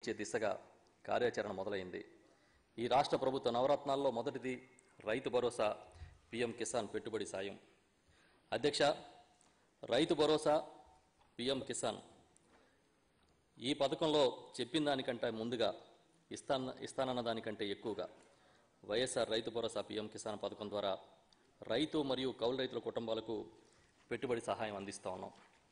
ఇచ్చే దిశగా కార్యాచరణ మొదలైంది ఈ రాష్ట్ర ప్రభుత్వ నవరత్నాల్లో మొదటిది రైతు భరోసా పిఎం కిసాన్ పెట్టుబడి సాయం అధ్యక్ష రైతు భరోసా పిఎం కిసాన్ ఈ పథకంలో చెప్పిన దానికంటే ముందుగా ఇస్తాన ఇస్తానన్న దానికంటే ఎక్కువగా వైఎస్ఆర్ రైతు భరోసా పిఎం కిసాన్ పథకం ద్వారా రైతు మరియు కౌలు రైతుల కుటుంబాలకు పెట్టుబడి సహాయం అందిస్తా ఉన్నాం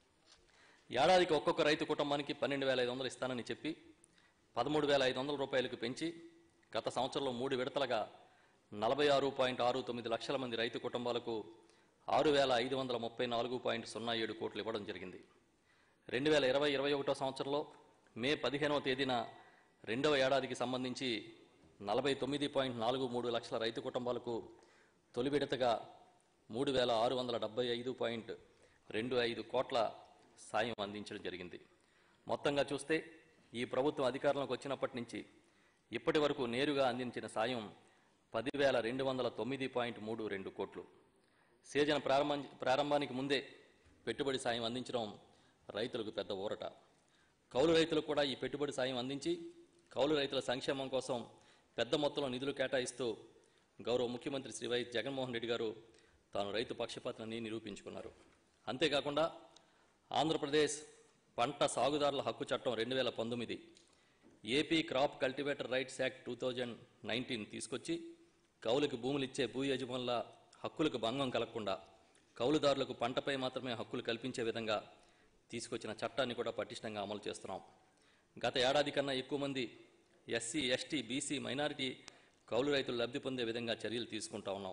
ఏడాదికి ఒక్కొక్క రైతు కుటుంబానికి పన్నెండు వేల ఐదు వందలు ఇస్తానని చెప్పి పదమూడు వేల ఐదు వందల రూపాయలకు పెంచి గత సంవత్సరంలో మూడు విడతలుగా నలభై ఆరు పాయింట్ ఆరు తొమ్మిది లక్షల మంది రైతు కుటుంబాలకు ఆరు వేల ఐదు వందల ముప్పై నాలుగు పాయింట్ సున్నా ఏడు కోట్లు ఇవ్వడం జరిగింది రెండు వేల ఇరవై ఇరవై ఒకటో సంవత్సరంలో మే పదిహేనవ తేదీన రెండవ ఏడాదికి సంబంధించి నలభై తొమ్మిది పాయింట్ నాలుగు మూడు లక్షల రైతు కుటుంబాలకు తొలి విడతగా మూడు వేల ఆరు వందల డెబ్బై ఐదు పాయింట్ రెండు ఐదు కోట్ల సాయం అందించడం జరిగింది మొత్తంగా చూస్తే ఈ ప్రభుత్వం అధికారంలోకి వచ్చినప్పటి నుంచి ఇప్పటి వరకు నేరుగా అందించిన సాయం పదివేల రెండు వందల తొమ్మిది పాయింట్ మూడు రెండు కోట్లు సీజన్ ప్రారంభం ప్రారంభానికి ముందే పెట్టుబడి సాయం అందించడం రైతులకు పెద్ద ఊరట కౌలు రైతులకు కూడా ఈ పెట్టుబడి సాయం అందించి కౌలు రైతుల సంక్షేమం కోసం పెద్ద మొత్తంలో నిధులు కేటాయిస్తూ గౌరవ ముఖ్యమంత్రి శ్రీ వై జగన్మోహన్ రెడ్డి గారు తాను రైతు పక్షపాతాన్ని నిరూపించుకున్నారు అంతేకాకుండా ఆంధ్రప్రదేశ్ పంట సాగుదారుల హక్కు చట్టం రెండు వేల పంతొమ్మిది AP crop cultivator rights act two thousand nineteen తీసుకొచ్చి కౌలుకి భూములు ఇచ్చే భూ యజమానుల హక్కులకు భంగం కలగకుండా కౌలుదారులకు పంటపై మాత్రమే హక్కులు కల్పించే విధంగా తీసుకొచ్చిన చట్టాన్ని కూడా పటిష్టంగా అమలు చేస్తున్నాం గత ఏడాది కన్నా ఎక్కువ మంది ఎస్సీ ఎస్టీ బీసీ మైనారిటీ కౌలు రైతులు లబ్ధి పొందే విధంగా చర్యలు తీసుకుంటా ఉన్నాం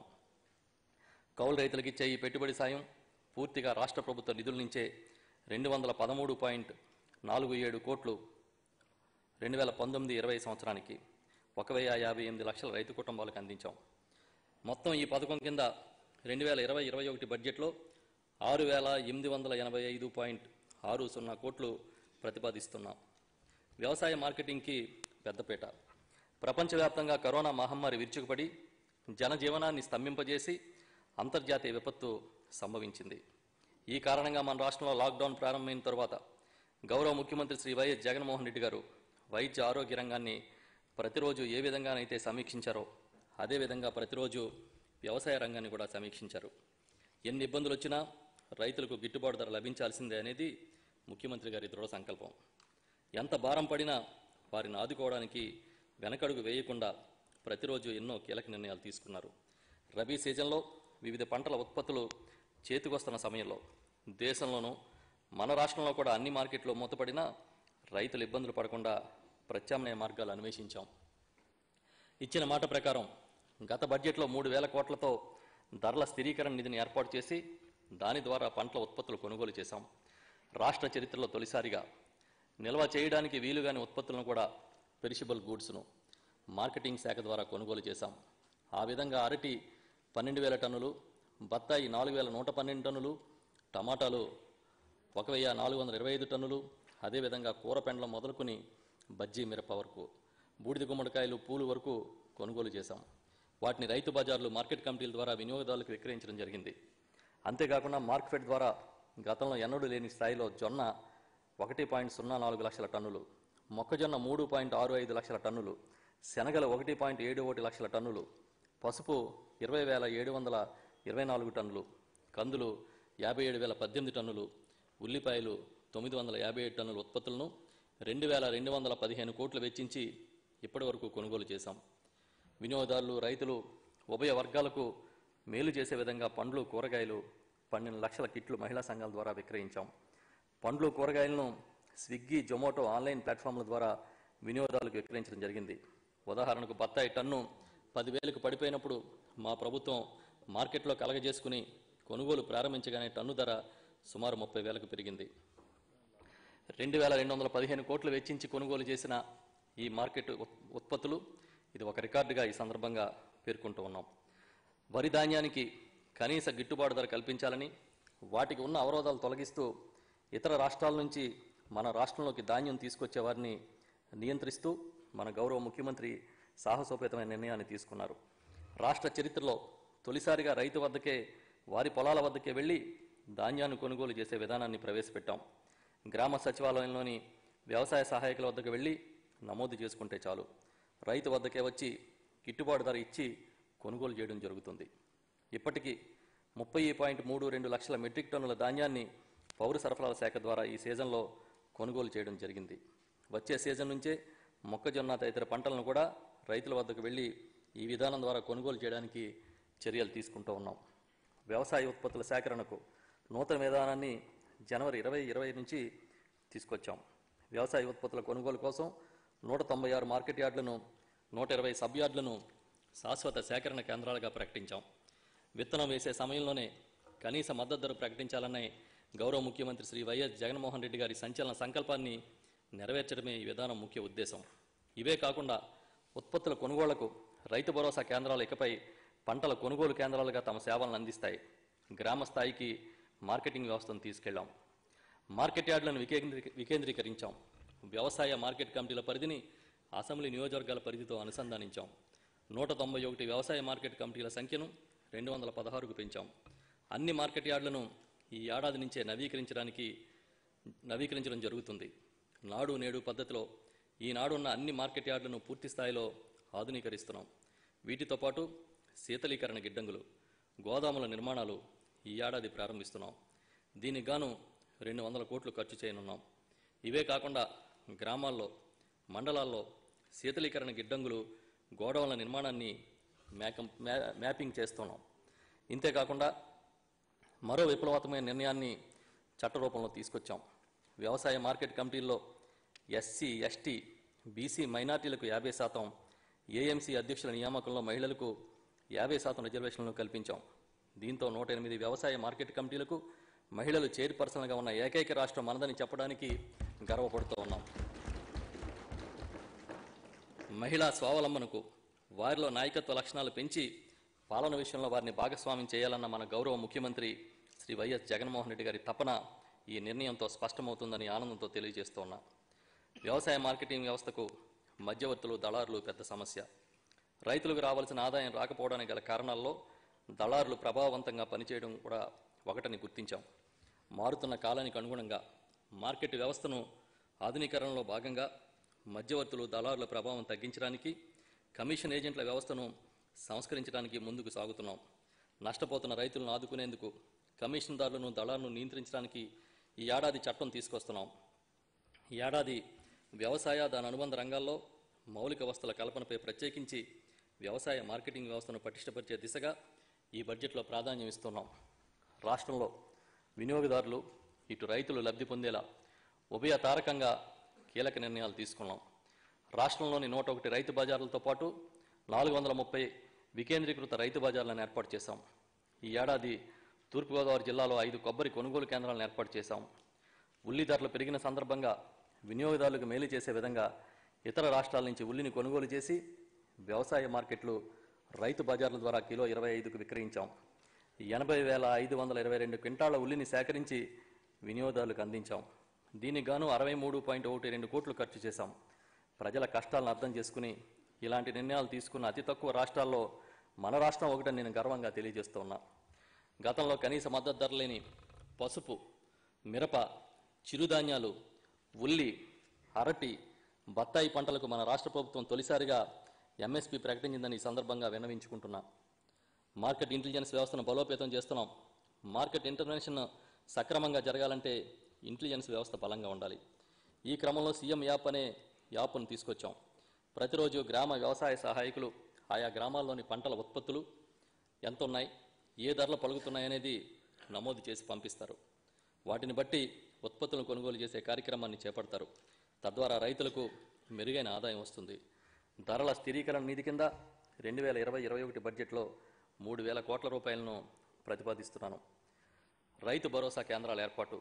కౌలు రైతులకు ఇచ్చే ఈ పెట్టుబడి సాయం పూర్తిగా రాష్ట్ర ప్రభుత్వ నిధుల నుంచే రెండు వందల పదమూడు పాయింట్ నాలుగు ఏడు కోట్లు రెండు వేల పంతొమ్మిది ఇరవై సంవత్సరానికి ఒక వెయ్యి యాభై ఎనిమిది లక్షల రైతు కుటుంబాలకు అందించాం మొత్తం ఈ పథకం కింద రెండు వేల ఇరవై ఇరవై ఒకటి బడ్జెట్లో ఆరు వేల ఎనిమిది వందల ఎనభై ఐదు పాయింట్ ఆరు సున్నా కోట్లు ప్రతిపాదిస్తున్నాం వ్యవసాయ మార్కెటింగ్కి పెద్దపీట ప్రపంచవ్యాప్తంగా కరోనా మహమ్మారి విరుచుకుపడి జనజీవనాన్ని స్తంభింపజేసి అంతర్జాతీయ విపత్తు సంభవించింది ఈ కారణంగా మన రాష్ట్రంలో లాక్డౌన్ ప్రారంభమైన తర్వాత గౌరవ ముఖ్యమంత్రి శ్రీ వైఎస్ జగన్మోహన్ రెడ్డి గారు వైద్య ఆరోగ్య రంగాన్ని ప్రతిరోజు ఏ విధంగానైతే సమీక్షించారో అదేవిధంగా ప్రతిరోజు వ్యవసాయ రంగాన్ని కూడా సమీక్షించారు ఎన్ని ఇబ్బందులు వచ్చినా రైతులకు గిట్టుబాటు ధర లభించాల్సిందే అనేది ముఖ్యమంత్రి గారి దృఢ సంకల్పం ఎంత భారం పడినా వారిని ఆదుకోవడానికి వెనకడుగు వేయకుండా ప్రతిరోజు ఎన్నో కీలక నిర్ణయాలు తీసుకున్నారు రబీ సీజన్లో వివిధ పంటల ఉత్పత్తులు చేతికొస్తున్న సమయంలో దేశంలోనూ మన రాష్ట్రంలో కూడా అన్ని మార్కెట్లు మూతపడినా రైతులు ఇబ్బందులు పడకుండా ప్రత్యామ్నాయ మార్గాలు అన్వేషించాం ఇచ్చిన మాట ప్రకారం గత బడ్జెట్లో మూడు వేల కోట్లతో ధరల స్థిరీకరణ నిధిని ఏర్పాటు చేసి దాని ద్వారా పంటల ఉత్పత్తులు కొనుగోలు చేశాం రాష్ట్ర చరిత్రలో తొలిసారిగా నిల్వ చేయడానికి వీలుగాని ఉత్పత్తులను కూడా పెరిషబుల్ గూడ్స్ను మార్కెటింగ్ శాఖ ద్వారా కొనుగోలు చేశాం ఆ విధంగా అరటి పన్నెండు వేల టన్నులు బత్తాయి నాలుగు వేల నూట పన్నెండు టన్నులు టమాటాలు ఒక వెయ్యి నాలుగు వందల ఇరవై ఐదు టన్నులు అదేవిధంగా కూర పెండ్లం మొదలుకొని బజ్జీ మిరప వరకు బూడిద గుమ్మడికాయలు పూలు వరకు కొనుగోలు చేశాం వాటిని రైతు బజార్లు మార్కెట్ కమిటీల ద్వారా వినియోగదారులకు విక్రయించడం జరిగింది అంతేకాకుండా మార్కెట్ ద్వారా గతంలో ఎన్నడూ లేని స్థాయిలో జొన్న ఒకటి పాయింట్ సున్నా నాలుగు లక్షల టన్నులు మొక్కజొన్న మూడు పాయింట్ ఆరు ఐదు లక్షల టన్నులు శనగలు ఒకటి పాయింట్ ఏడు ఒకటి లక్షల టన్నులు పసుపు ఇరవై వేల ఏడు వందల ఇరవై నాలుగు టన్నులు కందులు యాభై ఏడు వేల పద్దెనిమిది టన్నులు ఉల్లిపాయలు తొమ్మిది వందల యాభై ఏడు టన్నుల ఉత్పత్తులను రెండు వేల రెండు వందల పదిహేను కోట్లు వెచ్చించి ఇప్పటి వరకు కొనుగోలు చేశాం వినియోగదారులు రైతులు ఉభయ వర్గాలకు మేలు చేసే విధంగా పండ్లు కూరగాయలు పన్నెండు లక్షల కిట్లు మహిళా సంఘాల ద్వారా విక్రయించాం పండ్లు కూరగాయలను స్విగ్గీ జొమాటో ఆన్లైన్ ప్లాట్ఫామ్ల ద్వారా వినియోగదారులకు విక్రయించడం జరిగింది ఉదాహరణకు బత్తాయి టన్ను పదివేలకు పడిపోయినప్పుడు మా ప్రభుత్వం మార్కెట్లో కలగజేసుకుని కొనుగోలు ప్రారంభించగానే టన్ను ధర సుమారు ముప్పై వేలకు పెరిగింది రెండు వేల రెండు వందల పదిహేను కోట్లు వెచ్చించి కొనుగోలు చేసిన ఈ మార్కెట్ ఉత్- ఉత్పత్తులు ఇది ఒక రికార్డుగా ఈ సందర్భంగా పేర్కొంటూ ఉన్నాం వరి ధాన్యానికి కనీస గిట్టుబాటు ధర కల్పించాలని వాటికి ఉన్న అవరోధాలు తొలగిస్తూ ఇతర రాష్ట్రాల నుంచి మన రాష్ట్రంలోకి ధాన్యం తీసుకొచ్చే వారిని నియంత్రిస్తూ మన గౌరవ ముఖ్యమంత్రి సాహసోపేతమైన నిర్ణయాన్ని తీసుకున్నారు రాష్ట్ర చరిత్రలో తొలిసారిగా రైతు వద్దకే వారి పొలాల వద్దకే వెళ్ళి ధాన్యాన్ని కొనుగోలు చేసే విధానాన్ని ప్రవేశపెట్టాం గ్రామ సచివాలయంలోని వ్యవసాయ సహాయకుల వద్దకు వెళ్ళి నమోదు చేసుకుంటే చాలు రైతు వద్దకే వచ్చి గిట్టుబాటు ధర ఇచ్చి కొనుగోలు చేయడం జరుగుతుంది ఇప్పటికీ ముప్పై పాయింట్ మూడు రెండు లక్షల మెట్రిక్ టన్నుల ధాన్యాన్ని పౌర సరఫరాల శాఖ ద్వారా ఈ సీజన్లో కొనుగోలు చేయడం జరిగింది వచ్చే సీజన్ నుంచే మొక్కజొన్న తదితర పంటలను కూడా రైతుల వద్దకు వెళ్ళి ఈ విధానం ద్వారా కొనుగోలు చేయడానికి చర్యలు తీసుకుంటూ ఉన్నాం వ్యవసాయ ఉత్పత్తుల సేకరణకు నూతన విధానాన్ని జనవరి ఇరవై ఇరవై నుంచి తీసుకొచ్చాం వ్యవసాయ ఉత్పత్తుల కొనుగోలు కోసం నూట తొంభై ఆరు మార్కెట్ యార్డులను నూట ఇరవై సబ్ యార్డులను శాశ్వత సేకరణ కేంద్రాలుగా ప్రకటించాం విత్తనం వేసే సమయంలోనే కనీస మద్దతు ధర ప్రకటించాలనే గౌరవ ముఖ్యమంత్రి శ్రీ వైఎస్ జగన్మోహన్ రెడ్డి గారి సంచలన సంకల్పాన్ని నెరవేర్చడమే ఈ విధానం ముఖ్య ఉద్దేశం ఇవే కాకుండా ఉత్పత్తుల కొనుగోళ్లకు రైతు భరోసా కేంద్రాలు ఇకపై పంటల కొనుగోలు కేంద్రాలుగా తమ సేవలను అందిస్తాయి గ్రామ స్థాయికి మార్కెటింగ్ వ్యవస్థను తీసుకెళ్లాం మార్కెట్ యార్డులను వికేంద్రీ వికేంద్రీకరించాం వ్యవసాయ మార్కెట్ కమిటీల పరిధిని అసెంబ్లీ నియోజకవర్గాల పరిధితో అనుసంధానించాం నూట తొంభై ఒకటి వ్యవసాయ మార్కెట్ కమిటీల సంఖ్యను రెండు వందల పదహారుకు పెంచాం అన్ని మార్కెట్ యార్డులను ఈ ఏడాది నుంచే నవీకరించడానికి నవీకరించడం జరుగుతుంది నాడు నేడు పద్ధతిలో ఈనాడు ఉన్న అన్ని మార్కెట్ యార్డులను పూర్తి స్థాయిలో ఆధునీకరిస్తున్నాం వీటితో పాటు శీతలీకరణ గిడ్డంగులు గోదాముల నిర్మాణాలు ఈ ఏడాది ప్రారంభిస్తున్నాం దీనికి గాను రెండు వందల కోట్లు ఖర్చు చేయనున్నాం ఇవే కాకుండా గ్రామాల్లో మండలాల్లో శీతలీకరణ గిడ్డంగులు గోడౌన్ల నిర్మాణాన్ని మేకం మ్యా మ్యాపింగ్ చేస్తున్నాం ఇంతేకాకుండా మరో విప్లవాత్మకమైన నిర్ణయాన్ని చట్టరూపంలో తీసుకొచ్చాం వ్యవసాయ మార్కెట్ కమిటీల్లో ఎస్సీ ఎస్టీ బీసీ మైనార్టీలకు యాభై శాతం ఏఎంసీ అధ్యక్షుల నియామకంలో మహిళలకు యాభై శాతం రిజర్వేషన్లను కల్పించాం దీంతో నూట ఎనిమిది వ్యవసాయ మార్కెట్ కమిటీలకు మహిళలు చైర్పర్సన్గా ఉన్న ఏకైక రాష్ట్రం మనదని చెప్పడానికి గర్వపడుతూ ఉన్నాం మహిళా స్వావలంబనకు వారిలో నాయకత్వ లక్షణాలు పెంచి పాలన విషయంలో వారిని భాగస్వామ్యం చేయాలన్న మన గౌరవ ముఖ్యమంత్రి శ్రీ వైఎస్ జగన్మోహన్ రెడ్డి గారి తపన ఈ నిర్ణయంతో స్పష్టమవుతుందని ఆనందంతో తెలియజేస్తున్నా వ్యవసాయ మార్కెటింగ్ వ్యవస్థకు మధ్యవర్తులు దళారులు పెద్ద సమస్య రైతులకు రావాల్సిన ఆదాయం రాకపోవడానికి గల కారణాల్లో దళారులు ప్రభావవంతంగా పనిచేయడం కూడా ఒకటని గుర్తించాం మారుతున్న కాలానికి అనుగుణంగా మార్కెట్ వ్యవస్థను ఆధునీకరణలో భాగంగా మధ్యవర్తులు దళారుల ప్రభావం తగ్గించడానికి కమిషన్ ఏజెంట్ల వ్యవస్థను సంస్కరించడానికి ముందుకు సాగుతున్నాం నష్టపోతున్న రైతులను ఆదుకునేందుకు కమిషన్దారులను దళాలను నియంత్రించడానికి ఈ ఏడాది చట్టం తీసుకొస్తున్నాం ఈ ఏడాది వ్యవసాయ దాని అనుబంధ రంగాల్లో మౌలిక వస్తుల కల్పనపై ప్రత్యేకించి వ్యవసాయ మార్కెటింగ్ వ్యవస్థను పటిష్టపరిచే దిశగా ఈ బడ్జెట్లో ప్రాధాన్యం ఇస్తున్నాం రాష్ట్రంలో వినియోగదారులు ఇటు రైతులు లబ్ధి పొందేలా ఉభయ తారకంగా కీలక నిర్ణయాలు తీసుకున్నాం రాష్ట్రంలోని నూట ఒకటి రైతు బజార్లతో పాటు నాలుగు వందల ముప్పై వికేంద్రీకృత రైతు బజార్లను ఏర్పాటు చేశాం ఈ ఏడాది తూర్పుగోదావరి జిల్లాలో ఐదు కొబ్బరి కొనుగోలు కేంద్రాలను ఏర్పాటు చేశాం ఉల్లి ధరలు పెరిగిన సందర్భంగా వినియోగదారులకు మేలు చేసే విధంగా ఇతర రాష్ట్రాల నుంచి ఉల్లిని కొనుగోలు చేసి వ్యవసాయ మార్కెట్లు రైతు బజార్ల ద్వారా కిలో ఇరవై ఐదుకు విక్రయించాం ఎనభై వేల ఐదు వందల ఇరవై రెండు క్వింటాళ్ల ఉల్లిని సేకరించి వినియోగదారులకు అందించాం దీనికి గాను అరవై మూడు పాయింట్ ఒకటి రెండు కోట్లు ఖర్చు చేశాం ప్రజల కష్టాలను అర్థం చేసుకుని ఇలాంటి నిర్ణయాలు తీసుకున్న అతి తక్కువ రాష్ట్రాల్లో మన రాష్ట్రం ఒకటని నేను గర్వంగా తెలియజేస్తూ ఉన్నా గతంలో కనీస మద్దతు ధర లేని పసుపు మిరప చిరుధాన్యాలు ఉల్లి అరటి బత్తాయి పంటలకు మన రాష్ట్ర ప్రభుత్వం తొలిసారిగా ఎంఎస్పి ప్రకటించిందని ఈ సందర్భంగా విన్నవించుకుంటున్నా మార్కెట్ ఇంటెలిజెన్స్ వ్యవస్థను బలోపేతం చేస్తున్నాం మార్కెట్ ఇంటర్వెన్షన్ సక్రమంగా జరగాలంటే ఇంటెలిజెన్స్ వ్యవస్థ బలంగా ఉండాలి ఈ క్రమంలో సీఎం యాప్ అనే యాప్ను తీసుకొచ్చాం ప్రతిరోజు గ్రామ వ్యవసాయ సహాయకులు ఆయా గ్రామాల్లోని పంటల ఉత్పత్తులు ఎంత ఉన్నాయి ఏ ధరలు పలుకుతున్నాయనేది నమోదు చేసి పంపిస్తారు వాటిని బట్టి ఉత్పత్తులను కొనుగోలు చేసే కార్యక్రమాన్ని చేపడతారు తద్వారా రైతులకు మెరుగైన ఆదాయం వస్తుంది ధరల స్థిరీకరణ నిధి కింద రెండు వేల ఇరవై ఇరవై ఒకటి బడ్జెట్లో మూడు వేల కోట్ల రూపాయలను ప్రతిపాదిస్తున్నాను రైతు భరోసా కేంద్రాల ఏర్పాటు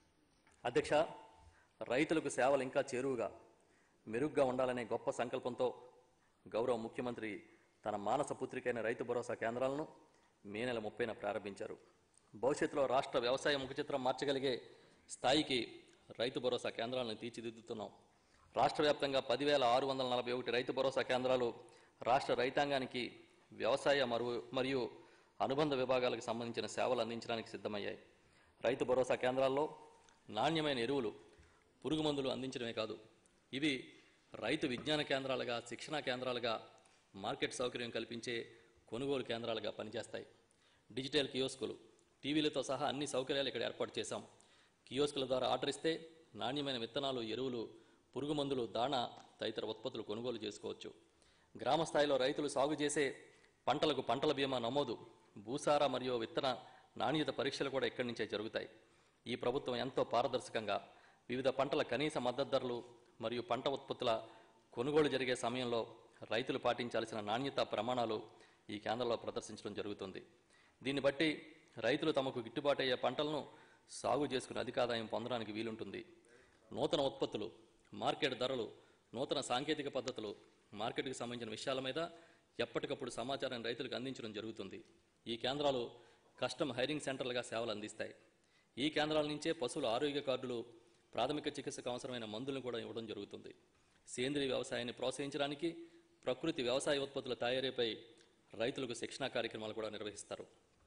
అధ్యక్ష రైతులకు సేవలు ఇంకా చేరువుగా మెరుగ్గా ఉండాలనే గొప్ప సంకల్పంతో గౌరవ ముఖ్యమంత్రి తన మానస పుత్రికైన రైతు భరోసా కేంద్రాలను మే నెల ముప్పైన ప్రారంభించారు భవిష్యత్తులో రాష్ట్ర వ్యవసాయ ముఖచిత్రం మార్చగలిగే స్థాయికి రైతు భరోసా కేంద్రాలను తీర్చిదిద్దుతున్నాం రాష్ట్ర వ్యాప్తంగా పదివేల ఆరు వందల నలభై ఒకటి రైతు భరోసా కేంద్రాలు రాష్ట్ర రైతాంగానికి వ్యవసాయ మరియు మరియు అనుబంధ విభాగాలకు సంబంధించిన సేవలు అందించడానికి సిద్ధమయ్యాయి రైతు భరోసా కేంద్రాల్లో నాణ్యమైన ఎరువులు పురుగు మందులు అందించడమే కాదు ఇవి రైతు విజ్ఞాన కేంద్రాలుగా శిక్షణా కేంద్రాలుగా మార్కెట్ సౌకర్యం కల్పించే కొనుగోలు కేంద్రాలుగా పనిచేస్తాయి డిజిటల్ కియోస్కులు టీవీలతో సహా అన్ని సౌకర్యాలు ఇక్కడ ఏర్పాటు చేశాం కియోస్కుల ద్వారా ఆర్డర్ ఇస్తే నాణ్యమైన విత్తనాలు ఎరువులు పురుగు మందులు దాణా తదితర ఉత్పత్తులు కొనుగోలు చేసుకోవచ్చు గ్రామ స్థాయిలో రైతులు సాగు చేసే పంటలకు పంటల బీమా నమోదు భూసార మరియు విత్తన నాణ్యత పరీక్షలు కూడా ఇక్కడి నుంచే జరుగుతాయి ఈ ప్రభుత్వం ఎంతో పారదర్శకంగా వివిధ పంటల కనీస మద్దతు ధరలు మరియు పంట ఉత్పత్తుల కొనుగోలు జరిగే సమయంలో రైతులు పాటించాల్సిన నాణ్యత ప్రమాణాలు ఈ కేంద్రంలో ప్రదర్శించడం జరుగుతుంది దీన్ని బట్టి రైతులు తమకు గిట్టుబాటు అయ్యే పంటలను సాగు చేసుకుని అధిక ఆదాయం పొందడానికి వీలుంటుంది నూతన ఉత్పత్తులు మార్కెట్ ధరలు నూతన సాంకేతిక పద్ధతులు మార్కెట్కి సంబంధించిన విషయాల మీద ఎప్పటికప్పుడు సమాచారాన్ని రైతులకు అందించడం జరుగుతుంది ఈ కేంద్రాలు కస్టమ్ హైరింగ్ సెంటర్లుగా సేవలు అందిస్తాయి ఈ కేంద్రాల నుంచే పశువుల ఆరోగ్య కార్డులు ప్రాథమిక చికిత్సకు అవసరమైన మందులను కూడా ఇవ్వడం జరుగుతుంది సేంద్రీయ వ్యవసాయాన్ని ప్రోత్సహించడానికి ప్రకృతి వ్యవసాయ ఉత్పత్తుల తయారీపై రైతులకు శిక్షణా కార్యక్రమాలు కూడా నిర్వహిస్తారు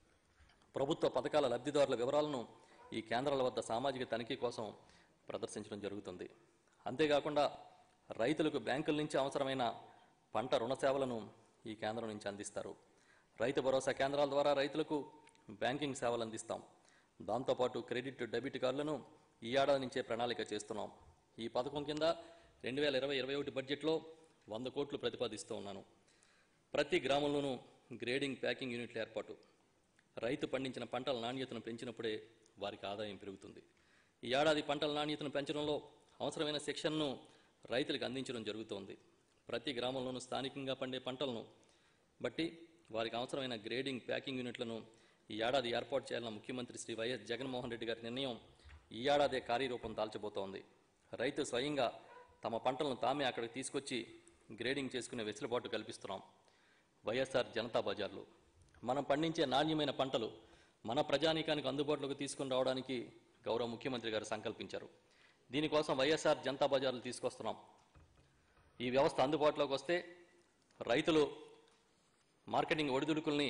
ప్రభుత్వ పథకాల లబ్ధిదారుల వివరాలను ఈ కేంద్రాల వద్ద సామాజిక తనిఖీ కోసం ప్రదర్శించడం జరుగుతుంది అంతేకాకుండా రైతులకు బ్యాంకుల నుంచి అవసరమైన పంట రుణ సేవలను ఈ కేంద్రం నుంచి అందిస్తారు రైతు భరోసా కేంద్రాల ద్వారా రైతులకు బ్యాంకింగ్ సేవలు అందిస్తాం దాంతోపాటు క్రెడిట్ డెబిట్ కార్డులను ఈ ఏడాది నుంచే ప్రణాళిక చేస్తున్నాం ఈ పథకం కింద రెండు వేల ఇరవై ఇరవై ఒకటి బడ్జెట్లో వంద కోట్లు ప్రతిపాదిస్తూ ఉన్నాను ప్రతి గ్రామంలోనూ గ్రేడింగ్ ప్యాకింగ్ యూనిట్ల ఏర్పాటు రైతు పండించిన పంటల నాణ్యతను పెంచినప్పుడే వారికి ఆదాయం పెరుగుతుంది ఈ ఏడాది పంటల నాణ్యతను పెంచడంలో అవసరమైన శిక్షణను రైతులకు అందించడం జరుగుతోంది ప్రతి గ్రామంలోనూ స్థానికంగా పండే పంటలను బట్టి వారికి అవసరమైన గ్రేడింగ్ ప్యాకింగ్ యూనిట్లను ఈ ఏడాది ఏర్పాటు చేయాలన్న ముఖ్యమంత్రి శ్రీ వైఎస్ జగన్మోహన్ రెడ్డి గారి నిర్ణయం ఈ ఏడాదే కార్యరూపం దాల్చబోతోంది రైతు స్వయంగా తమ పంటలను తామే అక్కడికి తీసుకొచ్చి గ్రేడింగ్ చేసుకునే వెసులుబాటు కల్పిస్తున్నాం వైఎస్ఆర్ జనతా బజార్లు మనం పండించే నాణ్యమైన పంటలు మన ప్రజానీకానికి అందుబాటులోకి తీసుకుని రావడానికి గౌరవ ముఖ్యమంత్రి గారు సంకల్పించారు దీనికోసం వైఎస్ఆర్ జనతా బజార్లు తీసుకొస్తున్నాం ఈ వ్యవస్థ అందుబాటులోకి వస్తే రైతులు మార్కెటింగ్ ఒడిదుడుకుల్ని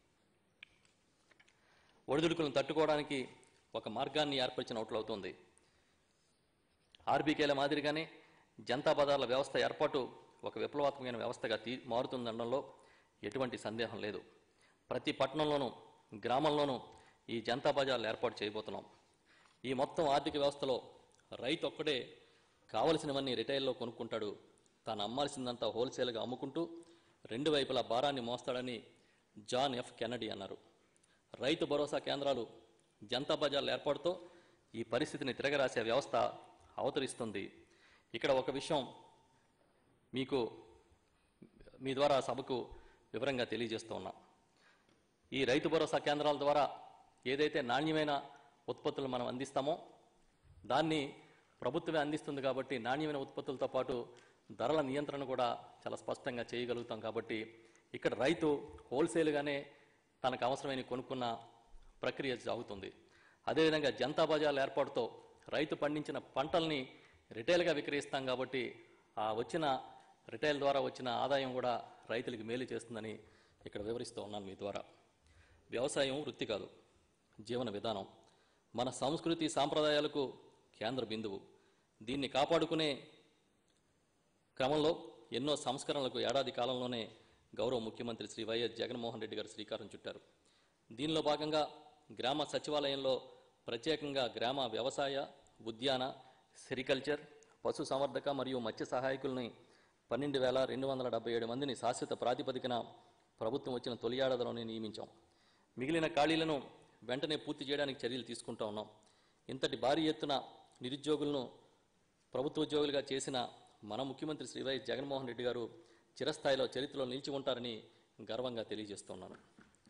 ఒడిదుడుకులను తట్టుకోవడానికి ఒక మార్గాన్ని ఏర్పరిచినట్లవుతుంది ఆర్బీకేల మాదిరిగానే జనతా బజార్ల వ్యవస్థ ఏర్పాటు ఒక విప్లవాత్మకమైన వ్యవస్థగా తీ మారుతుందనడంలో ఎటువంటి సందేహం లేదు ప్రతి పట్టణంలోనూ గ్రామంలోనూ ఈ జనతా బజార్లు ఏర్పాటు చేయబోతున్నాం ఈ మొత్తం ఆర్థిక వ్యవస్థలో రైతు ఒక్కడే కావలసినవన్నీ రిటైల్లో కొనుక్కుంటాడు తాను అమ్మాల్సిందంతా హోల్సేల్గా అమ్ముకుంటూ రెండు వైపులా భారాన్ని మోస్తాడని జాన్ ఎఫ్ కెన్నడీ అన్నారు రైతు భరోసా కేంద్రాలు జనతా బజార్ల ఏర్పాటుతో ఈ పరిస్థితిని తిరగరాసే వ్యవస్థ అవతరిస్తుంది ఇక్కడ ఒక విషయం మీకు మీ ద్వారా సభకు వివరంగా తెలియజేస్తూ ఉన్నా ఈ రైతు భరోసా కేంద్రాల ద్వారా ఏదైతే నాణ్యమైన ఉత్పత్తులు మనం అందిస్తామో దాన్ని ప్రభుత్వమే అందిస్తుంది కాబట్టి నాణ్యమైన ఉత్పత్తులతో పాటు ధరల నియంత్రణ కూడా చాలా స్పష్టంగా చేయగలుగుతాం కాబట్టి ఇక్కడ రైతు హోల్సేల్గానే తనకు అవసరమైన కొనుక్కున్న ప్రక్రియ సాగుతుంది అదేవిధంగా జనతా బజార్ల ఏర్పాటుతో రైతు పండించిన పంటల్ని రిటైల్గా విక్రయిస్తాం కాబట్టి ఆ వచ్చిన రిటైల్ ద్వారా వచ్చిన ఆదాయం కూడా రైతులకు మేలు చేస్తుందని ఇక్కడ వివరిస్తూ ఉన్నాను మీ ద్వారా వ్యవసాయం వృత్తి కాదు జీవన విధానం మన సంస్కృతి సాంప్రదాయాలకు కేంద్ర బిందువు దీన్ని కాపాడుకునే క్రమంలో ఎన్నో సంస్కరణలకు ఏడాది కాలంలోనే గౌరవ ముఖ్యమంత్రి శ్రీ వైఎస్ జగన్మోహన్ రెడ్డి గారు శ్రీకారం చుట్టారు దీనిలో భాగంగా గ్రామ సచివాలయంలో ప్రత్యేకంగా గ్రామ వ్యవసాయ ఉద్యాన సెరికల్చర్ పశు సంవర్ధక మరియు మత్స్య సహాయకుల్ని పన్నెండు వేల రెండు వందల డెబ్బై ఏడు మందిని శాశ్వత ప్రాతిపదికన ప్రభుత్వం వచ్చిన తొలి ఏడాదిలోనే నియమించాం మిగిలిన ఖాళీలను వెంటనే పూర్తి చేయడానికి చర్యలు తీసుకుంటా ఉన్నాం ఇంతటి భారీ ఎత్తున నిరుద్యోగులను ప్రభుత్వ ఉద్యోగులుగా చేసిన మన ముఖ్యమంత్రి శ్రీ వైఎస్ జగన్మోహన్ రెడ్డి గారు చిరస్థాయిలో చరిత్రలో నిలిచి ఉంటారని గర్వంగా తెలియజేస్తున్నాను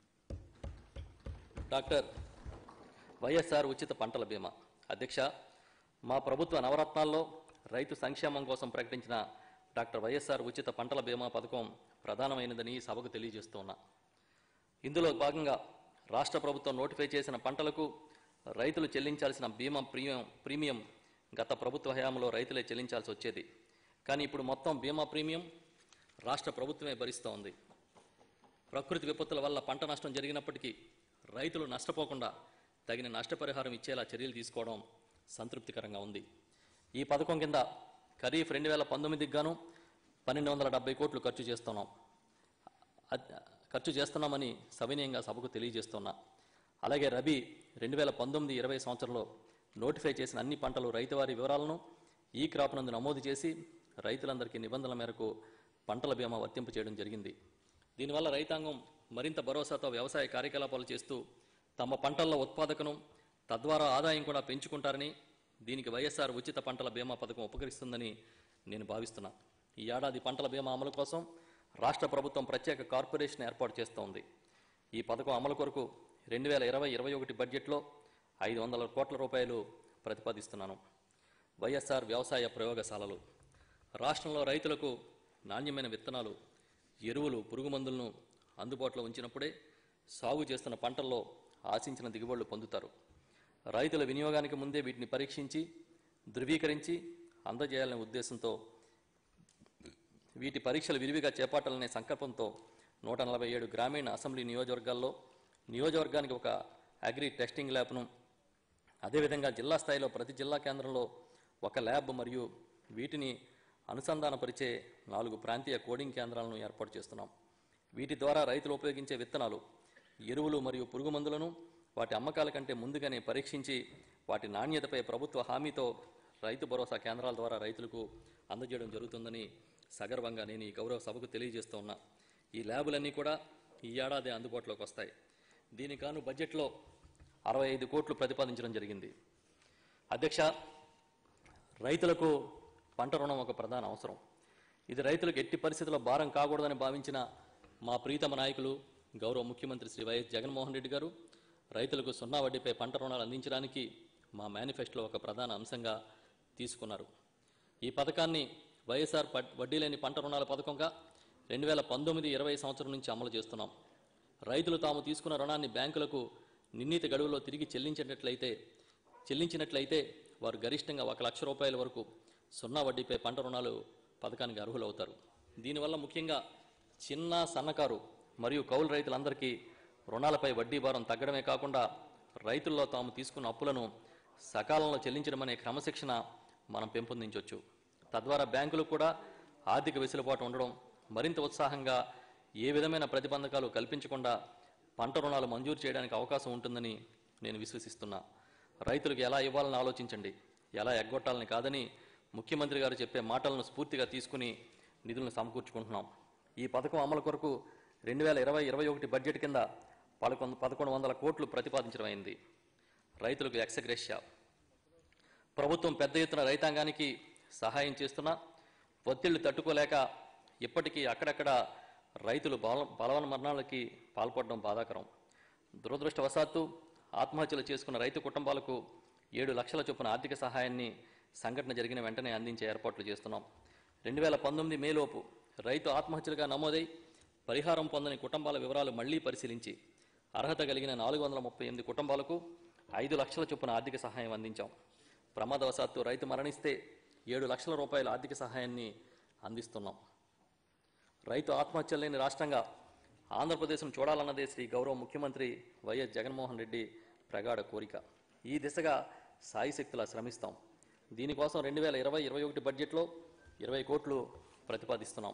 డాక్టర్ వైఎస్ఆర్ ఉచిత పంటల బీమా అధ్యక్ష మా ప్రభుత్వ నవరత్నాల్లో రైతు సంక్షేమం కోసం ప్రకటించిన డాక్టర్ వైఎస్ఆర్ ఉచిత పంటల బీమా పథకం ప్రధానమైనదని ఈ సభకు తెలియజేస్తున్నా ఇందులో భాగంగా రాష్ట్ర ప్రభుత్వం నోటిఫై చేసిన పంటలకు రైతులు చెల్లించాల్సిన బీమా ప్రీమియం ప్రీమియం గత ప్రభుత్వ హయాంలో రైతులే చెల్లించాల్సి వచ్చేది కానీ ఇప్పుడు మొత్తం బీమా ప్రీమియం రాష్ట్ర ప్రభుత్వమే భరిస్తూ ఉంది ప్రకృతి విపత్తుల వల్ల పంట నష్టం జరిగినప్పటికీ రైతులు నష్టపోకుండా తగిన నష్టపరిహారం ఇచ్చేలా చర్యలు తీసుకోవడం సంతృప్తికరంగా ఉంది ఈ పథకం కింద ఖరీఫ్ రెండు వేల పంతొమ్మిదికి గాను పన్నెండు వందల డెబ్బై కోట్లు ఖర్చు చేస్తున్నాం అద్- ఖర్చు చేస్తున్నామని సవినయంగా సభకు తెలియజేస్తున్నా అలాగే రబీ రెండు వేల పంతొమ్మిది ఇరవై సంవత్సరంలో నోటిఫై చేసిన అన్ని పంటలు రైతువారి వివరాలను ఈ క్రాప్ నందు నమోదు చేసి రైతులందరికీ నిబంధనల మేరకు పంటల బీమా వర్తింపు చేయడం జరిగింది దీనివల్ల రైతాంగం మరింత భరోసాతో వ్యవసాయ కార్యకలాపాలు చేస్తూ తమ పంటల్లో ఉత్పాదకను తద్వారా ఆదాయం కూడా పెంచుకుంటారని దీనికి వైఎస్ఆర్ ఉచిత పంటల బీమా పథకం ఉపకరిస్తుందని నేను భావిస్తున్నా ఈ ఏడాది పంటల బీమా అమలు కోసం రాష్ట్ర ప్రభుత్వం ప్రత్యేక కార్పొరేషన్ ఏర్పాటు చేస్తోంది ఈ పథకం అమలు కొరకు రెండు వేల ఇరవై ఇరవై ఒకటి బడ్జెట్లో ఐదు వందల కోట్ల రూపాయలు ప్రతిపాదిస్తున్నాను వైఎస్ఆర్ వ్యవసాయ ప్రయోగశాలలు రాష్ట్రంలో రైతులకు నాణ్యమైన విత్తనాలు ఎరువులు పురుగు మందులను అందుబాటులో ఉంచినప్పుడే సాగు చేస్తున్న పంటల్లో ఆశించిన దిగుబడులు పొందుతారు రైతుల వినియోగానికి ముందే వీటిని పరీక్షించి ధృవీకరించి అందజేయాలనే ఉద్దేశంతో వీటి పరీక్షలు విరివిగా చేపట్టాలనే సంకల్పంతో నూట నలభై ఏడు గ్రామీణ అసెంబ్లీ నియోజకవర్గాల్లో నియోజకవర్గానికి ఒక అగ్రి టెస్టింగ్ ల్యాబ్ను అదేవిధంగా జిల్లా స్థాయిలో ప్రతి జిల్లా కేంద్రంలో ఒక ల్యాబ్ మరియు వీటిని అనుసంధానపరిచే నాలుగు ప్రాంతీయ కోడింగ్ కేంద్రాలను ఏర్పాటు చేస్తున్నాం వీటి ద్వారా రైతులు ఉపయోగించే విత్తనాలు ఎరువులు మరియు పురుగు మందులను వాటి అమ్మకాల కంటే ముందుగానే పరీక్షించి వాటి నాణ్యతపై ప్రభుత్వ హామీతో రైతు భరోసా కేంద్రాల ద్వారా రైతులకు అందజేయడం జరుగుతుందని సగర్వంగా నేను ఈ గౌరవ సభకు తెలియజేస్తూ ఉన్నా ఈ ల్యాబులన్నీ కూడా ఈ ఏడాది అందుబాటులోకి వస్తాయి దీనికి గాను బడ్జెట్లో అరవై ఐదు కోట్లు ప్రతిపాదించడం జరిగింది అధ్యక్ష రైతులకు పంట రుణం ఒక ప్రధాన అవసరం ఇది రైతులకు ఎట్టి పరిస్థితుల్లో భారం కాకూడదని భావించిన మా ప్రీతమ నాయకులు గౌరవ ముఖ్యమంత్రి శ్రీ వైఎస్ జగన్మోహన్ రెడ్డి గారు రైతులకు సున్నా వడ్డీపై పంట రుణాలు అందించడానికి మా మేనిఫెస్టోలో ఒక ప్రధాన అంశంగా తీసుకున్నారు ఈ పథకాన్ని వైఎస్ఆర్ ప- వడ్డీ లేని పంట రుణాల పథకంగా రెండు వేల పంతొమ్మిది ఇరవై సంవత్సరం నుంచి అమలు చేస్తున్నాం రైతులు తాము తీసుకున్న రుణాన్ని బ్యాంకులకు నిర్ణీత గడువులో తిరిగి చెల్లించినట్లయితే చెల్లించినట్లయితే వారు గరిష్టంగా ఒక లక్ష రూపాయల వరకు సున్నా వడ్డీపై పంట రుణాలు పథకానికి అర్హులవుతారు దీనివల్ల ముఖ్యంగా చిన్న సన్నకారు మరియు కౌలు రైతులందరికీ రుణాలపై వడ్డీ భారం తగ్గడమే కాకుండా రైతుల్లో తాము తీసుకున్న అప్పులను సకాలంలో చెల్లించడం అనే క్రమశిక్షణ మనం పెంపొందించవచ్చు తద్వారా బ్యాంకులు కూడా ఆర్థిక వెసులుబాటు ఉండడం మరింత ఉత్సాహంగా ఏ విధమైన ప్రతిబంధకాలు కల్పించకుండా పంట రుణాలు మంజూరు చేయడానికి అవకాశం ఉంటుందని నేను విశ్వసిస్తున్నా రైతులకు ఎలా ఇవ్వాలని ఆలోచించండి ఎలా ఎగ్గొట్టాలని కాదని ముఖ్యమంత్రి గారు చెప్పే మాటలను స్ఫూర్తిగా తీసుకుని నిధులను సమకూర్చుకుంటున్నాం ఈ పథకం అమలు కొరకు రెండు వేల ఇరవై ఇరవై ఒకటి బడ్జెట్ కింద పదకొండు పదకొండు వందల కోట్లు ప్రతిపాదించడం అయింది రైతులకు ఎక్సగ్రెషియా ప్రభుత్వం పెద్ద ఎత్తున రైతాంగానికి సహాయం చేస్తున్నా ఒత్తిళ్లు తట్టుకోలేక ఇప్పటికీ అక్కడక్కడ రైతులు బల బలవన మరణాలకి పాల్పడడం బాధాకరం దురదృష్టవశాత్తు ఆత్మహత్యలు చేసుకున్న రైతు కుటుంబాలకు ఏడు లక్షల చొప్పున ఆర్థిక సహాయాన్ని సంఘటన జరిగిన వెంటనే అందించే ఏర్పాట్లు చేస్తున్నాం రెండు వేల పంతొమ్మిది మేలోపు రైతు ఆత్మహత్యలుగా నమోదై పరిహారం పొందని కుటుంబాల వివరాలు మళ్లీ పరిశీలించి అర్హత కలిగిన నాలుగు వందల ముప్పై ఎనిమిది కుటుంబాలకు ఐదు లక్షల చొప్పున ఆర్థిక సహాయం అందించాం ప్రమాదవశాత్తు రైతు మరణిస్తే ఏడు లక్షల రూపాయల ఆర్థిక సహాయాన్ని అందిస్తున్నాం రైతు ఆత్మహత్యలు లేని రాష్ట్రంగా ఆంధ్రప్రదేశ్ను చూడాలన్నదే శ్రీ గౌరవ ముఖ్యమంత్రి వైఎస్ జగన్మోహన్ రెడ్డి ప్రగాఢ కోరిక ఈ దిశగా సాయిశక్తులా శ్రమిస్తాం దీనికోసం రెండు వేల ఇరవై ఇరవై ఒకటి బడ్జెట్లో ఇరవై కోట్లు ప్రతిపాదిస్తున్నాం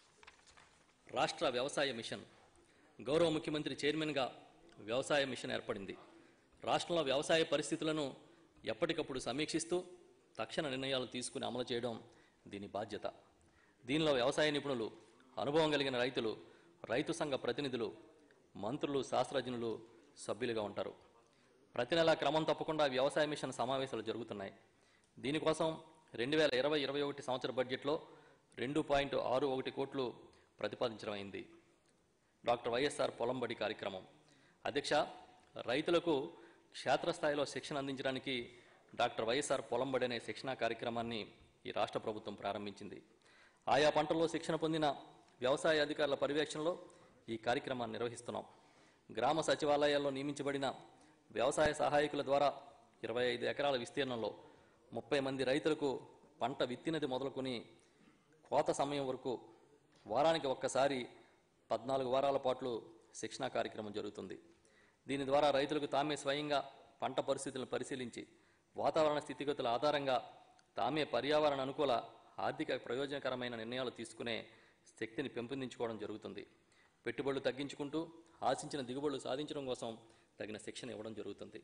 రాష్ట్ర వ్యవసాయ మిషన్ గౌరవ ముఖ్యమంత్రి చైర్మన్గా వ్యవసాయ మిషన్ ఏర్పడింది రాష్ట్రంలో వ్యవసాయ పరిస్థితులను ఎప్పటికప్పుడు సమీక్షిస్తూ తక్షణ నిర్ణయాలు తీసుకుని అమలు చేయడం దీని బాధ్యత దీనిలో వ్యవసాయ నిపుణులు అనుభవం కలిగిన రైతులు రైతు సంఘ ప్రతినిధులు మంత్రులు శాస్త్రజ్ఞులు సభ్యులుగా ఉంటారు ప్రతి నెలా క్రమం తప్పకుండా వ్యవసాయ మిషన్ సమావేశాలు జరుగుతున్నాయి దీనికోసం రెండు వేల ఇరవై ఇరవై ఒకటి సంవత్సర బడ్జెట్లో రెండు పాయింట్ ఆరు ఒకటి కోట్లు ప్రతిపాదించడం అయింది డాక్టర్ వైఎస్ఆర్ పొలంబడి కార్యక్రమం అధ్యక్ష రైతులకు క్షేత్రస్థాయిలో శిక్షణ అందించడానికి డాక్టర్ వైఎస్ఆర్ పొలంబడి అనే శిక్షణా కార్యక్రమాన్ని ఈ రాష్ట్ర ప్రభుత్వం ప్రారంభించింది ఆయా పంటల్లో శిక్షణ పొందిన వ్యవసాయ అధికారుల పర్యవేక్షణలో ఈ కార్యక్రమాన్ని నిర్వహిస్తున్నాం గ్రామ సచివాలయాల్లో నియమించబడిన వ్యవసాయ సహాయకుల ద్వారా ఇరవై ఐదు ఎకరాల విస్తీర్ణంలో ముప్పై మంది రైతులకు పంట విత్తినది మొదలుకొని కోత సమయం వరకు వారానికి ఒక్కసారి పద్నాలుగు వారాల పాటు శిక్షణా కార్యక్రమం జరుగుతుంది దీని ద్వారా రైతులకు తామే స్వయంగా పంట పరిస్థితులను పరిశీలించి వాతావరణ స్థితిగతుల ఆధారంగా తామే పర్యావరణ అనుకూల ఆర్థిక ప్రయోజనకరమైన నిర్ణయాలు తీసుకునే శక్తిని పెంపొందించుకోవడం జరుగుతుంది పెట్టుబడులు తగ్గించుకుంటూ ఆశించిన దిగుబడులు సాధించడం కోసం తగిన శిక్షణ ఇవ్వడం జరుగుతుంది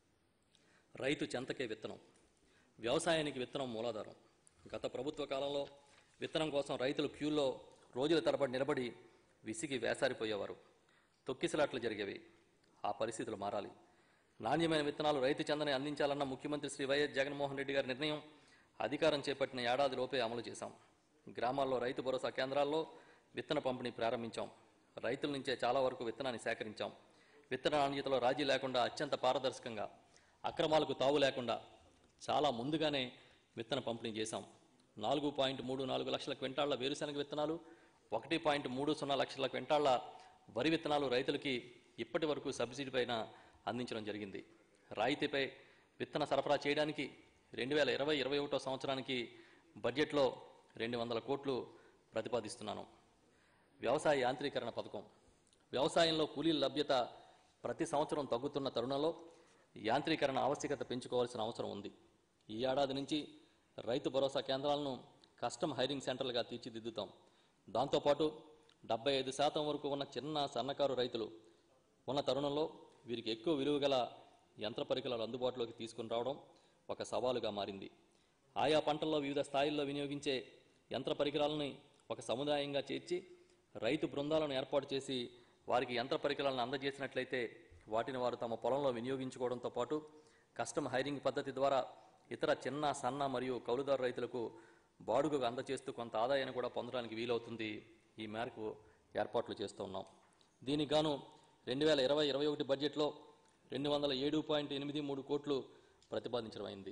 రైతు చెంతకే విత్తనం వ్యవసాయానికి విత్తనం మూలాధారం గత ప్రభుత్వ కాలంలో విత్తనం కోసం రైతులు క్యూల్లో రోజుల తరబడి నిలబడి విసిగి వేసారిపోయేవారు తొక్కిసలాట్లు జరిగేవి ఆ పరిస్థితులు మారాలి నాణ్యమైన విత్తనాలు రైతు చందని అందించాలన్న ముఖ్యమంత్రి శ్రీ వైఎస్ జగన్మోహన్ రెడ్డి గారి నిర్ణయం అధికారం చేపట్టిన ఏడాది లోపే అమలు చేశాం గ్రామాల్లో రైతు భరోసా కేంద్రాల్లో విత్తన పంపిణీ ప్రారంభించాం రైతుల నుంచే చాలా వరకు విత్తనాన్ని సేకరించాం విత్తన నాణ్యతలో రాజీ లేకుండా అత్యంత పారదర్శకంగా అక్రమాలకు తావు లేకుండా చాలా ముందుగానే విత్తన పంపిణీ చేశాం నాలుగు పాయింట్ మూడు నాలుగు లక్షల క్వింటాళ్ల వేరుశనగ విత్తనాలు ఒకటి పాయింట్ మూడు సున్నా లక్షల క్వింటాళ్ల వరి విత్తనాలు రైతులకి ఇప్పటి వరకు సబ్సిడీ పైన అందించడం జరిగింది రాయితీపై విత్తన సరఫరా చేయడానికి రెండు వేల ఇరవై ఇరవై ఒకటో సంవత్సరానికి బడ్జెట్లో రెండు వందల కోట్లు ప్రతిపాదిస్తున్నాను వ్యవసాయ యాంత్రీకరణ పథకం వ్యవసాయంలో కూలీల లభ్యత ప్రతి సంవత్సరం తగ్గుతున్న తరుణంలో యాంత్రీకరణ ఆవశ్యకత పెంచుకోవాల్సిన అవసరం ఉంది ఈ ఏడాది నుంచి రైతు భరోసా కేంద్రాలను కస్టమ్ హైరింగ్ సెంటర్లుగా తీర్చిదిద్దుతాం దాంతోపాటు డెబ్బై ఐదు శాతం వరకు ఉన్న చిన్న సన్నకారు రైతులు ఉన్న తరుణంలో వీరికి ఎక్కువ విలువ గల యంత్ర పరికరాలు అందుబాటులోకి తీసుకుని రావడం ఒక సవాలుగా మారింది ఆయా పంటల్లో వివిధ స్థాయిల్లో వినియోగించే యంత్ర పరికరాలని ఒక సముదాయంగా చేర్చి రైతు బృందాలను ఏర్పాటు చేసి వారికి యంత్ర పరికరాలను అందజేసినట్లయితే వాటిని వారు తమ పొలంలో వినియోగించుకోవడంతో పాటు కస్టమ్ హైరింగ్ పద్ధతి ద్వారా ఇతర చిన్న సన్న మరియు కౌలుదారు రైతులకు బాడుగకు అందజేస్తూ కొంత ఆదాయాన్ని కూడా పొందడానికి వీలవుతుంది ఈ మేరకు ఏర్పాట్లు చేస్తూ ఉన్నాం దీనికి గాను రెండు వేల ఇరవై ఇరవై ఒకటి బడ్జెట్లో రెండు వందల ఏడు పాయింట్ ఎనిమిది మూడు కోట్లు ప్రతిపాదించడం అయింది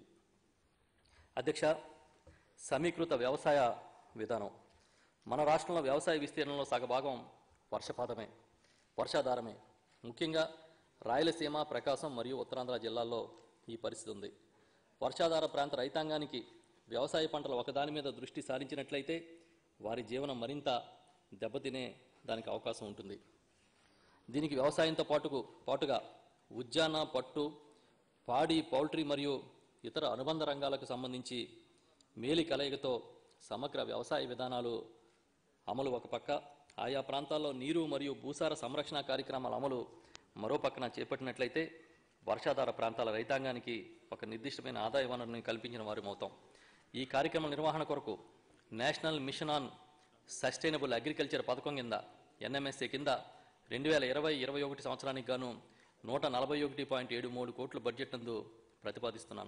అధ్యక్ష సమీకృత వ్యవసాయ విధానం మన రాష్ట్రంలో వ్యవసాయ విస్తీర్ణంలో సగభాగం వర్షపాతమే వర్షాధారమే ముఖ్యంగా రాయలసీమ ప్రకాశం మరియు ఉత్తరాంధ్ర జిల్లాల్లో ఈ పరిస్థితి ఉంది వర్షాధార ప్రాంత రైతాంగానికి వ్యవసాయ పంటలు ఒకదాని మీద దృష్టి సారించినట్లయితే వారి జీవనం మరింత దెబ్బతినే దానికి అవకాశం ఉంటుంది దీనికి వ్యవసాయంతో పాటుకు పాటుగా ఉద్యాన పట్టు పాడి పౌల్ట్రీ మరియు ఇతర అనుబంధ రంగాలకు సంబంధించి మేలి కలయికతో సమగ్ర వ్యవసాయ విధానాలు అమలు ఒక పక్క ఆయా ప్రాంతాల్లో నీరు మరియు భూసార సంరక్షణ కార్యక్రమాల అమలు మరో పక్కన చేపట్టినట్లయితే వర్షాధార ప్రాంతాల రైతాంగానికి ఒక నిర్దిష్టమైన ఆదాయ వనరుని కల్పించిన వారిమవుతాం ఈ కార్యక్రమం నిర్వహణ కొరకు national mission on sustainable agriculture పథకం కింద ఎన్ఎంఎస్ఏ కింద రెండు వేల ఇరవై ఇరవై ఒకటి సంవత్సరానికి గాను నూట నలభై ఒకటి పాయింట్ ఏడు మూడు కోట్ల బడ్జెట్ నందు ప్రతిపాదిస్తున్నాను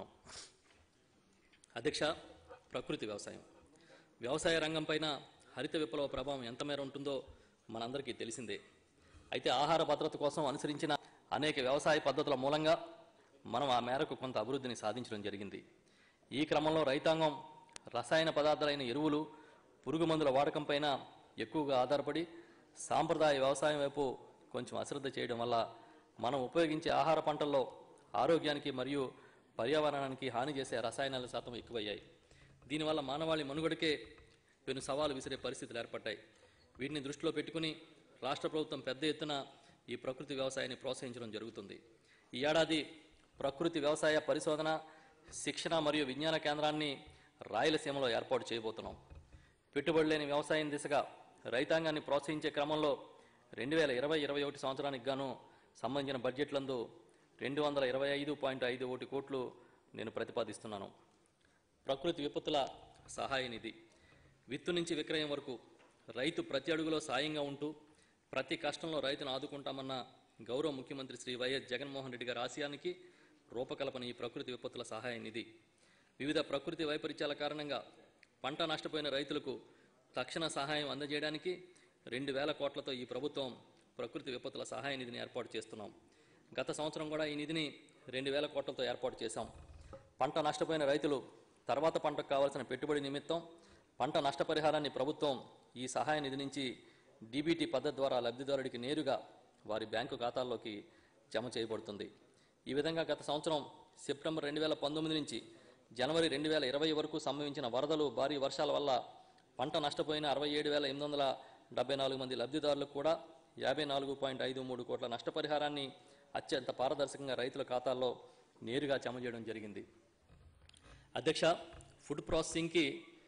అధ్యక్ష ప్రకృతి వ్యవసాయం వ్యవసాయ రంగం పైన హరిత విప్లవ ప్రభావం ఎంత మేర ఉంటుందో మనందరికీ తెలిసిందే అయితే ఆహార భద్రత కోసం అనుసరించిన అనేక వ్యవసాయ పద్ధతుల మూలంగా మనం ఆ మేరకు కొంత అభివృద్ధిని సాధించడం జరిగింది ఈ క్రమంలో రైతాంగం రసాయన పదార్థాలైన ఎరువులు పురుగు మందుల వాడకం పైన ఎక్కువగా ఆధారపడి సాంప్రదాయ వ్యవసాయం వైపు కొంచెం అశ్రద్ధ చేయడం వల్ల మనం ఉపయోగించే ఆహార పంటల్లో ఆరోగ్యానికి మరియు పర్యావరణానికి హాని చేసే రసాయనాల శాతం ఎక్కువయ్యాయి దీనివల్ల మానవాళి మనుగడకే పెను సవాలు విసిరే పరిస్థితులు ఏర్పడ్డాయి వీటిని దృష్టిలో పెట్టుకుని రాష్ట్ర ప్రభుత్వం పెద్ద ఎత్తున ఈ ప్రకృతి వ్యవసాయాన్ని ప్రోత్సహించడం జరుగుతుంది ఈ ఏడాది ప్రకృతి వ్యవసాయ పరిశోధన శిక్షణ మరియు విజ్ఞాన కేంద్రాన్ని రాయలసీమలో ఏర్పాటు చేయబోతున్నాం పెట్టుబడి లేని వ్యవసాయం దిశగా రైతాంగాన్ని ప్రోత్సహించే క్రమంలో రెండు వేల ఇరవై ఇరవై ఒకటి సంవత్సరానికి గాను సంబంధించిన బడ్జెట్లందు రెండు వందల ఇరవై ఐదు పాయింట్ ఐదు ఒకటి కోట్లు నేను ప్రతిపాదిస్తున్నాను ప్రకృతి విపత్తుల సహాయ నిధి విత్తు నుంచి విక్రయం వరకు రైతు ప్రతి అడుగులో సాయంగా ఉంటూ ప్రతి కష్టంలో రైతును ఆదుకుంటామన్న గౌరవ ముఖ్యమంత్రి శ్రీ వైఎస్ జగన్మోహన్ రెడ్డి గారి ఆశయానికి రూపకల్పన ఈ ప్రకృతి విపత్తుల సహాయ నిధి వివిధ ప్రకృతి వైపరీత్యాల కారణంగా పంట నష్టపోయిన రైతులకు తక్షణ సహాయం అందజేయడానికి రెండు వేల కోట్లతో ఈ ప్రభుత్వం ప్రకృతి విపత్తుల సహాయ నిధిని ఏర్పాటు చేస్తున్నాం గత సంవత్సరం కూడా ఈ నిధిని రెండు వేల కోట్లతో ఏర్పాటు చేశాం పంట నష్టపోయిన రైతులు తర్వాత పంటకు కావాల్సిన పెట్టుబడి నిమిత్తం పంట నష్టపరిహారాన్ని ప్రభుత్వం ఈ సహాయ నిధి నుంచి డీబీటీ పద్ధతి ద్వారా లబ్ధిదారుడికి నేరుగా వారి బ్యాంకు ఖాతాల్లోకి జమ చేయబడుతుంది ఈ విధంగా గత సంవత్సరం సెప్టెంబర్ రెండు వేల పంతొమ్మిది నుంచి జనవరి రెండు వేల ఇరవై వరకు సంభవించిన వరదలు భారీ వర్షాల వల్ల పంట నష్టపోయిన అరవై ఏడు వేల ఎనిమిది వందల డెబ్బై నాలుగు మంది లబ్ధిదారులకు కూడా యాభై నాలుగు పాయింట్ ఐదు మూడు కోట్ల నష్టపరిహారాన్ని అత్యంత పారదర్శకంగా రైతుల ఖాతాల్లో నేరుగా జమ చేయడం జరిగింది అధ్యక్ష ఫుడ్ ప్రాసెసింగ్కి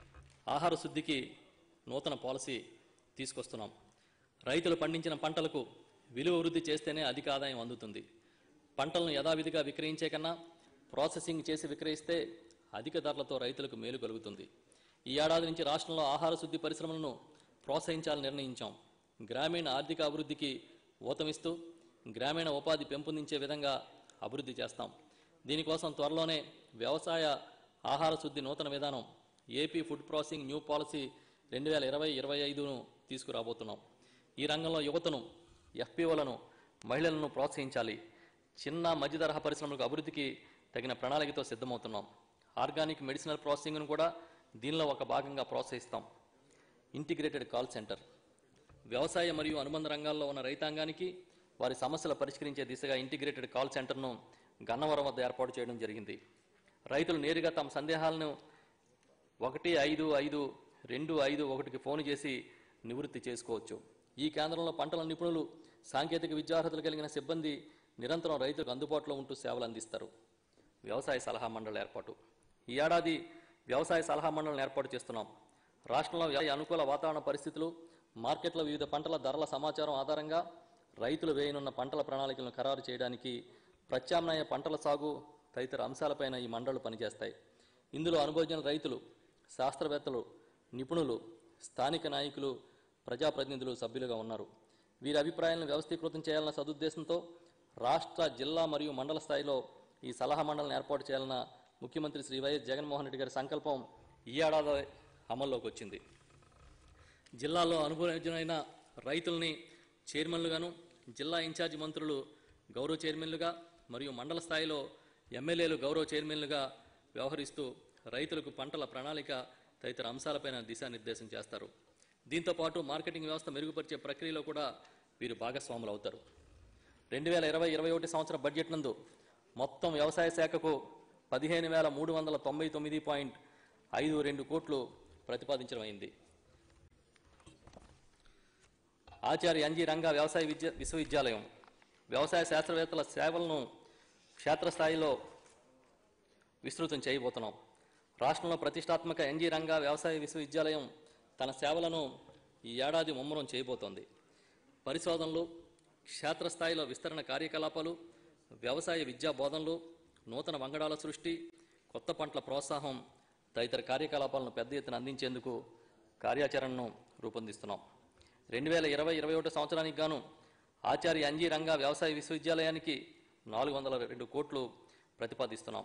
ఆహార శుద్ధికి నూతన పాలసీ తీసుకొస్తున్నాం రైతులు పండించిన పంటలకు విలువ వృద్ధి చేస్తేనే అధిక ఆదాయం అందుతుంది పంటలను యథావిధిగా విక్రయించే కన్నా ప్రాసెసింగ్ చేసి విక్రయిస్తే అధిక ధరలతో రైతులకు మేలు కలుగుతుంది ఈ ఏడాది నుంచి రాష్ట్రంలో ఆహార శుద్ధి పరిశ్రమలను ప్రోత్సహించాలని నిర్ణయించాం గ్రామీణ ఆర్థిక అభివృద్ధికి ఊతమిస్తూ గ్రామీణ ఉపాధి పెంపొందించే విధంగా అభివృద్ధి చేస్తాం దీనికోసం త్వరలోనే వ్యవసాయ ఆహార శుద్ధి నూతన విధానం AP food processing new policy రెండు వేల ఇరవై ఇరవై ఐదును తీసుకురాబోతున్నాం ఈ రంగంలో యువతను ఎఫ్పిఓలను మహిళలను ప్రోత్సహించాలి చిన్న మధ్య తరహా పరిశ్రమలకు అభివృద్ధికి తగిన ప్రణాళికతో సిద్ధమవుతున్నాం ఆర్గానిక్ మెడిసినల్ ప్రాసెసింగ్ను కూడా దీనిలో ఒక భాగంగా ప్రోత్సహిస్తాం ఇంటిగ్రేటెడ్ కాల్ సెంటర్ వ్యవసాయ మరియు అనుబంధ రంగాల్లో ఉన్న రైతాంగానికి వారి సమస్యలు పరిష్కరించే దిశగా ఇంటిగ్రేటెడ్ కాల్ సెంటర్ను గన్నవరం వద్ద ఏర్పాటు చేయడం జరిగింది రైతులు నేరుగా తమ సందేహాలను ఒకటి ఐదు ఐదు రెండు ఐదు ఒకటికి ఫోన్ చేసి నివృత్తి చేసుకోవచ్చు ఈ కేంద్రంలో పంటల నిపుణులు సాంకేతిక విద్యార్హతలు కలిగిన సిబ్బంది నిరంతరం రైతులకు అందుబాటులో ఉంటూ సేవలు అందిస్తారు వ్యవసాయ సలహా మండలి ఏర్పాటు ఈ ఏడాది వ్యవసాయ సలహా మండలిని ఏర్పాటు చేస్తున్నాం రాష్ట్రంలో వ్యవసాయ అనుకూల వాతావరణ పరిస్థితులు మార్కెట్లో వివిధ పంటల ధరల సమాచారం ఆధారంగా రైతులు వేయనున్న పంటల ప్రణాళికలను ఖరారు చేయడానికి ప్రత్యామ్నాయ పంటల సాగు తదితర అంశాలపైన ఈ మండళ్లు పనిచేస్తాయి ఇందులో అనుభవజ్ఞుల రైతులు శాస్త్రవేత్తలు నిపుణులు స్థానిక నాయకులు ప్రజాప్రతినిధులు సభ్యులుగా ఉన్నారు వీరి అభిప్రాయాలను వ్యవస్థీకృతం చేయాలన్న సదుద్దేశంతో రాష్ట్ర జిల్లా మరియు మండల స్థాయిలో ఈ సలహా మండలిని ఏర్పాటు చేయాలన్న ముఖ్యమంత్రి శ్రీ వైఎస్ జగన్మోహన్ రెడ్డి గారి సంకల్పం ఈ ఏడాది అమల్లోకి వచ్చింది జిల్లాలో అనుభవజ్ఞులైన రైతుల్ని చైర్మన్లుగాను జిల్లా ఇన్ఛార్జి మంత్రులు గౌరవ చైర్మన్లుగా మరియు మండల స్థాయిలో ఎమ్మెల్యేలు గౌరవ చైర్మన్లుగా వ్యవహరిస్తూ రైతులకు పంటల ప్రణాళిక తదితర అంశాలపైన దిశానిర్దేశం చేస్తారు దీంతో పాటు మార్కెటింగ్ వ్యవస్థ మెరుగుపరిచే ప్రక్రియలో కూడా వీరు భాగస్వాములు అవుతారు రెండు వేల ఇరవై ఇరవై ఒకటి సంవత్సర బడ్జెట్ నందు మొత్తం వ్యవసాయ శాఖకు పదిహేను వేల మూడు వందల తొంభై తొమ్మిది పాయింట్ ఐదు రెండు కోట్లు ప్రతిపాదించడమైంది ఆచార్య ఎన్జి రంగా వ్యవసాయ విద్య విశ్వవిద్యాలయం వ్యవసాయ శాస్త్రవేత్తల సేవలను క్షేత్రస్థాయిలో విస్తృతం చేయబోతున్నాం రాష్ట్రంలో ప్రతిష్టాత్మక ఎన్జి రంగా వ్యవసాయ విశ్వవిద్యాలయం తన సేవలను ఈ ఏడాది ముమ్మరం చేయబోతోంది పరిశోధనలు క్షేత్రస్థాయిలో విస్తరణ కార్యకలాపాలు వ్యవసాయ విద్యా బోధనలు నూతన వంగడాల సృష్టి కొత్త పంటల ప్రోత్సాహం తదితర కార్యకలాపాలను పెద్ద ఎత్తున అందించేందుకు కార్యాచరణను రూపొందిస్తున్నాం రెండు వేల ఇరవై ఇరవై ఒకటి సంవత్సరానికి గాను ఆచార్య అంజీ రంగా వ్యవసాయ విశ్వవిద్యాలయానికి నాలుగు వందల రెండు కోట్లు ప్రతిపాదిస్తున్నాం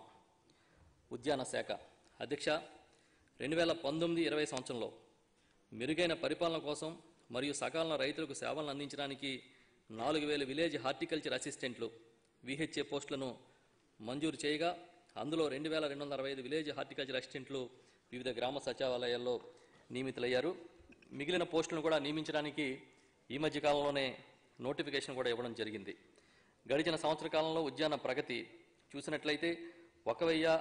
ఉద్యాన శాఖ అధ్యక్ష రెండు వేల పంతొమ్మిది ఇరవై సంవత్సరంలో మెరుగైన పరిపాలన కోసం మరియు సకాలంలో రైతులకు సేవలను అందించడానికి నాలుగు వేల విలేజ్ హార్టికల్చర్ అసిస్టెంట్లు విహెచ్ఏ పోస్టులను మంజూరు చేయగా అందులో రెండు వేల రెండు వందల అరవై ఐదు విలేజ్ హార్టికల్చర్ అసిస్టెంట్లు వివిధ గ్రామ సచివాలయాల్లో నియమితులయ్యారు మిగిలిన పోస్టులను కూడా నియమించడానికి ఈ మధ్య కాలంలోనే నోటిఫికేషన్ కూడా ఇవ్వడం జరిగింది గడిచిన సంవత్సర కాలంలో ఉద్యాన ప్రగతి చూసినట్లయితే ఒక వెయ్యి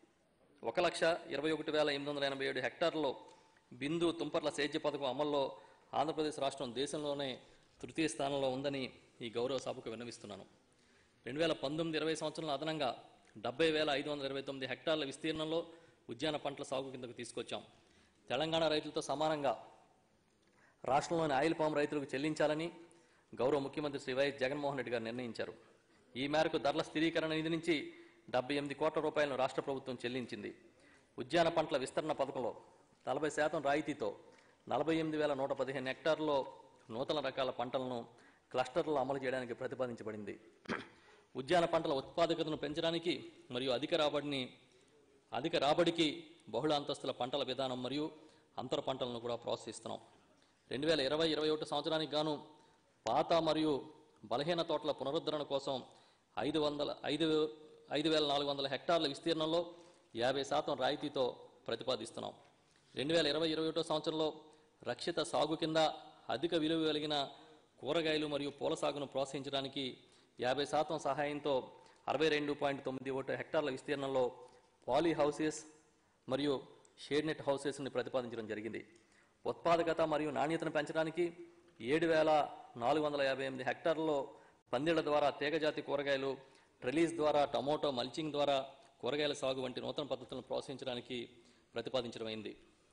ఒక లక్ష ఇరవై ఒకటి వేల ఎనిమిది వందల ఎనభై ఏడు హెక్టార్లలో బిందు తుంపర్ల సేద్య పథకం అమల్లో ఆంధ్రప్రదేశ్ రాష్ట్రం దేశంలోనే తృతీయ స్థానంలో ఉందని ఈ గౌరవ సభకు విన్నవిస్తున్నాను రెండు వేల పంతొమ్మిది ఇరవై సంవత్సరంలో అదనంగా డెబ్బై వేల ఐదు వందల ఇరవై తొమ్మిది హెక్టార్ల విస్తీర్ణంలో ఉద్యాన పంటల సాగు కిందకు తీసుకొచ్చాం తెలంగాణ రైతులతో సమానంగా రాష్ట్రంలోని ఆయిల్ పామ్ రైతులకు చెల్లించాలని గౌరవ ముఖ్యమంత్రి శ్రీ వైఎస్ జగన్మోహన్ రెడ్డి గారు నిర్ణయించారు ఈ మేరకు ధరల స్థిరీకరణ నిధి నుంచి డెబ్బై ఎనిమిది కోట్ల రూపాయలను రాష్ట్ర ప్రభుత్వం చెల్లించింది ఉద్యాన పంటల విస్తరణ పథకంలో నలభై శాతం రాయితీతో నలభై ఎనిమిది వేల నూట పదిహేను హెక్టార్లలో నూతన రకాల పంటలను క్లస్టర్లలో అమలు చేయడానికి ప్రతిపాదించబడింది ఉద్యాన పంటల ఉత్పాదకతను పెంచడానికి మరియు అధిక రాబడిని అధిక రాబడికి బహుళ అంతస్తుల పంటల విధానం మరియు అంతర పంటలను కూడా ప్రోత్సహిస్తున్నాం రెండు వేల ఇరవై ఇరవై ఒకటి సంవత్సరానికి గాను పాత మరియు బలహీన తోటల పునరుద్ధరణ కోసం ఐదు వందల ఐదు ఐదు వేల నాలుగు వందల హెక్టార్ల విస్తీర్ణంలో యాభై శాతం రాయితీతో ప్రతిపాదిస్తున్నాం రెండు వేల ఇరవై ఇరవై ఒకటో సంవత్సరంలో రక్షిత సాగు కింద అధిక విలువ కలిగిన కూరగాయలు మరియు పూల సాగును ప్రోత్సహించడానికి యాభై శాతం సహాయంతో అరవై రెండు పాయింట్ తొమ్మిది ఒకటి హెక్టార్ల విస్తీర్ణంలో పాలీ హౌసెస్ మరియు షేడ్ నెట్ హౌసెస్ని ప్రతిపాదించడం జరిగింది ఉత్పాదకత మరియు నాణ్యతను పెంచడానికి ఏడు వేల నాలుగు వందల యాభై ఎనిమిది హెక్టార్లలో పందిళ్ల ద్వారా తీగజాతి కూరగాయలు ట్రెలీస్ ద్వారా టమోటో మల్చింగ్ ద్వారా కూరగాయల సాగు వంటి నూతన పద్ధతులను ప్రోత్సహించడానికి ప్రతిపాదించడమైంది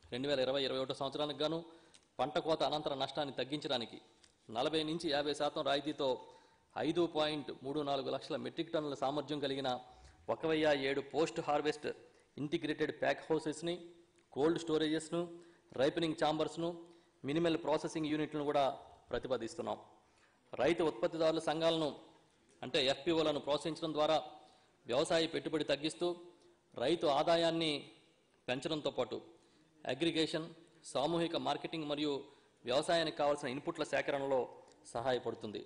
రెండు వేల ఇరవై ఇరవై ఒకటో సంవత్సరానికి గాను పంట కోత అనంతర నష్టాన్ని తగ్గించడానికి నలభై నుంచి యాభై శాతం రాయితీతో ఐదు పాయింట్ మూడు నాలుగు లక్షల మెట్రిక్ టన్నుల సామర్థ్యం కలిగిన ఒక వెయ్యి ఏడు పోస్ట్ హార్వెస్ట్ ఇంటిగ్రేటెడ్ ప్యాక్ హౌసెస్ని కోల్డ్ స్టోరేజెస్ను రైపనింగ్ ఛాంబర్స్ను మినిమల్ ప్రాసెసింగ్ యూనిట్లను కూడా ప్రతిపాదిస్తున్నాం రైతు ఉత్పత్తిదారుల సంఘాలను అంటే ఎఫ్పిఓలను ప్రోత్సహించడం ద్వారా వ్యవసాయ పెట్టుబడి తగ్గిస్తూ రైతు ఆదాయాన్ని పెంచడంతో పాటు అగ్రిగేషన్ సామూహిక మార్కెటింగ్ మరియు వ్యవసాయానికి కావాల్సిన ఇన్పుట్ల సేకరణలో సహాయపడుతుంది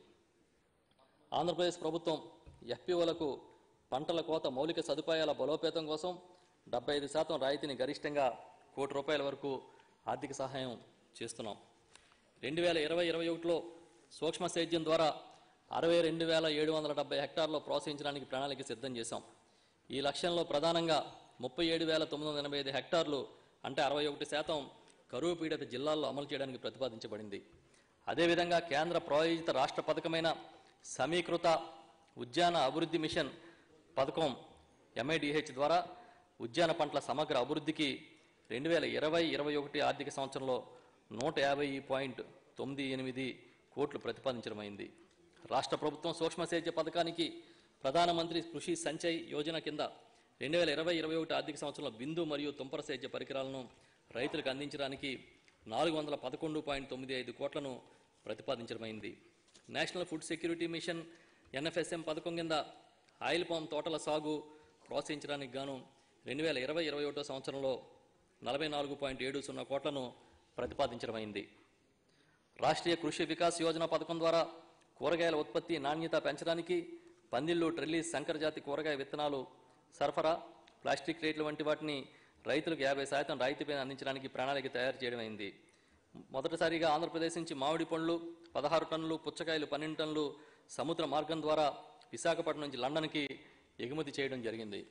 ఆంధ్రప్రదేశ్ ప్రభుత్వం ఎఫ్పిఓలకు పంటల కోత మౌలిక సదుపాయాల బలోపేతం కోసం డెబ్బై ఐదు శాతం రాయితీని గరిష్టంగా కోటి రూపాయల వరకు ఆర్థిక సహాయం చేస్తున్నాం రెండు వేల ఇరవై ఇరవై ఒకటిలో సూక్ష్మ సేద్యం ద్వారా అరవై రెండు వేల ఏడు వందల డెబ్బై హెక్టార్లో ప్రోత్సహించడానికి ప్రణాళిక సిద్ధం చేశాం ఈ లక్ష్యంలో ప్రధానంగా ముప్పై ఏడు వేల తొమ్మిది వందల ఎనభై ఐదు హెక్టార్లు అంటే అరవై ఒకటి శాతం కరువు పీడిత జిల్లాల్లో అమలు చేయడానికి ప్రతిపాదించబడింది అదేవిధంగా కేంద్ర ప్రాయోజిత రాష్ట్ర పథకమైన సమీకృత ఉద్యాన అభివృద్ధి మిషన్ పథకం ఎంఐడిహెచ్ ద్వారా ఉద్యాన పంటల సమగ్ర అభివృద్ధికి రెండు వేల ఇరవై ఇరవై ఒకటి ఆర్థిక సంవత్సరంలో నూట యాభై పాయింట్ తొమ్మిది ఎనిమిది కోట్లు ప్రతిపాదించడమైంది రాష్ట్ర ప్రభుత్వం సూక్ష్మ సేద్య పథకానికి ప్రధానమంత్రి కృషి సంచయ్ యోజన కింద రెండు వేల ఇరవై ఇరవై ఒకటి ఆర్థిక సంవత్సరంలో బిందు మరియు తుంపర సేద్య పరికరాలను రైతులకు అందించడానికి నాలుగు వందల పదకొండు పాయింట్ తొమ్మిది ఐదు కోట్లను ప్రతిపాదించడమైంది national food security mission NFSM పథకం కింద ఆయిల్ పామ్ తోటల సాగు ప్రోత్సహించడానికి గాను రెండు వేల ఇరవై ఇరవై ఒకటో సంవత్సరంలో నలభై నాలుగు పాయింట్ ఏడు సున్నా కోట్లను ప్రతిపాదించడమైంది రాష్ట్రీయ కృషి వికాస్ యోజన పథకం ద్వారా కూరగాయల ఉత్పత్తి నాణ్యత పెంచడానికి పందిళ్ళు ట్రెల్లీస్ సంకరజాతి కూరగాయ విత్తనాలు సరఫరా ప్లాస్టిక్ రేట్లు వంటి వాటిని రైతులకు యాభై శాతం రాయితీపై అందించడానికి ప్రణాళిక తయారు చేయడమైంది మొదటిసారిగా ఆంధ్రప్రదేశ్ నుంచి మామిడి పండ్లు పదహారు టన్నులు పుచ్చకాయలు పన్నెండు టన్నులు సముద్ర మార్గం ద్వారా విశాఖపట్నం నుంచి లండన్కి ఎగుమతి చేయడం జరిగింది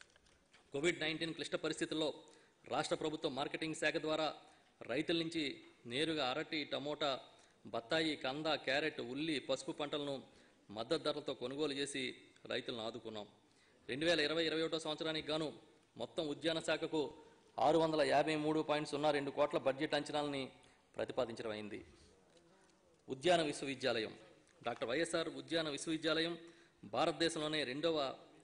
కోవిడ్ నైన్టీన్ క్లిష్ట పరిస్థితుల్లో రాష్ట్ర ప్రభుత్వం మార్కెటింగ్ శాఖ ద్వారా రైతుల నుంచి నేరుగా అరటి టమోటా బత్తాయి కంద క్యారెట్ ఉల్లి పసుపు పంటలను మద్దతు ధరలతో కొనుగోలు చేసి రైతులను ఆదుకున్నాం రెండు వేల ఇరవై ఇరవై ఒకటో సంవత్సరానికి గాను మొత్తం ఉద్యాన శాఖకు ఆరు వందల యాభై మూడు పాయింట్ సున్నా రెండు కోట్ల బడ్జెట్ అంచనాలని ప్రతిపాదించడం అయింది ఉద్యాన విశ్వవిద్యాలయం డాక్టర్ వైఎస్ఆర్ ఉద్యాన విశ్వవిద్యాలయం భారతదేశంలోనే రెండవ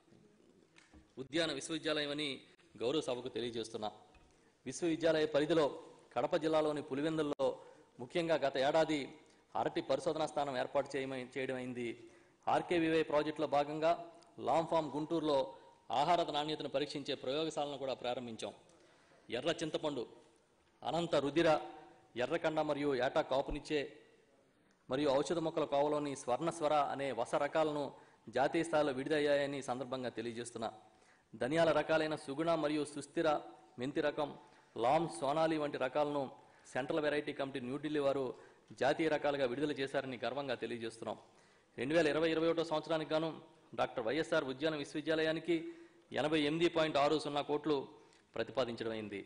ఉద్యాన విశ్వవిద్యాలయం అని గౌరవ సభకు తెలియజేస్తున్నా విశ్వవిద్యాలయ పరిధిలో కడప జిల్లాలోని పులివెందుల్లో ముఖ్యంగా గత ఏడాది అరటి పరిశోధనా స్థానం ఏర్పాటు చేయమై చేయడమైంది ఆర్కేవివై ప్రాజెక్టులో భాగంగా లాంగ్ ఫామ్ గుంటూరులో ఆహార నాణ్యతను పరీక్షించే ప్రయోగశాలను కూడా ప్రారంభించాం ఎర్ర చింతపండు అనంత రుధిర ఎర్రకండ మరియు ఏటా కాపునిచ్చే మరియు ఔషధ మొక్కల కోవలోని స్వర్ణస్వర అనే వస రకాలను జాతీయ స్థాయిలో విడుదలయ్యాయని ఈ సందర్భంగా తెలియజేస్తున్నా ధనియాల రకాలైన సుగుణ మరియు సుస్థిర మెంతి రకం లామ్ సోనాలి వంటి రకాలను సెంట్రల్ వెరైటీ కమిటీ న్యూఢిల్లీ వారు జాతీయ రకాలుగా విడుదల చేశారని గర్వంగా తెలియజేస్తున్నాం రెండు వేల ఇరవై ఇరవై ఒకటో సంవత్సరానికి గాను డాక్టర్ వైఎస్ఆర్ ఉద్యాన విశ్వవిద్యాలయానికి ఎనభై ఎనిమిది పాయింట్ ఆరు సున్నా కోట్లు ప్రతిపాదించడమైంది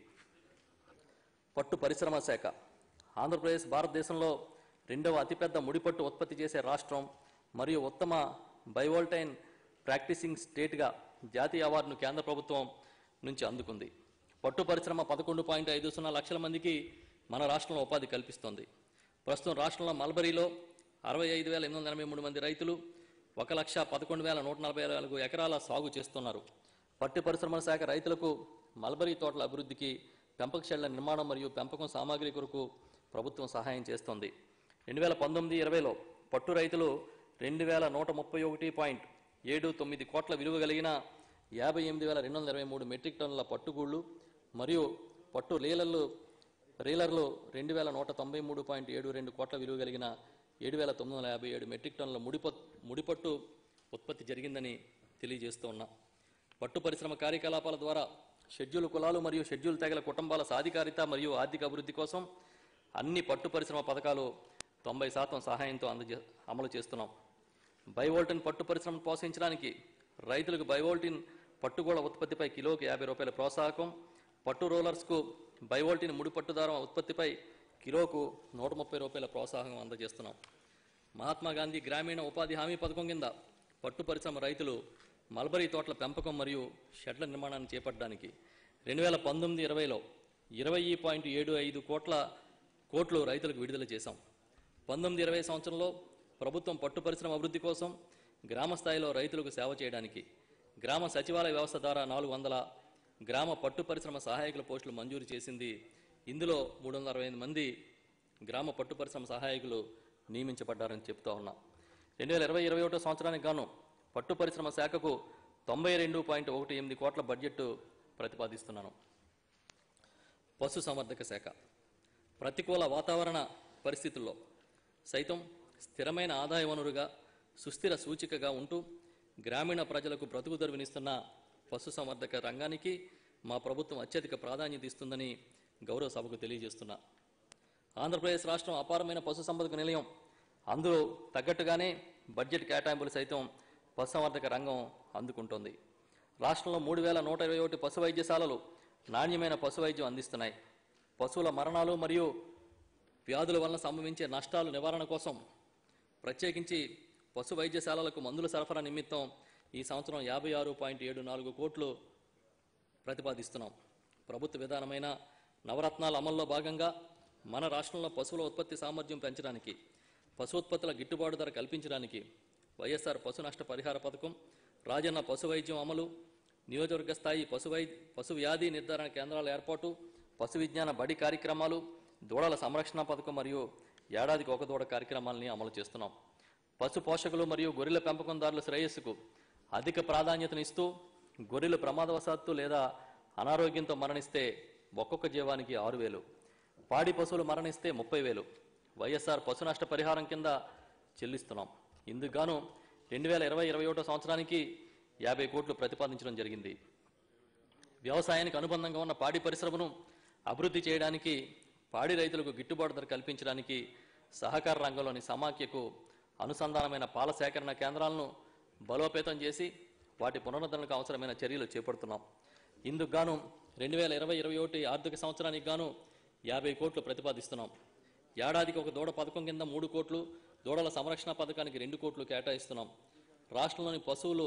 పట్టు పరిశ్రమ శాఖ ఆంధ్రప్రదేశ్ భారతదేశంలో రెండవ అతిపెద్ద ముడిపట్టు ఉత్పత్తి చేసే రాష్ట్రం మరియు ఉత్తమ బైవోల్టైన్ ప్రాక్టీసింగ్ స్టేట్గా జాతీయ అవార్డును కేంద్ర ప్రభుత్వం నుంచి అందుకుంది పట్టు పరిశ్రమ పదకొండు పాయింట్ ఐదు సున్నా లక్షల మందికి మన రాష్ట్రంలో ఉపాధి కల్పిస్తోంది ప్రస్తుతం రాష్ట్రంలో మల్బరీలో అరవై ఐదు వేల ఎనిమిది వందల ఎనభై మూడు మంది రైతులు ఒక లక్ష పదకొండు వేల నూట నలభై నాలుగు ఎకరాల సాగు చేస్తున్నారు పట్టు పరిశ్రమల శాఖ రైతులకు మల్బరీ తోటల అభివృద్ధికి పెంపక షెడ్ల నిర్మాణం మరియు పెంపకం సామాగ్రి కొరకు ప్రభుత్వం సహాయం చేస్తోంది రెండు వేల పంతొమ్మిది ఇరవైలో పట్టు రైతులు రెండు వేల నూట ముప్పై ఒకటి పాయింట్ ఏడు తొమ్మిది కోట్ల విలువ కలిగిన యాభై ఎనిమిది వేల రెండు వందల ఇరవై మూడు మెట్రిక్ టన్నుల పట్టుగూళ్ళు మరియు పట్టు రీలర్లు రీలర్లు రెండు వేల నూట తొంభై మూడు పాయింట్ ఏడు రెండు కోట్ల విలువ కలిగిన ఏడు వేల తొమ్మిది వందల యాభై ఏడు మెట్రిక్ టన్నుల ముడిపట్ ముడిపట్టు ఉత్పత్తి జరిగిందని తెలియజేస్తూ ఉన్నా పట్టు పరిశ్రమ కార్యకలాపాల ద్వారా షెడ్యూల్ కులాలు మరియు షెడ్యూల్ తెగల కుటుంబాల సాధికారిత మరియు ఆర్థిక అభివృద్ధి కోసం అన్ని పట్టు పరిశ్రమ పథకాలు తొంభై శాతం సహాయంతో అందజే అమలు చేస్తున్నాం బైవోల్టిన్ పట్టు పరిశ్రమను ప్రోత్సహించడానికి రైతులకు బైవోల్టిన్ పట్టుగోళ ఉత్పత్తిపై కిలోకి యాభై రూపాయల ప్రోత్సాహకం పట్టు రోలర్స్కు బైవోల్టిన్ ముడి పట్టుదారం ఉత్పత్తిపై కిలోకు నూట ముప్పై రూపాయల ప్రోత్సాహం అందజేస్తున్నాం మహాత్మా గాంధీ గ్రామీణ ఉపాధి హామీ పథకం కింద పట్టు పరిశ్రమ రైతులు మల్బరీ తోటల పెంపకం మరియు షెడ్ల నిర్మాణాన్ని చేపట్టడానికి రెండు వేల పంతొమ్మిది ఇరవైలో ఇరవై పాయింట్ ఏడు ఐదు కోట్ల కోట్లు రైతులకు విడుదల చేశాం పంతొమ్మిది ఇరవై సంవత్సరంలో ప్రభుత్వం పట్టు పరిశ్రమ అభివృద్ధి కోసం గ్రామ స్థాయిలో రైతులకు సేవ చేయడానికి గ్రామ సచివాలయ వ్యవస్థ ద్వారా నాలుగు వందల గ్రామ పట్టు పరిశ్రమ సహాయకుల పోస్టులు మంజూరు చేసింది ఇందులో మూడు వందల అరవై ఐదు మంది గ్రామ పట్టు పరిశ్రమ సహాయకులు నియమించబడ్డారని చెప్తా ఉన్నా రెండు వేల ఇరవై ఇరవై ఒకటో సంవత్సరానికి గాను పట్టు పరిశ్రమ శాఖకు తొంభై రెండు పాయింట్ ఒకటి ఎనిమిది కోట్ల బడ్జెట్ ప్రతిపాదిస్తున్నాను పశు సంవర్ధక శాఖ ప్రతికూల వాతావరణ పరిస్థితుల్లో సైతం స్థిరమైన ఆదాయ వనరుగా సుస్థిర సూచికగా ఉంటూ గ్రామీణ ప్రజలకు బ్రతుకు తెరువునిస్తున్న పశు సంవర్ధక రంగానికి మా ప్రభుత్వం అత్యధిక ప్రాధాన్యత ఇస్తుందని గౌరవ సభకు తెలియజేస్తున్నా ఆంధ్రప్రదేశ్ రాష్ట్రం అపారమైన పశు సంపదకు నిలయం అందులో తగ్గట్టుగానే బడ్జెట్ కేటాయింపులు సైతం పశుసంవర్ధక రంగం అందుకుంటోంది రాష్ట్రంలో మూడు వేల నూట ఇరవై ఒకటి పశు వైద్యశాలలు నాణ్యమైన పశు వైద్యం అందిస్తున్నాయి పశువుల మరణాలు మరియు వ్యాధుల వలన సంభవించే నష్టాలు నివారణ కోసం ప్రత్యేకించి పశు వైద్యశాలలకు మందుల సరఫరా నిమిత్తం ఈ సంవత్సరం యాభై ఆరు పాయింట్ ఏడు నాలుగు కోట్లు ప్రతిపాదిస్తున్నాం ప్రభుత్వ విధానమైన నవరత్నాల అమల్లో భాగంగా మన రాష్ట్రంలో పశువుల ఉత్పత్తి సామర్థ్యం పెంచడానికి పశు ఉత్పత్తుల గిట్టుబాటు ధర కల్పించడానికి వైఎస్ఆర్ పశు నష్ట పరిహార పథకం రాజన్న పశు వైద్యం అమలు నియోజకవర్గ స్థాయి పశు వై పశు వ్యాధి నిర్ధారణ కేంద్రాల ఏర్పాటు పశు విజ్ఞాన బడి కార్యక్రమాలు దూడల సంరక్షణ పథకం మరియు ఏడాదికి ఒక దూడ కార్యక్రమాలని అమలు చేస్తున్నాం పశు పోషకులు మరియు గొర్రెల పెంపకందారుల శ్రేయస్సుకు అధిక ప్రాధాన్యతనిస్తూ గొర్రెలు ప్రమాదవశాత్తు లేదా అనారోగ్యంతో మరణిస్తే ఒక్కొక్క జీవానికి ఆరు వేలు పాడి పశువులు మరణిస్తే ముప్పై వేలు వైఎస్ఆర్ పశు నష్ట పరిహారం కింద చెల్లిస్తున్నాం ఇందుకు గాను రెండు వేల ఇరవై ఇరవై ఒకటో సంవత్సరానికి యాభై కోట్లు ప్రతిపాదించడం జరిగింది వ్యవసాయానికి అనుబంధంగా ఉన్న పాడి పరిశ్రమను అభివృద్ధి చేయడానికి పాడి రైతులకు గిట్టుబాటు ధర కల్పించడానికి సహకార రంగంలోని సమాఖ్యకు అనుసంధానమైన పాల సేకరణ కేంద్రాలను బలోపేతం చేసి వాటి పునరుద్ధరణకు అవసరమైన చర్యలు చేపడుతున్నాం ఇందుకు గాను రెండు వేల ఇరవై ఇరవై ఒకటి ఆర్థిక సంవత్సరానికి గాను యాభై కోట్లు ప్రతిపాదిస్తున్నాం ఏడాదికి ఒక దూడ పథకం కింద మూడు కోట్లు దూడల సంరక్షణ పథకానికి రెండు కోట్లు కేటాయిస్తున్నాం రాష్ట్రంలోని పశువులు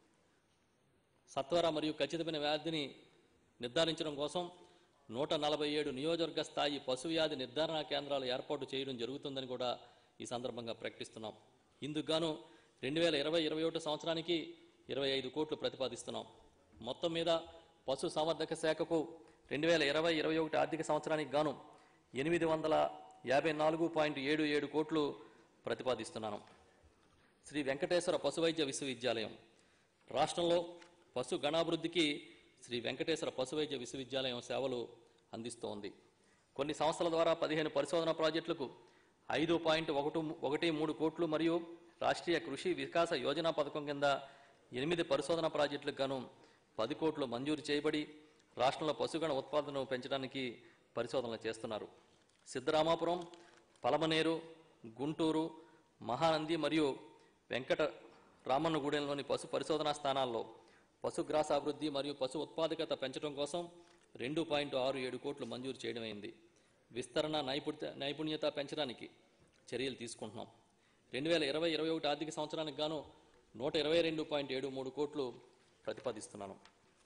సత్వర మరియు ఖచ్చితమైన వ్యాధిని నిర్ధారించడం కోసం నూట నలభై ఏడు నియోజకవర్గ స్థాయి పశు వ్యాధి నిర్ధారణ కేంద్రాలు ఏర్పాటు చేయడం జరుగుతుందని కూడా ఈ సందర్భంగా ప్రకటిస్తున్నాం ఇందుకు గాను రెండు వేల ఇరవై ఇరవై ఒకటి సంవత్సరానికి ఇరవై ఐదు కోట్లు ప్రతిపాదిస్తున్నాం మొత్తం మీద పశు సంవర్ధక శాఖకు రెండు వేల ఇరవై ఇరవై ఒకటి ఆర్థిక సంవత్సరానికి గాను ఎనిమిది వందల యాభై నాలుగు పాయింట్ ఏడు ఏడు కోట్లు ప్రతిపాదిస్తున్నాను శ్రీ వెంకటేశ్వర పశు వైద్య విశ్వవిద్యాలయం రాష్ట్రంలో పశు గణాభివృద్ధికి శ్రీ వెంకటేశ్వర పశు వైద్య విశ్వవిద్యాలయం సేవలు అందిస్తోంది కొన్ని సంస్థల ద్వారా పదిహేను పరిశోధన ప్రాజెక్టులకు ఐదు పాయింట్ ఒకటి ఒకటి మూడు కోట్లు మరియు రాష్ట్రీయ కృషి వికాస యోజన పథకం కింద ఎనిమిది పరిశోధన ప్రాజెక్టులకు గాను పది కోట్లు మంజూరు చేయబడి రాష్ట్రంలో పశుగణ ఉత్పాదనను పెంచడానికి పరిశోధనలు చేస్తున్నారు సిద్ధరామాపురం పలమనేరు గుంటూరు మహానంది మరియు వెంకట రామన్నగూడెంలోని పశు పరిశోధనా స్థానాల్లో పశుగ్రాస అభివృద్ధి మరియు పశు ఉత్పాదకత పెంచడం కోసం రెండు పాయింట్ ఆరు ఏడు కోట్లు మంజూరు చేయడమైంది విస్తరణ నైపుణ్యత నైపుణ్యత పెంచడానికి చర్యలు తీసుకుంటున్నాం రెండు వేల ఇరవై ఇరవై ఒకటి ఆర్థిక సంవత్సరానికి గాను నూట ఇరవై రెండు పాయింట్ ఏడు మూడు కోట్లు ప్రతిపాదిస్తున్నాను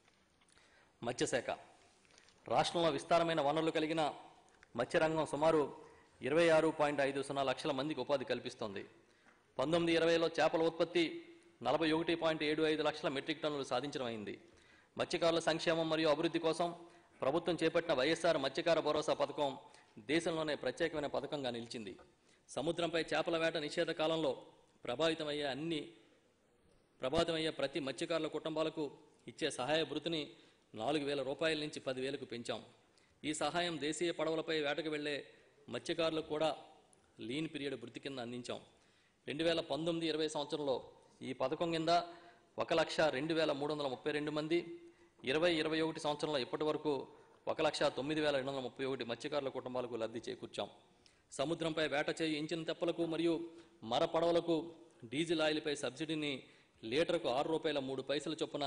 మత్స్యశాఖ రాష్ట్రంలో విస్తారమైన వనరులు కలిగిన మత్స్యరంగం సుమారు ఇరవై ఆరు పాయింట్ ఐదు సున్నా లక్షల మందికి ఉపాధి కల్పిస్తోంది పంతొమ్మిది ఇరవైలో చేపల ఉత్పత్తి నలభై ఒకటి పాయింట్ ఏడు ఐదు లక్షల మెట్రిక్ టన్నులు సాధించడం అయింది మత్స్యకారుల సంక్షేమం మరియు అభివృద్ధి కోసం ప్రభుత్వం చేపట్టిన వైఎస్ఆర్ మత్స్యకార భరోసా పథకం దేశంలోనే ప్రత్యేకమైన పథకంగా నిలిచింది సముద్రంపై చేపల వేట నిషేధ కాలంలో ప్రభావితమయ్యే అన్ని ప్రభావితమయ్యే ప్రతి మత్స్యకారుల కుటుంబాలకు ఇచ్చే సహాయ భృతిని నాలుగు వేల రూపాయల నుంచి పదివేలకు పెంచాం ఈ సహాయం దేశీయ పడవలపై వేటకు వెళ్లే మత్స్యకారులకు కూడా లీన్ పీరియడ్ భృతి కింద అందించాం రెండు వేల పంతొమ్మిది ఇరవై సంవత్సరంలో ఈ పథకం కింద ఒక లక్ష రెండు వేల మూడు వందల ముప్పై రెండు మంది ఇరవై ఇరవై ఒకటి సంవత్సరంలో ఇప్పటి వరకు ఒక లక్ష తొమ్మిది వేల రెండు వందల ముప్పై ఒకటి మత్స్యకారుల కుటుంబాలకు లబ్ధి చేకూర్చాం సముద్రంపై వేట చేయి ఇంచిన తెప్పలకు మరియు మర పడవలకు డీజిల్ ఆయిల్పై సబ్సిడీని లీటర్కు ఆరు రూపాయల మూడు పైసల చొప్పున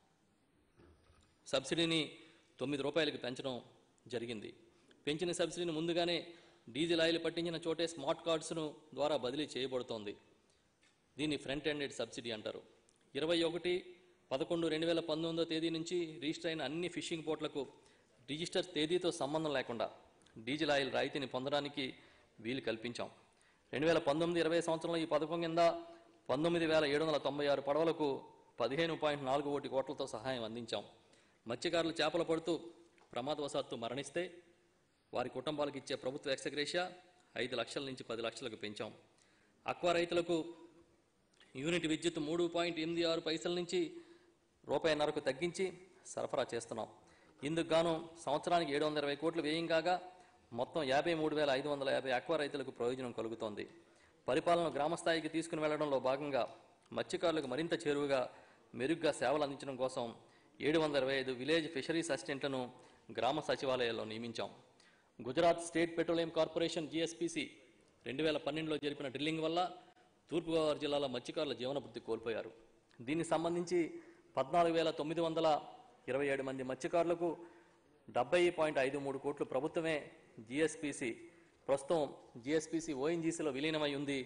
సబ్సిడీని తొమ్మిది రూపాయలకు పెంచడం జరిగింది పెంచిన సబ్సిడీని ముందుగానే డీజిల్ ఆయిల్ పట్టించిన చోటే స్మార్ట్ కార్డ్స్ను ద్వారా బదిలీ చేయబడుతోంది దీన్ని ఫ్రంట్ ఎండెడ్ సబ్సిడీ అంటారు ఇరవై ఒకటి పదకొండు రెండు వేల పంతొమ్మిదో తేదీ నుంచి రిజిస్టర్ అయిన అన్ని ఫిషింగ్ పోర్ట్లకు రిజిస్టర్ తేదీతో సంబంధం లేకుండా డీజిల్ ఆయిల్ రాయితీని పొందడానికి వీలు కల్పించాం రెండు వేల పంతొమ్మిది ఇరవై సంవత్సరంలో ఈ పథకం కింద పంతొమ్మిది వేల ఏడు వందల తొంభై ఆరు పడవలకు పదిహేను పాయింట్ నాలుగు కోటి కోట్లతో సహాయం అందించాం మత్స్యకారులు చేపలు పడుతూ ప్రమాదవశాత్తు మరణిస్తే వారి కుటుంబాలకు ఇచ్చే ప్రభుత్వ ఎక్సగ్రేషియా ఐదు లక్షల నుంచి పది లక్షలకు పెంచాం అక్వా రైతులకు యూనిట్ విద్యుత్ మూడు పాయింట్ ఎనిమిది ఆరు పైసల నుంచి రూపాయిన్నరకు తగ్గించి సరఫరా చేస్తున్నాం ఇందుకు గాను సంవత్సరానికి ఏడు వందల ఇరవై కోట్లు వ్యయం కాగా మొత్తం యాభై మూడు వేల ఐదు వందల యాభై అక్వా రైతులకు ప్రయోజనం కలుగుతోంది పరిపాలన గ్రామ స్థాయికి తీసుకుని వెళ్లడంలో భాగంగా మత్స్యకారులకు మరింత చేరువగా మెరుగ్గా సేవలు అందించడం కోసం ఏడు వందల ఇరవై ఐదు విలేజ్ ఫిషరీస్ అసిస్టెంట్లను గ్రామ సచివాలయాల్లో నియమించాం Gujarat state petroleum corporation GSPC రెండు వేల పన్నెండులో జరిపిన డ్రిల్లింగ్ వల్ల తూర్పుగోదావరి జిల్లాలో మత్స్యకారుల జీవనభృతి కోల్పోయారు దీనికి సంబంధించి పద్నాలుగు వేల తొమ్మిది వందల ఇరవై ఏడు మంది మత్స్యకారులకు డెబ్బై పాయింట్ ఐదు మూడు కోట్లు ప్రభుత్వమే జిఎస్పిసి ప్రస్తుతం జిఎస్పిసి ఓఎన్జీసీలో విలీనమై ఉంది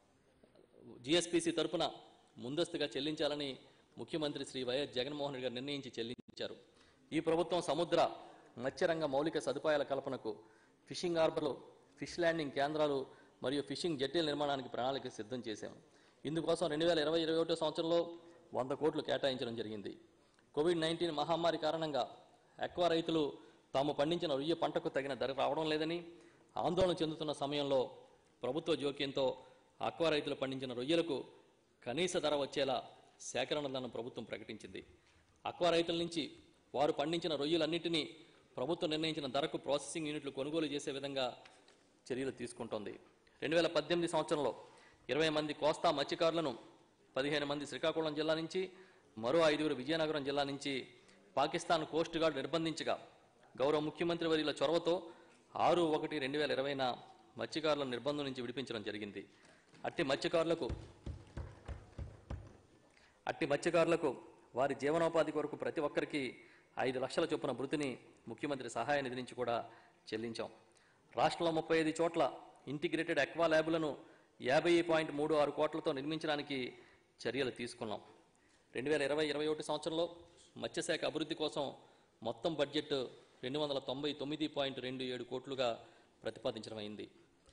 జిఎస్పిసి తరపున ముందస్తుగా చెల్లించాలని ముఖ్యమంత్రి శ్రీ వైఎస్ జగన్మోహన్ రెడ్డి గారు నిర్ణయించి చెల్లించారు ఈ ప్రభుత్వం సముద్ర మత్స్యరంగ మౌలిక సదుపాయాల కల్పనకు ఫిషింగ్ హార్బర్లు ఫిష్ ల్యాండింగ్ కేంద్రాలు మరియు ఫిషింగ్ జట్టీల నిర్మాణానికి ప్రణాళిక సిద్ధం చేశాము ఇందుకోసం రెండు వేల ఇరవై ఇరవై ఒకటో సంవత్సరంలో వంద కోట్లు కేటాయించడం జరిగింది కోవిడ్ నైన్టీన్ మహమ్మారి కారణంగా ఎక్కువ రైతులు తాము పండించిన రొయ్య పంటకు తగిన ధర రావడం లేదని ఆందోళన చెందుతున్న సమయంలో ప్రభుత్వ జోక్యంతో అక్వా రైతులు పండించిన రొయ్యలకు కనీస ధర వచ్చేలా సేకరణ ధనం ప్రభుత్వం ప్రకటించింది అక్వా రైతుల నుంచి వారు పండించిన రొయ్యలన్నింటినీ ప్రభుత్వం నిర్ణయించిన ధరకు ప్రాసెసింగ్ యూనిట్లు కొనుగోలు చేసే విధంగా చర్యలు తీసుకుంటోంది రెండు వేల పద్దెనిమిది సంవత్సరంలో ఇరవై మంది కోస్తా మత్స్యకారులను పదిహేను మంది శ్రీకాకుళం జిల్లా నుంచి మరో ఐదుగురు విజయనగరం జిల్లా నుంచి పాకిస్తాన్ కోస్ట్ గార్డ్ నిర్బంధించగా గౌరవ ముఖ్యమంత్రి వర్యుల చొరవతో ఆరు ఒకటి రెండు వేల ఇరవైన మత్స్యకారుల నిర్బంధం నుంచి విడిపించడం జరిగింది అట్టి మత్స్యకారులకు అట్టి మత్స్యకారులకు వారి జీవనోపాధి కొరకు ప్రతి ఒక్కరికి ఐదు లక్షల చొప్పున భృతిని ముఖ్యమంత్రి సహాయ నిధి నుంచి కూడా చెల్లించాం రాష్ట్రంలో ముప్పై ఐదు చోట్ల ఇంటిగ్రేటెడ్ ఎక్వా ల్యాబులను యాభై పాయింట్ మూడు ఆరు కోట్లతో నిర్మించడానికి చర్యలు తీసుకున్నాం రెండు వేల ఇరవై ఇరవై ఒకటి సంవత్సరంలో మత్స్యశాఖ అభివృద్ధి కోసం మొత్తం బడ్జెట్ రెండు వందల తొంభై తొమ్మిది పాయింట్ రెండు ఏడు కోట్లుగా ప్రతిపాదించడం అయింది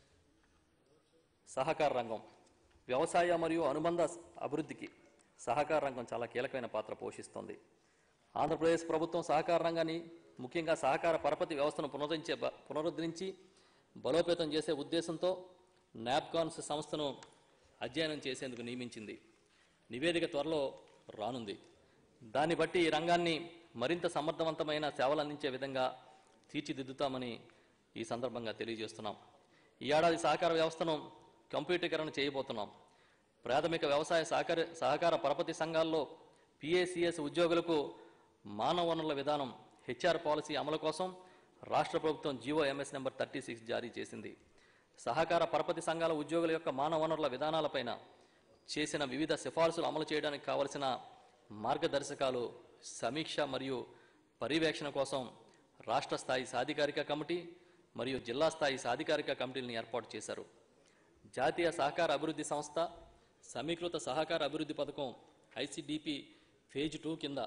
సహకార రంగం వ్యవసాయ మరియు అనుబంధ స- అభివృద్ధికి సహకార రంగం చాలా కీలకమైన పాత్ర పోషిస్తోంది ఆంధ్రప్రదేశ్ ప్రభుత్వం సహకార రంగాన్ని ముఖ్యంగా సహకార పరపతి వ్యవస్థను పునరుద్ధరించే బ- పునరుద్ధరించి బలోపేతం చేసే ఉద్దేశంతో నాప్కాన్స్ సంస్థను అధ్యయనం చేసేందుకు నియమించింది నివేదిక త్వరలో రానుంది దాన్ని బట్టి ఈ రంగాన్ని మరింత సమర్థవంతమైన సేవలు అందించే విధంగా తీర్చిదిద్దుతామని ఈ సందర్భంగా తెలియజేస్తున్నాం ఈ ఏడాది సహకార వ్యవస్థను కంప్యూటీకరణ చేయబోతున్నాం ప్రాథమిక వ్యవసాయ సహకార సహకార పరపతి సంఘాల్లో పిఏసిఎస్ ఉద్యోగులకు మానవ వనరుల విధానం హెచ్ఆర్ పాలసీ అమలు కోసం రాష్ట్ర ప్రభుత్వం GO MS number thirty six జారీ చేసింది సహకార పరపతి సంఘాల ఉద్యోగుల యొక్క మానవ వనరుల విధానాలపైన చేసిన వివిధ సిఫార్సులు అమలు చేయడానికి కావలసిన మార్గదర్శకాలు సమీక్ష మరియు పర్యవేక్షణ కోసం రాష్ట్ర స్థాయి సాధికారిక కమిటీ మరియు జిల్లా స్థాయి సాధికారిక కమిటీలను ఏర్పాటు చేశారు జాతీయ సహకార అభివృద్ధి సంస్థ సమీకృత సహకార అభివృద్ధి పథకం ఐసిడిపి ఫేజ్ టూ కింద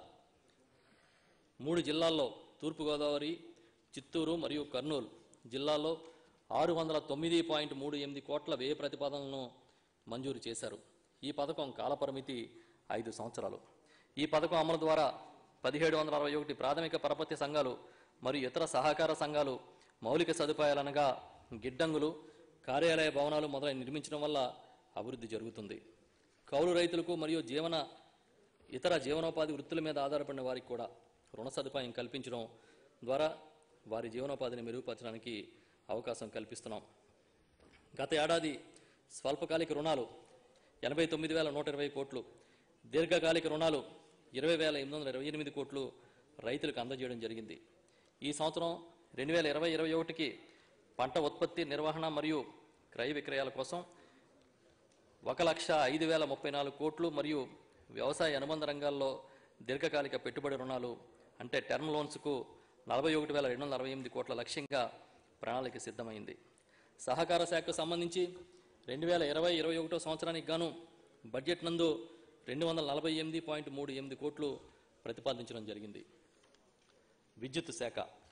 మూడు జిల్లాల్లో తూర్పుగోదావరి చిత్తూరు మరియు కర్నూలు జిల్లాల్లో ఆరు వందల తొమ్మిది పాయింట్ మూడు ఎనిమిది కోట్ల వ్యయ ప్రతిపాదనలను మంజూరు చేశారు ఈ పథకం కాలపరిమితి ఐదు సంవత్సరాలు ఈ పథకం అమలు ద్వారా పదిహేడు వందల అరవై ఒకటి ప్రాథమిక పరపతి సంఘాలు మరియు ఇతర సహకార సంఘాలు మౌలిక సదుపాయాలనగా గిడ్డంగులు కార్యాలయ భవనాలు మొదలై నిర్మించడం వల్ల అభివృద్ధి జరుగుతుంది కౌలు రైతులకు మరియు జీవన ఇతర జీవనోపాధి వృత్తుల మీద ఆధారపడిన వారికి కూడా రుణ సదుపాయం కల్పించడం ద్వారా వారి జీవనోపాధిని మెరుగుపరచడానికి అవకాశం కల్పిస్తున్నాం గత ఏడాది స్వల్పకాలిక రుణాలు ఎనభై తొమ్మిది వేల నూట ఇరవై కోట్లు దీర్ఘకాలిక రుణాలు ఇరవై వేల ఎనిమిది వందల ఇరవై ఎనిమిది కోట్లు రైతులకు అందజేయడం జరిగింది ఈ సంవత్సరం రెండు వేల ఇరవై ఇరవై ఒకటికి పంట ఉత్పత్తి నిర్వహణ మరియు క్రయ విక్రయాల కోసం ఒక లక్ష ఐదు వేల ముప్పై నాలుగు కోట్లు మరియు వ్యవసాయ అనుబంధ రంగాల్లో దీర్ఘకాలిక పెట్టుబడి రుణాలు అంటే టర్మ్ లోన్స్కు నలభై ఒకటి వేల రెండు వందల అరవై ఎనిమిది కోట్ల లక్ష్యంగా ప్రణాళిక సిద్ధమైంది సహకార శాఖకు సంబంధించి రెండు వేల ఇరవై ఇరవై ఒకటో సంవత్సరానికి గాను బడ్జెట్ నందు రెండు వందల నలభై ఎనిమిది పాయింట్ మూడు ఎనిమిది కోట్లు ప్రతిపాదించడం జరిగింది విద్యుత్ శాఖ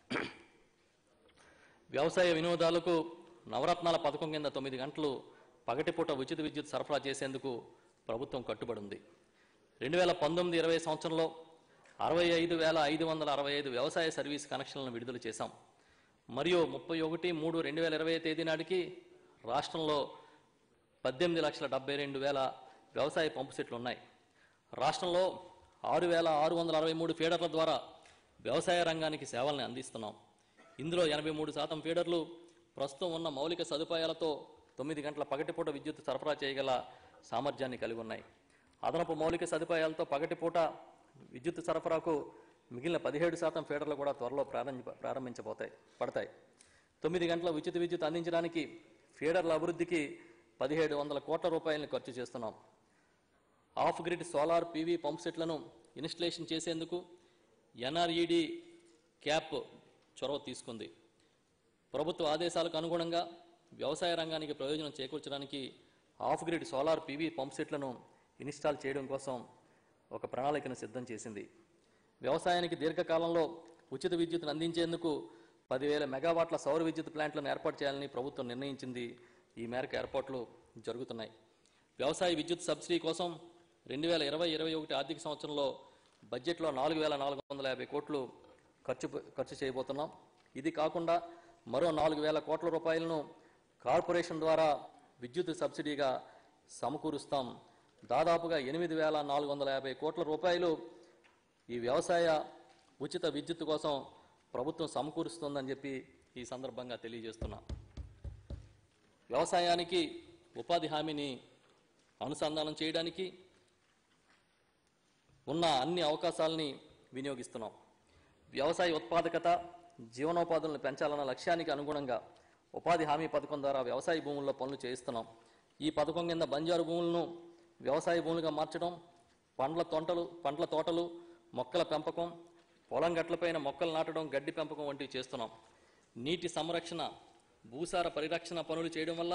వ్యవసాయ వినోదాలకు నవరత్నాల పథకం కింద తొమ్మిది గంటలు పగటిపూట ఉచిత విద్యుత్ సరఫరా చేసేందుకు ప్రభుత్వం కట్టుబడి ఉంది రెండు వేల పంతొమ్మిది ఇరవై సంవత్సరంలో అరవై ఐదు వేల ఐదు వందల అరవై ఐదు వ్యవసాయ సర్వీస్ కనెక్షన్లను విడుదల చేశాం మరియు ముప్పై ఒకటి మూడు రెండు వేల ఇరవై తేదీ నాటికి రాష్ట్రంలో పద్దెనిమిది లక్షల డెబ్బై రెండు వేల వ్యవసాయ పంపు సెట్లు ఉన్నాయి రాష్ట్రంలో ఆరు వేల ఆరు వందల అరవై మూడు ఫీడర్ల ద్వారా వ్యవసాయ రంగానికి సేవల్ని అందిస్తున్నాం ఇందులో ఎనభై మూడు శాతం ఫీడర్లు ప్రస్తుతం ఉన్న మౌలిక సదుపాయాలతో తొమ్మిది గంటల పగటిపూట విద్యుత్ సరఫరా చేయగల సామర్థ్యాన్ని కలిగి ఉన్నాయి అదనపు మౌలిక సదుపాయాలతో పగటిపూట విద్యుత్ సరఫరాకు మిగిలిన పదిహేడు శాతం ఫీడర్లు కూడా త్వరలో ప్రారంభ ప్రారంభించబోతాయి పడతాయి తొమ్మిది గంటల ఉచిత విద్యుత్ అందించడానికి ఫీడర్ల అభివృద్ధికి పదిహేడు వందల కోట్ల రూపాయలను ఖర్చు చేస్తున్నాం off grid solar PV pump సెట్లను ఇన్స్టలేషన్ చేసేందుకు ఎన్ఆర్ఈడి క్యాప్ చొరవ తీసుకుంది ప్రభుత్వ ఆదేశాలకు అనుగుణంగా వ్యవసాయ రంగానికి ప్రయోజనం చేకూర్చడానికి off grid solar PV pump సెట్లను ఇన్స్టాల్ చేయడం కోసం ఒక ప్రణాళికను సిద్ధం చేసింది వ్యవసాయానికి దీర్ఘకాలంలో ఉచిత విద్యుత్తును అందించేందుకు పదివేల మెగావాట్ల సౌర విద్యుత్ ప్లాంట్లను ఏర్పాటు చేయాలని ప్రభుత్వం నిర్ణయించింది ఈ మేరకు ఏర్పాట్లు జరుగుతున్నాయి వ్యవసాయ విద్యుత్ సబ్సిడీ కోసం రెండు వేల ఇరవై ఇరవై ఒకటి ఆర్థిక సంవత్సరంలో బడ్జెట్లో నాలుగు వేల నాలుగు వందల యాభై కోట్లు ఖర్చు ఖర్చు చేయబోతున్నాం ఇది కాకుండా మరో నాలుగు వేల కోట్ల రూపాయలను కార్పొరేషన్ ద్వారా విద్యుత్ సబ్సిడీగా సమకూరుస్తాం దాదాపుగా ఎనిమిది వేల నాలుగు వందల యాభై కోట్ల రూపాయలు ఈ వ్యవసాయ ఉచిత విద్యుత్ కోసం ప్రభుత్వం సమకూరుస్తుందని చెప్పి ఈ సందర్భంగా తెలియజేస్తున్నా వ్యవసాయానికి ఉపాధి హామీని అనుసంధానం చేయడానికి ఉన్న అన్ని అవకాశాలని వినియోగిస్తున్నాం వ్యవసాయ ఉత్పాదకత జీవనోపాధులను పెంచాలన్న లక్ష్యానికి అనుగుణంగా ఉపాధి హామీ పథకం ద్వారా వ్యవసాయ భూముల్లో పనులు చేయిస్తున్నాం ఈ పథకం కింద బంజారు భూములను వ్యవసాయ భూములుగా మార్చడం పండ్ల తోటలు పండ్ల తోటలు మొక్కల పెంపకం పొలం గట్లపైన మొక్కలు నాటడం గడ్డి పెంపకం వంటివి చేస్తున్నాం నీటి సంరక్షణ భూసార పరిరక్షణ పనులు చేయడం వల్ల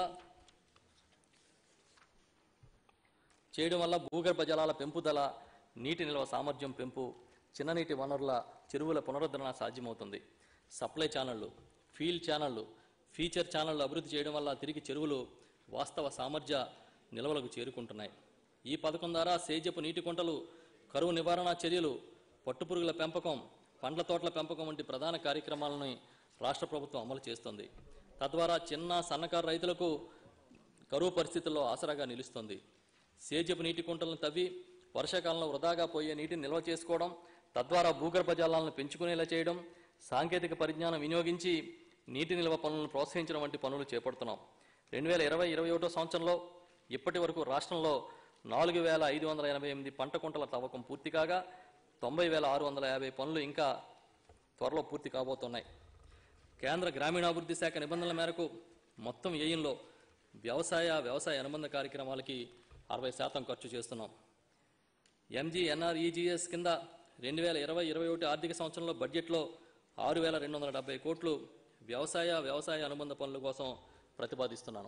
చేయడం వల్ల భూగర్భ జలాల పెంపుదల నీటి నిల్వ సామర్థ్యం పెంపు చిన్ననీటి వనరుల చెరువుల పునరుద్ధరణ సాధ్యమవుతుంది సప్లై ఛానళ్లు ఫీల్డ్ ఛానళ్లు ఫీచర్ ఛానళ్లు అభివృద్ధి చేయడం వల్ల తిరిగి చెరువులు వాస్తవ సామర్థ్య నిల్వలకు చేరుకుంటున్నాయి ఈ పథకం ద్వారా సేద్యపు నీటి కుంటలు కరువు నివారణ చర్యలు పట్టుపురుగుల పెంపకం పండ్ల తోటల పెంపకం వంటి ప్రధాన కార్యక్రమాలను రాష్ట్ర ప్రభుత్వం అమలు చేస్తుంది తద్వారా చిన్న సన్నకారు రైతులకు కరువు పరిస్థితుల్లో ఆసరాగా నిలుస్తుంది సేద్యపు నీటి కుంటలను తవ్వి వర్షాకాలంలో వృధాగా పోయే నీటిని నిల్వ చేసుకోవడం తద్వారా భూగర్భ జలాలను పెంచుకునేలా చేయడం సాంకేతిక పరిజ్ఞానం వినియోగించి నీటి నిల్వ పనులను ప్రోత్సహించడం వంటి పనులు చేపడుతున్నాం రెండు వేల ఇరవై ఇరవై ఒకటో సంవత్సరంలో ఇప్పటి వరకు రాష్ట్రంలో నాలుగు వేల ఐదు వందల ఎనభై ఎనిమిది పంట కుంటల తవ్వకం పూర్తి కాగా తొంభై వేల ఆరు వందల యాభై పనులు ఇంకా త్వరలో పూర్తి కాబోతున్నాయి కేంద్ర గ్రామీణాభివృద్ధి శాఖ నిబంధనల మేరకు మొత్తం వ్యయంలో వ్యవసాయ వ్యవసాయ అనుబంధ కార్యక్రమాలకి అరవై శాతం ఖర్చు చేస్తున్నాం ఎంజీఎన్ఆర్ఈజీఎస్ కింద రెండు వేల ఇరవై ఇరవై ఒకటి ఆర్థిక సంవత్సరంలో బడ్జెట్లో ఆరు వేల రెండు వందల డెబ్బై కోట్లు వ్యవసాయ వ్యవసాయ అనుబంధ పనుల కోసం ప్రతిపాదిస్తున్నాను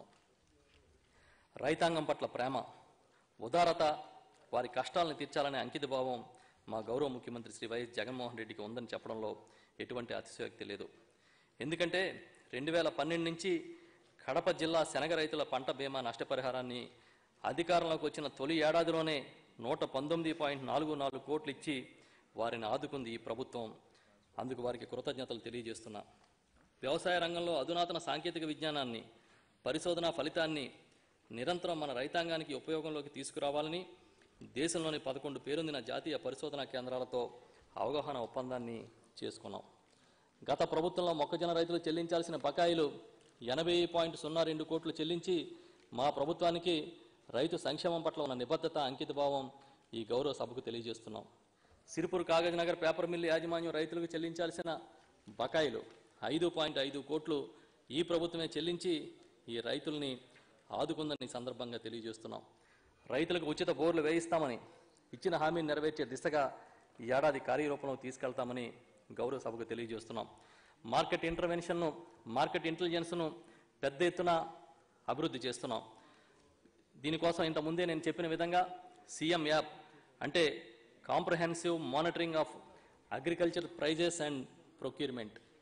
రైతాంగం పట్ల ప్రేమ ఉదారత వారి కష్టాలను తీర్చాలనే అంకిత భావం మా గౌరవ ముఖ్యమంత్రి శ్రీ వైఎస్ జగన్మోహన్ రెడ్డికి ఉందని చెప్పడంలో ఎటువంటి అతిశయోక్తి లేదు ఎందుకంటే రెండు వేల పన్నెండు నుంచి కడప జిల్లా శనగ రైతుల పంట బీమా నష్టపరిహారాన్ని అధికారంలోకి వచ్చిన తొలి ఏడాదిలోనే నూట పంతొమ్మిది పాయింట్ నాలుగు నాలుగు కోట్లు ఇచ్చి వారిని ఆదుకుంది ఈ ప్రభుత్వం అందుకు వారికి కృతజ్ఞతలు తెలియజేస్తున్నా వ్యవసాయ రంగంలో అధునాతన సాంకేతిక విజ్ఞానాన్ని పరిశోధన ఫలితాన్ని నిరంతరం మన రైతాంగానికి ఉపయోగంలోకి తీసుకురావాలని దేశంలోని పదకొండు పేరొందిన జాతీయ పరిశోధనా కేంద్రాలతో అవగాహన ఒప్పందాన్ని చేసుకున్నాం గత ప్రభుత్వంలో మొక్కజొన్న రైతులు చెల్లించాల్సిన బకాయిలు ఎనభై పాయింట్ సున్నా రెండు కోట్లు చెల్లించి మా ప్రభుత్వానికి రైతు సంక్షేమం పట్ల ఉన్న నిబద్ధత అంకితభావం ఈ గౌరవ సభకు తెలియజేస్తున్నాం సిరిపూర్ కాగజ్ నగర్ పేపర్ మిల్లు యాజమాన్యం రైతులకు చెల్లించాల్సిన బకాయిలు ఐదు పాయింట్ ఐదు కోట్లు ఈ ప్రభుత్వమే చెల్లించి ఈ రైతుల్ని ఆదుకుందని ఈ సందర్భంగా తెలియజేస్తున్నాం రైతులకు ఉచిత బోర్లు వేయిస్తామని ఇచ్చిన హామీని నెరవేర్చే దిశగా ఈ ఏడాది కార్యరూపంలో తీసుకెళ్తామని గౌరవ సభకు తెలియజేస్తున్నాం మార్కెట్ ఇంటర్వెన్షన్ను మార్కెట్ ఇంటెలిజెన్స్ను పెద్ద ఎత్తున అభివృద్ధి చేస్తున్నాం దీనికోసం ఇంత ముందే నేను చెప్పిన విధంగా సీఎం యాప్ అంటే comprehensive monitoring of agriculture prices and procurement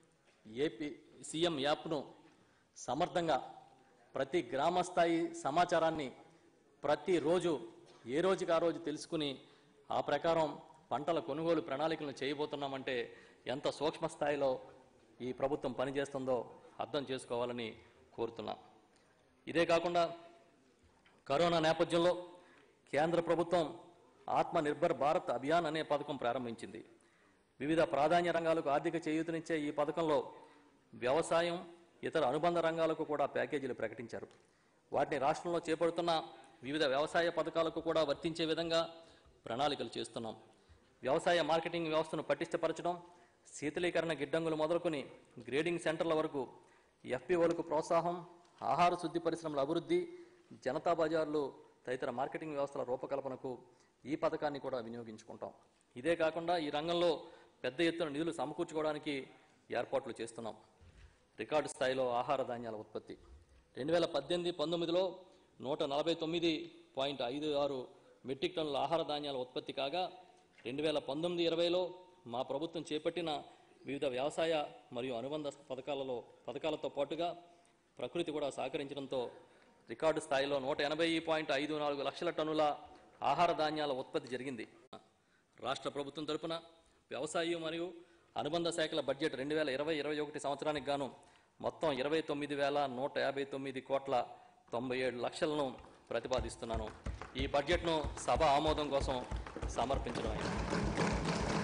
AP CM యాప్ను సమర్థంగా ప్రతి గ్రామ స్థాయి సమాచారాన్ని ప్రతిరోజు ఏ రోజుకి ఆ రోజు తెలుసుకుని ఆ ప్రకారం పంటల కొనుగోలు ప్రణాళికలను చేయబోతున్నామంటే ఎంత సూక్ష్మ స్థాయిలో ఈ ప్రభుత్వం పనిచేస్తుందో అర్థం చేసుకోవాలని కోరుతున్నాం ఇదే కాకుండా కరోనా నేపథ్యంలో కేంద్ర ప్రభుత్వం ఆత్మ నిర్భర్ భారత్ అభియాన్ అనే పథకం ప్రారంభించింది వివిధ ప్రాధాన్య రంగాలకు ఆర్థిక చేయూతనిచ్చే ఈ పథకంలో వ్యవసాయం ఇతర అనుబంధ రంగాలకు కూడా ప్యాకేజీలు ప్రకటించారు వాటిని రాష్ట్రంలో చేపడుతున్న వివిధ వ్యవసాయ పథకాలకు కూడా వర్తించే విధంగా ప్రణాళికలు చేస్తున్నాం వ్యవసాయ మార్కెటింగ్ వ్యవస్థను పటిష్టపరచడం శీతలీకరణ గిడ్డంగులు మొదలుకొని గ్రేడింగ్ సెంటర్ల వరకు ఎఫ్పిఓలకు ప్రోత్సాహం ఆహార శుద్ధి పరిశ్రమల అభివృద్ధి జనతా బజార్లు తదితర మార్కెటింగ్ వ్యవస్థల రూపకల్పనకు ఈ పథకాన్ని కూడా వినియోగించుకుంటాం ఇదే కాకుండా ఈ రంగంలో పెద్ద ఎత్తున నిధులు సమకూర్చుకోవడానికి ఏర్పాట్లు చేస్తున్నాం రికార్డు స్థాయిలో ఆహార ధాన్యాల ఉత్పత్తి రెండు వేల పద్దెనిమిది పంతొమ్మిదిలో నూట నలభై తొమ్మిది పాయింట్ ఐదు ఆరు మెట్రిక్ టన్నుల ఆహార ధాన్యాల ఉత్పత్తి కాగా రెండు వేల పంతొమ్మిది ఇరవైలో మా ప్రభుత్వం చేపట్టిన వివిధ వ్యవసాయ మరియు అనుబంధ పథకాలలో పథకాలతో పాటుగా ప్రకృతి కూడా సహకరించడంతో రికార్డు స్థాయిలో నూట ఎనభై పాయింట్ ఐదు నాలుగు లక్షల టన్నుల ఆహార ధాన్యాల ఉత్పత్తి జరిగింది రాష్ట్ర ప్రభుత్వం తరపున వ్యవసాయం మరియు అనుబంధ శాఖల బడ్జెట్ రెండు వేల ఇరవై ఇరవై ఒకటి సంవత్సరానికి గాను మొత్తం ఇరవై తొమ్మిది వేల నూట యాభై తొమ్మిది కోట్ల తొంభై ఏడు లక్షలను ప్రతిపాదిస్తున్నాను ఈ బడ్జెట్ను సభ ఆమోదం కోసం సమర్పించడం అయింది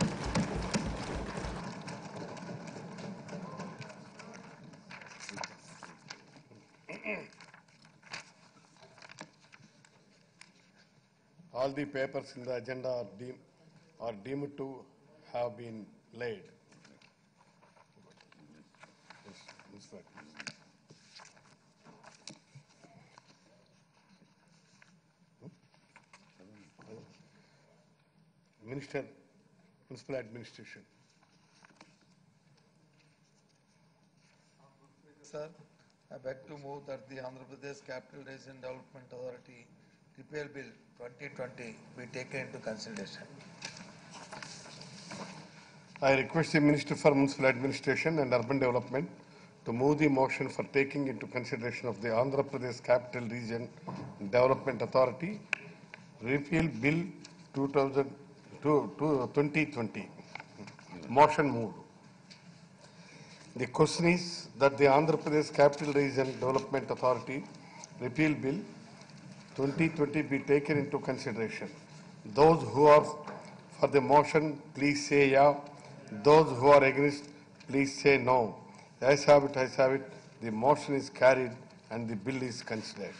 All the papers in the agenda are deemed, are deemed to have been laid. Yes, Ms. Fred. Minister, Municipal Administration. Sir, I beg to move that the Andhra Pradesh Capital Region Development Authority repeal bill 2020 be taken into consideration. I request the Minister for Municipal Administration and Urban Development to move the motion for taking into consideration of the Andhra Pradesh Capital Region Development Authority repeal bill 2000 to- to 2020. Motion moved. The question is that the Andhra Pradesh Capital Region Development Authority repeal bill 2020 be taken into consideration. Those who are for the motion, please say yeah. Those who are against, please say no. As have it, as have it, the motion is carried and the bill is considered.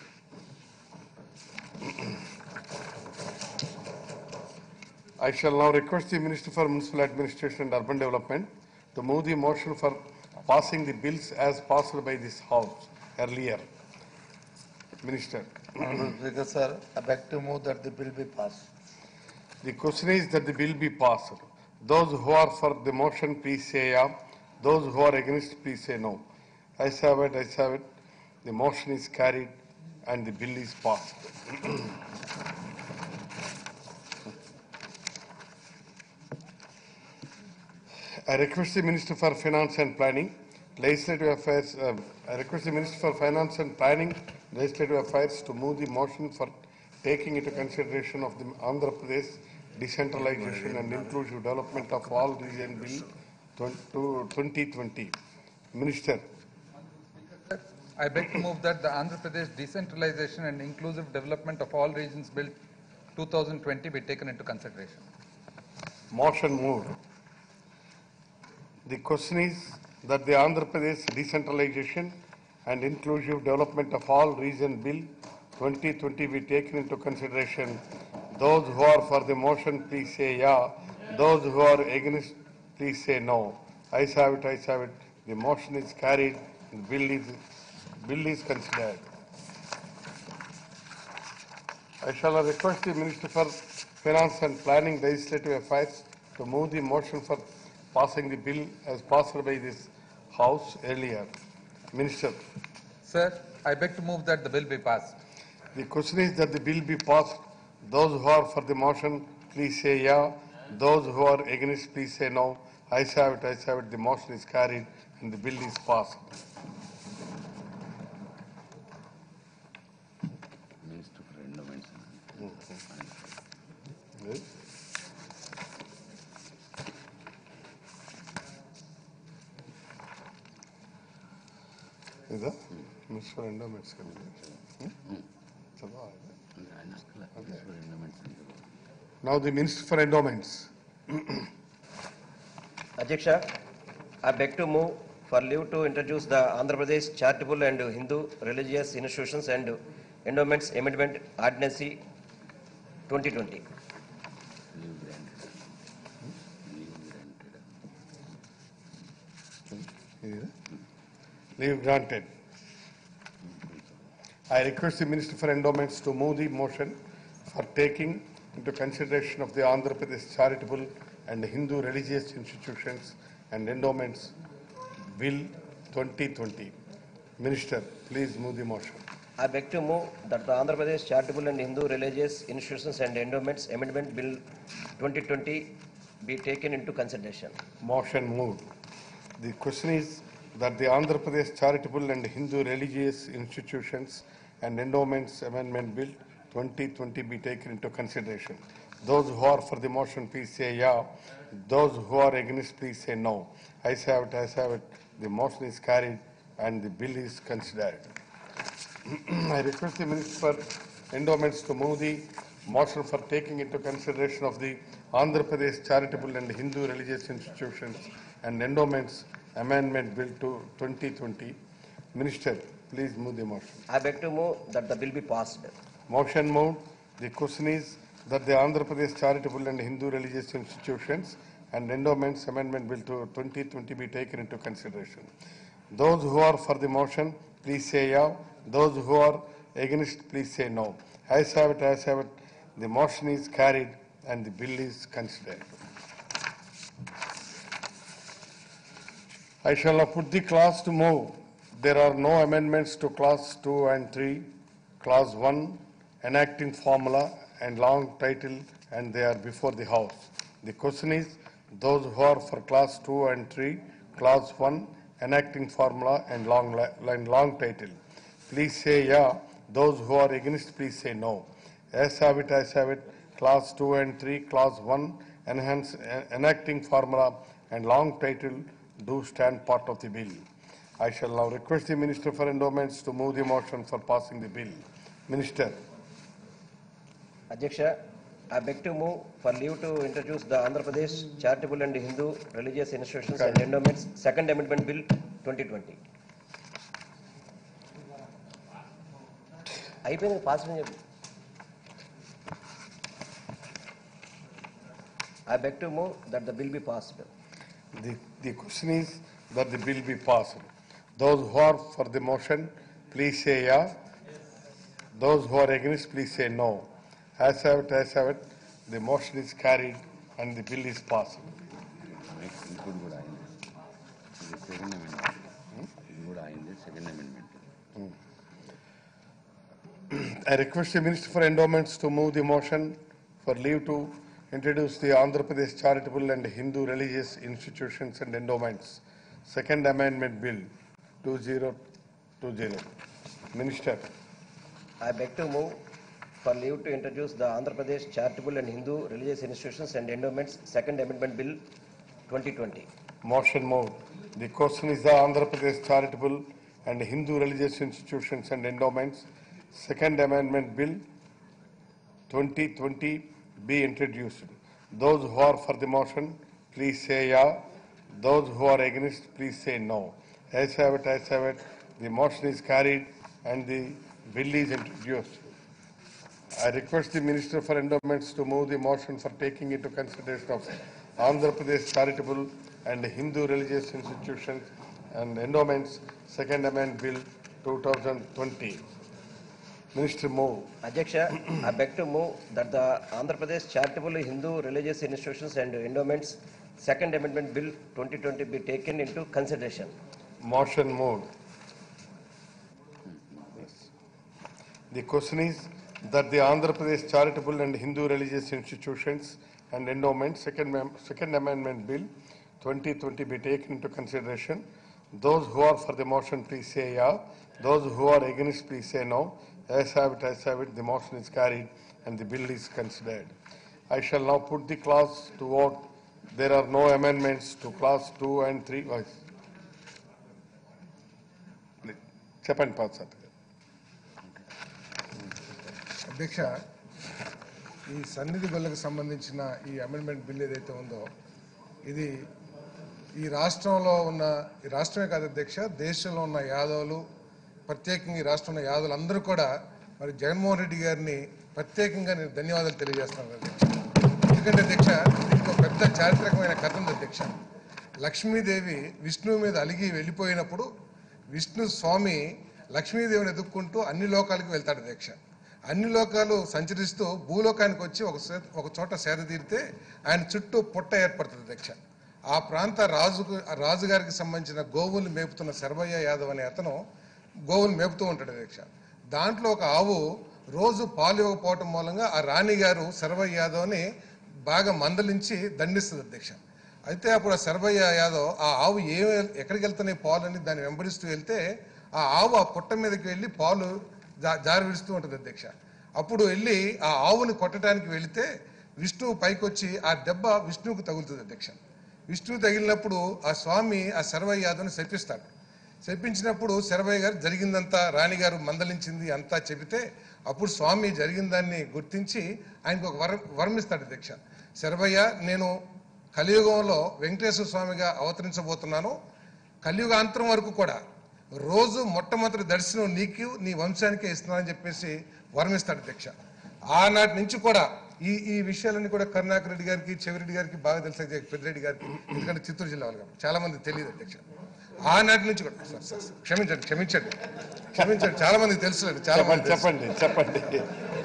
I shall now request the Minister for Municipal Administration and Urban Development to move the motion for passing the bills as passed by this House earlier. Minister. Honorable Speaker, sir, I beg to move that the bill be passed. The question is that the bill be passed. Those who are for the motion, please say yeah. Those who are against, please say no. I have it, I have it. The motion is carried and the bill is passed. I request the Minister for Finance and Planning, Legislative Affairs, uh, I request the Minister for Finance and Planning, Legislative Affairs to move the motion for taking into consideration of the Andhra Pradesh Decentralization and Inclusive Development of All Region Bill 2020. Minister, I beg to move that the Andhra Pradesh Decentralization and Inclusive Development of All Regions Bill 2020 be taken into consideration. motion moved. The question is that the Andhra Pradesh Decentralization and Inclusive Development of All Region Bill 2020 be taken into consideration. Those who are for the motion, please say yeah. Those who are against, please say no. I have it, I have it. The motion is carried, the bill is, bill is considered. I shall request the Minister for Finance and Planning Legislative Affairs to move the motion for passing the bill as passed by this House earlier. Minister, Sir, I beg to move that the bill be passed. the question is that the bill be passed. Those who are for the motion, please say yeah. Those who are against, please say no. I have it, I have it. The motion is carried and the bill is passed. Minister for Endowments. Yes. ఇదా minister endowments చదవాలి Minister for Endowments. Now the Minister for Endowments. Adyaksha, I beg to move for leave to introduce the Andhra Pradesh Charitable and Hindu Religious Institutions and Endowments Amendment Ordinance 2020. Leave granted. Leave granted. ఇదా? Leave granted. I request the Minister for Endowments to move the motion for taking into consideration of the Andhra Pradesh Charitable and Hindu Religious Institutions and Endowments Bill 2020. Minister, please move the motion. I beg to move that the Andhra Pradesh Charitable and Hindu Religious Institutions and Endowments Amendment Bill 2020 be taken into consideration. Motion moved. The question is that the Andhra Pradesh Charitable and Hindu Religious Institutions and Endowments Amendment Bill 2020 be taken into consideration. Those who are for the motion, please say yeah. Those who are against, please say no. I have it, I have it. The motion is carried and the bill is considered. I request the Minister for Endowments to move the motion for taking into consideration of the Andhra Pradesh Charitable and Hindu Religious Institutions and Endowments Amendment Bill to 2020. Minister, please move the motion. I beg to move that the bill be passed. Motion moved. The question is that the Andhra Pradesh Charitable and Hindu Religious Institutions and Endowments Amendment Bill to 2020 be taken into consideration. Those who are for the motion, please say yeah. Those who are against, please say no. Ayes have it, ayes have it. The motion is carried and the bill is considered. I shall now put the clause to move. There are no amendments to clause two and three. Clause one, enacting formula and long title, and they are before the House. The question is, those who are for clause two and three, clause one, enacting formula and long, li- and long title. Please say yeah. Those who are against, please say no. As have it, as have it. Clause two and three, clause one, enhance, enacting formula and long title do stand part of the bill. I shall now request the Minister for Endowments to move the motion for passing the bill. Minister, Adyaksha, I beg to move for leave to introduce the Andhra Pradesh Charitable and Hindu Religious Institutions and Endowments Second Amendment Bill 2020. అయిపోయింది pass అని చెప్పి I beg to move that the bill be passed. the, the question is that the bill be passed. Those who are for the motion, please say yeah. Those who are against, please say no. As have it, as have it, the motion is carried and the bill is passed. ఇంకోటి కూడా అయింది ఇది second amendment ఇది కూడా అయింది second amendment I request the Minister for Endowments to move the motion for leave to introduce the Andhra Pradesh Charitable and Hindu Religious Institutions and Endowments, Second Amendment Bill 2020. Minister, I beg to move for leave to introduce the Andhra Pradesh Charitable and Hindu Religious Institutions and Endowments Second Amendment Bill 2020. motion moved. The question is the Andhra Pradesh Charitable and Hindu Religious Institutions and Endowments, Second Amendment Bill 2020 be introduced. Those who are for the motion, please say yeah. Those who are against, please say no. As have it, as have it, the motion is carried and the bill is introduced. I request the Minister for Endowments to move the motion for taking into consideration of Andhra Pradesh Charitable and Hindu Religious Institutions and Endowments, Second Amendment Bill 2020. Minister move. Adyaksha, I beg to move that the Andhra Pradesh Charitable Hindu Religious Institutions and Endowments Second Amendment Bill 2020 be taken into consideration. Motion moved. The question is that the Andhra Pradesh Charitable and Hindu Religious Institutions and Endowments, Second Mem- Second Amendment Bill 2020 be taken into consideration. Those who are for the motion, please say yeah. Those who are against, please say no. As have it, as have it, the motion is carried and the bill is considered. I shall now put the clause to vote. There are no amendments to clause two and three. Voice. Please. చెప్పండి pass sir అధ్యక్ష ఈ సన్నిధి గొల్లకు సంబంధించిన ఈ amendment bill ఏదైతే ఉందో ఇది ఈ రాష్ట్రంలో ఉన్న ఈ రాష్ట్రమే కాదు అధ్యక్ష దేశంలో ఉన్న యాదవులు ప్రత్యేకంగా ఈ రాష్ట్రంలో యాదవులు అందరూ కూడా మరి జగన్మోహన్ రెడ్డి గారిని ప్రత్యేకంగా నేను ధన్యవాదాలు తెలియజేస్తాను అధ్యక్ష ఎందుకంటే అధ్యక్ష దీనికి ఒక పెద్ద చారిత్రకమైన కథ ఉంది అధ్యక్ష లక్ష్మీదేవి విష్ణువు మీద అలిగి వెళ్ళిపోయినప్పుడు విష్ణు స్వామి లక్ష్మీదేవిని ఎదుక్కుంటూ అన్ని లోకాలకు వెళ్తాడు అధ్యక్ష అన్ని లోకాలు సంచరిస్తూ భూలోకానికి వచ్చి ఒక సే- ఒక చోట సేద తీరితే ఆయన చుట్టూ పుట్ట ఏర్పడుతుంది అధ్యక్ష ఆ ప్రాంత రాజుకు ఆ రాజుగారికి సంబంధించిన గోవులు మేపుతున్న శర్వయ్య యాదవ్ అనే అతను గోవులు మేపుతూ ఉంటాడు అధ్యక్ష దాంట్లో ఒక ఆవు రోజు పాలు ఇవ్వకపోవటం మూలంగా ఆ రాణి గారు శర్వయ్య యాదవ్ని బాగా మందలించి దండిస్తుంది అధ్యక్ష అయితే అప్పుడు ఆ శర్వయ్య యాదవ్ ఆ ఆవు ఏ ఎక్కడికి వెళ్తున్నాయి పాలు అని దాన్ని వెంబడిస్తూ వెళ్తే ఆ ఆవు ఆ పుట్ట మీదకి వెళ్ళి పాలు జా జారి విడుస్తూ ఉంటుంది అధ్యక్ష అప్పుడు వెళ్ళి ఆ ఆవుని కొట్టడానికి వెళితే విష్ణువు పైకొచ్చి ఆ దెబ్బ విష్ణువుకు తగులుతుంది అధ్యక్ష విష్ణువు తగిలినప్పుడు ఆ స్వామి ఆ శర్వయ్య యాదవ్ని శపిస్తాడు శపించినప్పుడు శరభయ్య గారు జరిగిందంతా రాణిగారు మందలించింది అంతా చెబితే అప్పుడు స్వామి జరిగిన దాన్ని గుర్తించి ఆయనకు ఒక వరం వరం ఇస్తాడు అధ్యక్ష శరభయ్య నేను కలియుగంలో వెంకటేశ్వర స్వామిగా అవతరించబోతున్నాను కలియుగాంతరం వరకు కూడా రోజు మొట్టమొదటి దర్శనం నీకు నీ వంశానికే ఇస్తున్నానని చెప్పేసి వరం ఇస్తాడు అధ్యక్ష ఆనాటి నుంచి కూడా ఈ ఈ విషయాలన్నీ కూడా కరుణాకర్ రెడ్డి గారికి చెవిరెడ్డి గారికి బాగా తెలుసు అధ్యక్ష, పెద్దిరెడ్డి గారికి ఎందుకంటే చిత్తూరు జిల్లా వాళ్ళు కాబట్టి చాలా మంది తెలియదు అధ్యక్ష ఆనాటి నుంచి కూడా సార్, సార్, సార్, క్షమించండి క్షమించండి క్షమించండి చాలా మందికి తెలుసు చాలా మంది చెప్పండి తెలుసు. చెప్పండి చెప్పండి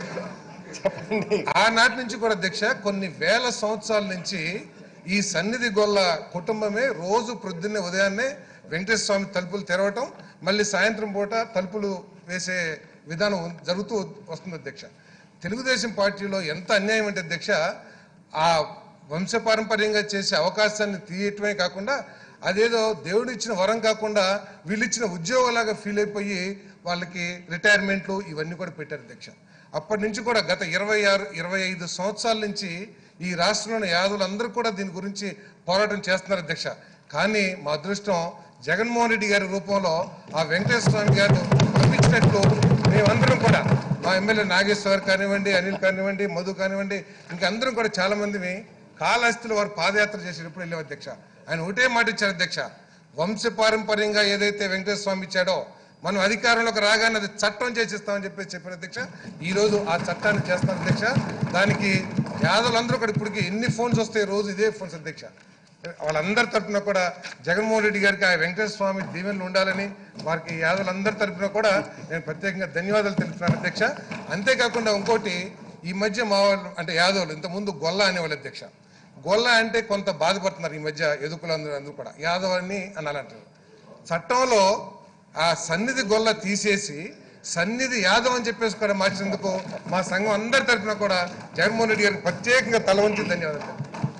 చెప్పండి ఆనాటి నుంచి కూడా అధ్యక్ష కొన్ని వేల సంవత్సరాల నుంచి ఈ సన్నిధి గొల్ల కుటుంబమే రోజు ప్రొద్దున్నే ఉదయాన్నే వెంకటేశ్వర స్వామి తలుపులు తెరవటం మళ్ళీ సాయంత్రం పూట తలుపులు వేసే విధానం ఉం- జరుగుతూ వస్తుంది అధ్యక్ష తెలుగుదేశం పార్టీలో ఎంత అన్యాయం అంటే అధ్యక్ష ఆ వంశపారంపర్యంగా చేసే అవకాశాన్ని తీయటమే కాకుండా అదేదో దేవుడు ఇచ్చిన వరం కాకుండా వీళ్ళు ఇచ్చిన ఉద్యోగంలాగా ఫీల్ అయిపోయి వాళ్ళకి రిటైర్మెంట్లు ఇవన్నీ కూడా పెట్టారు అధ్యక్ష అప్పటి నుంచి కూడా గత ఇరవై ఆరు ఇరవై ఐదు సంవత్సరాల నుంచి ఈ రాష్ట్రంలోని యాదవులందరూ కూడా దీని గురించి పోరాటం చేస్తున్నారు అధ్యక్ష కానీ మా అదృష్టం జగన్మోహన్ రెడ్డి గారి రూపంలో ఆ వెంకటేశ్వర స్వామి గారు పంపించినట్లు మేమందరం కూడా మా ఎమ్మెల్యే నాగేశ్వర్ కానివ్వండి అనిల్ కానివ్వండి మధు కానివ్వండి ఇంకా అందరం కూడా చాలా మందిని కాళహస్తిలో వారు పాదయాత్ర చేసేటప్పుడు వెళ్ళాం అధ్యక్ష ఆయన ఒకటే మాట ఇచ్చారు అధ్యక్ష వంశపారంపర్యంగా ఏదైతే వెంకటేశ్వర స్వామి ఇచ్చాడో మనం అధికారంలోకి రాగానే అది చట్టం చేసిస్తామని చెప్పేసి చెప్పిన అధ్యక్ష ఈ రోజు ఆ చట్టాన్ని చేస్తాం అధ్యక్ష దానికి యాదవులందరూ కూడా ఇప్పటికి ఎన్ని ఫోన్స్ వస్తాయి రోజు ఇదే ఫోన్స్ అధ్యక్ష వాళ్ళందరి తరపున కూడా జగన్మోహన్ రెడ్డి గారికి ఆ వెంకటేశ్వర స్వామి దీవెనలు ఉండాలని వారికి యాదవులందరి తరపున కూడా నేను ప్రత్యేకంగా ధన్యవాదాలు తెలుపుతున్నాను అధ్యక్ష అంతేకాకుండా ఇంకోటి ఈ మధ్య మా వాళ్ళు అంటే యాదవులు ఇంతకుముందు గొల్ల అనేవాళ్ళు అధ్యక్ష గొల్ల అంటే కొంత బాధపడుతున్నారు ఈ మధ్య ఎదుకులందరూ అందరూ కూడా యాదవ్ అని అనాలంటారు చట్టంలో ఆ సన్నిధి గొల్ల తీసేసి సన్నిధి యాదవ్ అని చెప్పేసి కూడా మార్చినందుకు మా సంఘం అందరి తరపున కూడా జగన్మోహన్ రెడ్డి గారికి ప్రత్యేకంగా తల వంచి ధన్యవాదాలు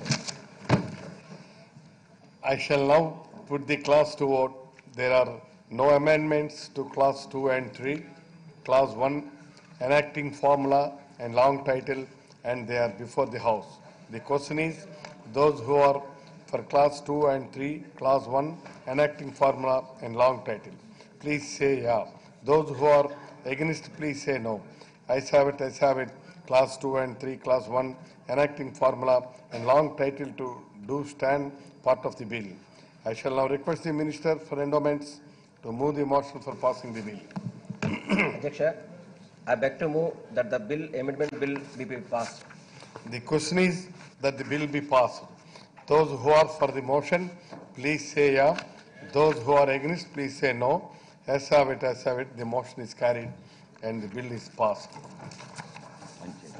I shall now put the clause to vote. There are no amendments to clause two and three. Clause one, enacting formula and long title, and they are before the House. The question is, those who are for clause two and three, clause one, enacting formula and long title, please say yeah. Those who are against, please say no. I have it, I have it, clause two and three, clause one, enacting formula and long title to do stand part of the bill. I shall now request the Minister for Endowments to move the motion for passing the bill. Adyaksha, I beg to move that the bill, amendment bill be be passed. The question is that the bill be passed. Those who are for the motion, please say yeah. Those who are against, please say no. As have it, as have it, the motion is carried and the bill is passed. మంచిది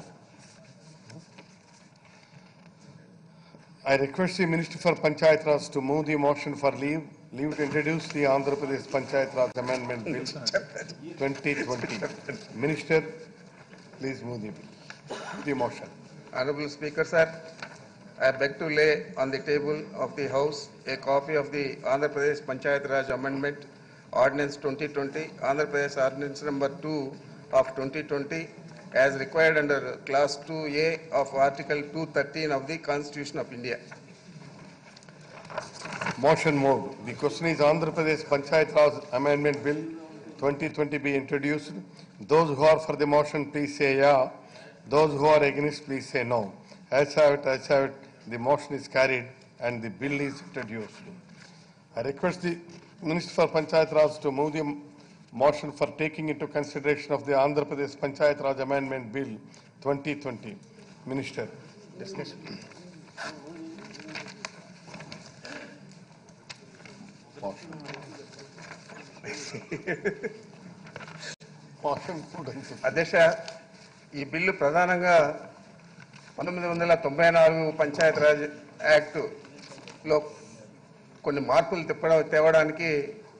I request the Minister for Panchayat Raj to move the motion for leave, leave to introduce the Andhra Pradesh Panchayat Raj Amendment Bill 2020. Minister, please move the bill, the motion. Honorable Speaker, sir, I beg to lay on the table of the House a copy of the Andhra Pradesh Panchayat Raj Amendment Ordinance 2020, Andhra Pradesh Ordinance Number 2 of 2020, as required under Class 2A of Article 213 of the Constitution of India. Motion moved. The question is Andhra Pradesh Panchayat Raj Amendment Bill 2020 be introduced. Those who are for the motion, please say yeah. Those who are against, please say no. As have it, as have it, the motion is carried and the bill is introduced. I request the Minister for Panchayat Raj to move the motion for taking into consideration of the Andhra Pradesh Panchayat Raj Amendment Bill 2020. Minister, discussion. Motion. Motion కూడా ఉంది. అధ్యక్ష ఈ bill ప్రధానంగా పంతొమ్మిది వందల తొంభై నాలుగు పంచాయత్ రాజ్ యాక్టులో కొన్ని మార్పులు తిప్పడం తేవడానికి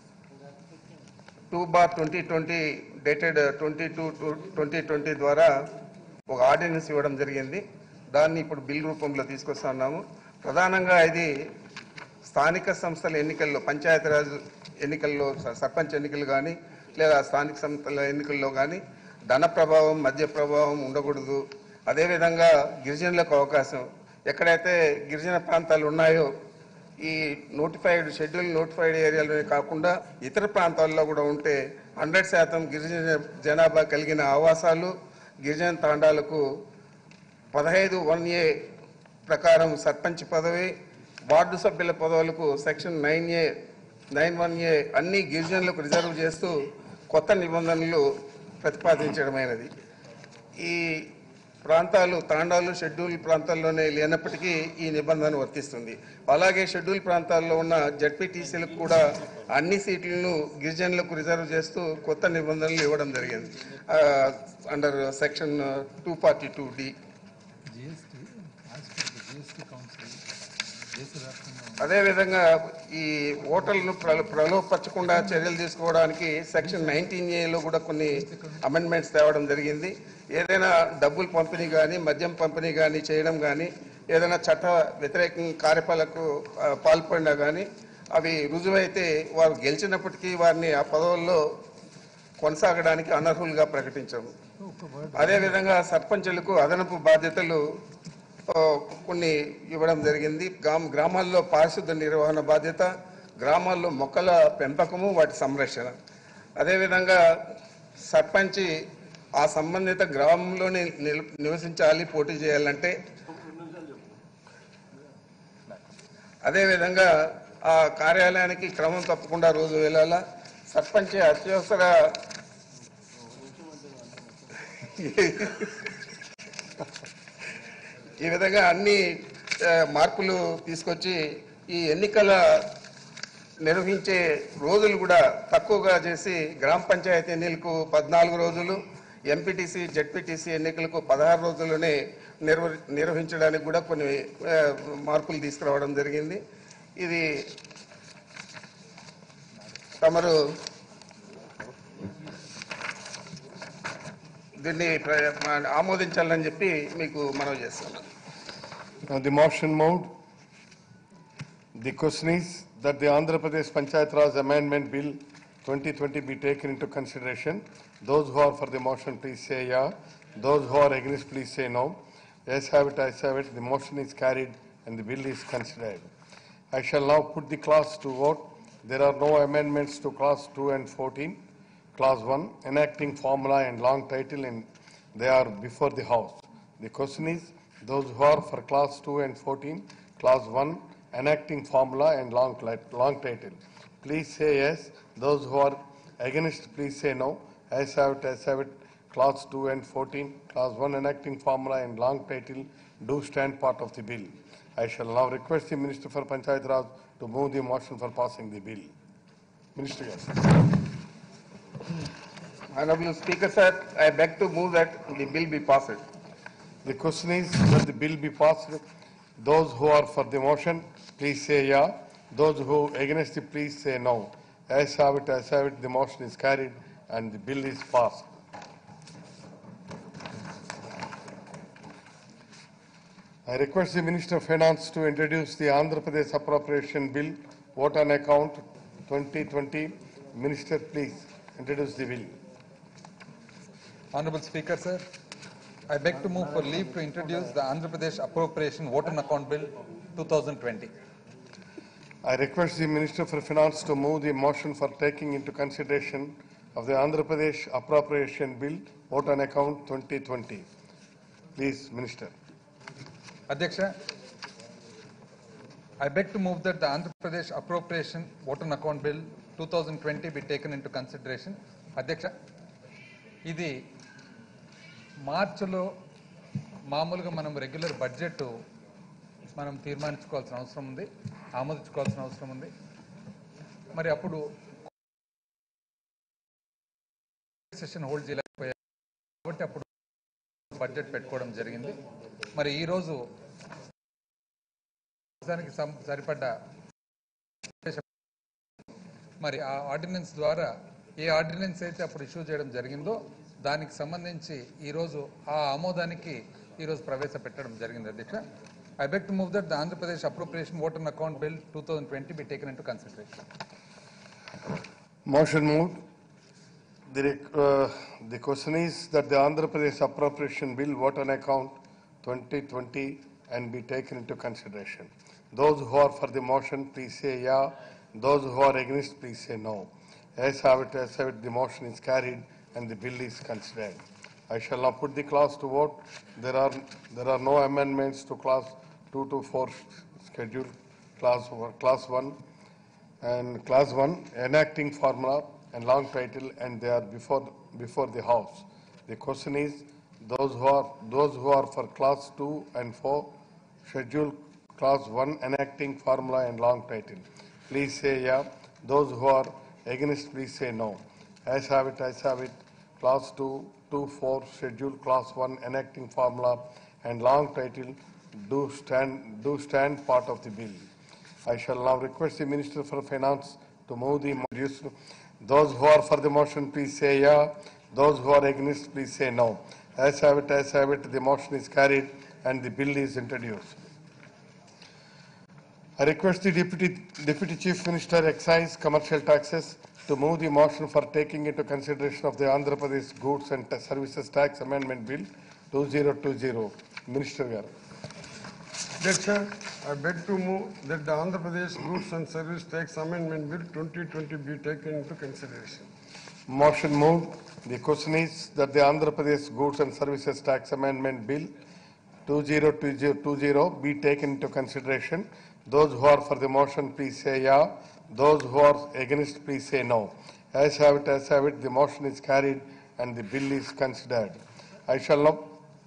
two bar twenty twenty dated twenty two twenty twenty ద్వారా ఒక ఆర్డినెన్స్ ఇవ్వడం జరిగింది దాన్ని ఇప్పుడు బిల్ రూపంలో తీసుకొస్తున్నాము ప్రధానంగా ఇది స్థానిక సంస్థల ఎన్నికల్లో పంచాయతీరాజ్ ఎన్నికల్లో స- సర్పంచ్ ఎన్నికలు కానీ లేదా స్థానిక సంస్థల ఎన్నికల్లో కానీ ధన ప్రభావం మద్య ప్రభావం ఉండకూడదు అదేవిధంగా గిరిజనులకు అవకాశం ఎక్కడైతే గిరిజన ప్రాంతాలు ఉన్నాయో ఈ నోటిఫైడ్ షెడ్యూల్ నోటిఫైడ్ ఏరియాలోనే కాకుండా ఇతర ప్రాంతాల్లో కూడా ఉంటే హండ్రెడ్ శాతం గిరిజన జనాభా కలిగిన ఆవాసాలు గిరిజన తాండాలకు పదహైదు వన్ ఏ ప్రకారం సర్పంచ్ పదవి వార్డు సభ్యుల పదవులకు section nine A nine one A అన్ని గిరిజనులకు రిజర్వ్ చేస్తూ కొత్త నిబంధనలు ప్రతిపాదించడమైనది ఈ ప్రాంతాలు తాండాలు షెడ్యూల్ ప్రాంతాల్లోనే లేనప్పటికీ ఈ నిబంధన వర్తిస్తుంది అలాగే షెడ్యూల్ ప్రాంతాల్లో ఉన్న జడ్పీటీసీలకు కూడా అన్ని సీట్లను గిరిజనులకు రిజర్వ్ చేస్తూ కొత్త నిబంధనలు ఇవ్వడం జరిగింది under section two forty two D అదేవిధంగా ఈ ఓటర్లను ప్ర- ప్రలోభపరచకుండా చర్యలు తీసుకోవడానికి సెక్షన్ నైన్టీన్ ఏలో కూడా కొన్ని అమెండ్మెంట్స్ తేవడం జరిగింది ఏదైనా డబ్బులు పంపిణీ కానీ మద్యం పంపిణీ కానీ చేయడం కానీ ఏదైనా చట్ట వ్యతిరేక కార్యపాలకు ఆ, పాల్పడినా కానీ అవి రుజువైతే వారు గెలిచినప్పటికీ వారిని ఆ పదవుల్లో కొనసాగడానికి అనర్హులుగా ప్రకటించాము అదేవిధంగా సర్పంచులకు అదనపు బాధ్యతలు ఆ, కొన్ని ఇవ్వడం జరిగింది గ్రామ గ్రామాల్లో పారిశుద్ధ నిర్వహణ బాధ్యత గ్రామాల్లో మొక్కల పెంపకము వాటి సంరక్షణ అదేవిధంగా సర్పంచి ఆ సంబంధిత గ్రామంలోనే నిల- నివసించాలి పోటీ చేయాలంటే అదేవిధంగా ఆ కార్యాలయానికి క్రమం తప్పకుండా రోజు వెళ్ళాలా సర్పంచ్ అత్యవసర ఈ విధంగా అన్ని ఆ, మార్పులు తీసుకొచ్చి ఈ ఎన్నికల నిర్వహించే రోజులు కూడా తక్కువగా చేసి గ్రామ పంచాయతీ ఎన్నికలకు పద్నాలుగు రోజులు ఎంపీటీసీ జడ్పీటీసీ ఎన్నికలకు పదహారు రోజుల్లోనే నిర్వ నిర్వహించడానికి కూడా కొన్ని ఆ, మార్పులు తీసుకురావడం జరిగింది ఇది తమరు దీన్ని ప్ర- మా- ఆమోదించాలని చెప్పి మీకు మనవి చేస్తున్నాను Now, the motion moved. The question is that the Andhra Pradesh Panchayat Raj Amendment Bill 2020 be taken into consideration. Those who are for the motion, please say yeah. Those who are against, please say no. Yes, have it, I have it. The motion is carried and the bill is considered. I shall now put the class to vote. There are no amendments to class 2 and 14. Class 1, enacting formula and long title, and they are before the House. The question is, those who are for class 2 and 14, class 1, enacting formula and long, li- long title. Please say yes. Those who are against, please say no. As have it, as have it, class 2 and 14, class 1, enacting formula and long title do stand part of the bill. I shall now request the Minister for Panchayat Raj to move the motion for passing the bill. Minister, yes. Honorable Speaker, sir, I beg to move that the bill be passed. The question is that the bill be passed. Those who are for the motion, please say yeah. Those who against it, please say no. As have it, as have it, the motion is carried and the bill is passed. I request the Minister of Finance to introduce the Andhra Pradesh Appropriation Bill, vote on account 2020. Minister, please introduce the bill. Honorable Speaker, sir, I beg to move for leave to introduce the Andhra Pradesh Appropriation Vote on Account Bill 2020. I request the Minister for Finance to move the motion for taking into consideration of the Andhra Pradesh Appropriation Bill, vote on account 2020. Please, Minister. Adyaksha, I beg to move that the Andhra Pradesh Appropriation Vote on Account Bill 2020 be taken into consideration. అధ్యక్ష ఇది మార్చిలో మామూలుగా మనం regular budget మనం తీర్మానించుకోవాల్సిన అవసరం ఉంది ఆమోదించుకోవాల్సిన అవసరం ఉంది మరి అప్పుడు సెషన్ హోల్డ్ చేయలేకపోయారు కాబట్టి అప్పుడు బడ్జెట్ పెట్టుకోవడం జరిగింది మరి ఈరోజు దానికి సం- సరిపడ్డ మరి ఆ ఆర్డినెన్స్ ద్వారా ఏ ఆర్డినెన్స్ అయితే అప్పుడు ఇష్యూ చేయడం జరిగిందో దానికి సంబంధించి ఈరోజు ఆ ఆమోదానికి ఈరోజు ప్రవేశపెట్టడం జరిగింది అధ్యక్ష I beg to move that the Andhra Pradesh appropriation voter account bill two thousand twenty be taken into consideration Motion moved. The, rec- uh, the question is that the Andhra Pradesh appropriation bill vote on account 2020 and be taken into consideration. Those who are for the motion, please say yeah. Those who are against, please say no. As have it, as have it, the motion is carried and the bill is considered. I shall now put the clause to vote. There are, there are no amendments to class 2 to 4 schedule, class, class 1 and class one enacting formula and long title and they are before, before the house. The question is, those who are, those who are for class two and four, schedule class one enacting formula and long title. Please say yeah. Those who are against, please say no. As have it, as have it, class two, two, four, schedule class one enacting formula and long title do stand, do stand part of the bill. I shall now request the Minister for Finance to move the motion. Those who are for the motion, please say yeah. Those who are against, please say no. As have it, as have it, the motion is carried and the bill is introduced. I request the Deputy, Deputy Chief Minister Excise Commercial Taxes to move the motion for taking into consideration of the Andhra Pradesh Goods and Services Tax Amendment Bill 2020. Minister Garu. Aಧ್ಯksha, I beg to move that the Andhra Pradesh Goods and Service Tax Amendment Bill 2020 be taken into consideration. Motion moved. The question is that the Andhra Pradesh Goods and Services Tax Amendment Bill 2020 be taken into consideration. Those who are for the motion, please say yeah. Those who are against, please say no. As have it, as have it, the motion is carried and the bill is considered. I shall now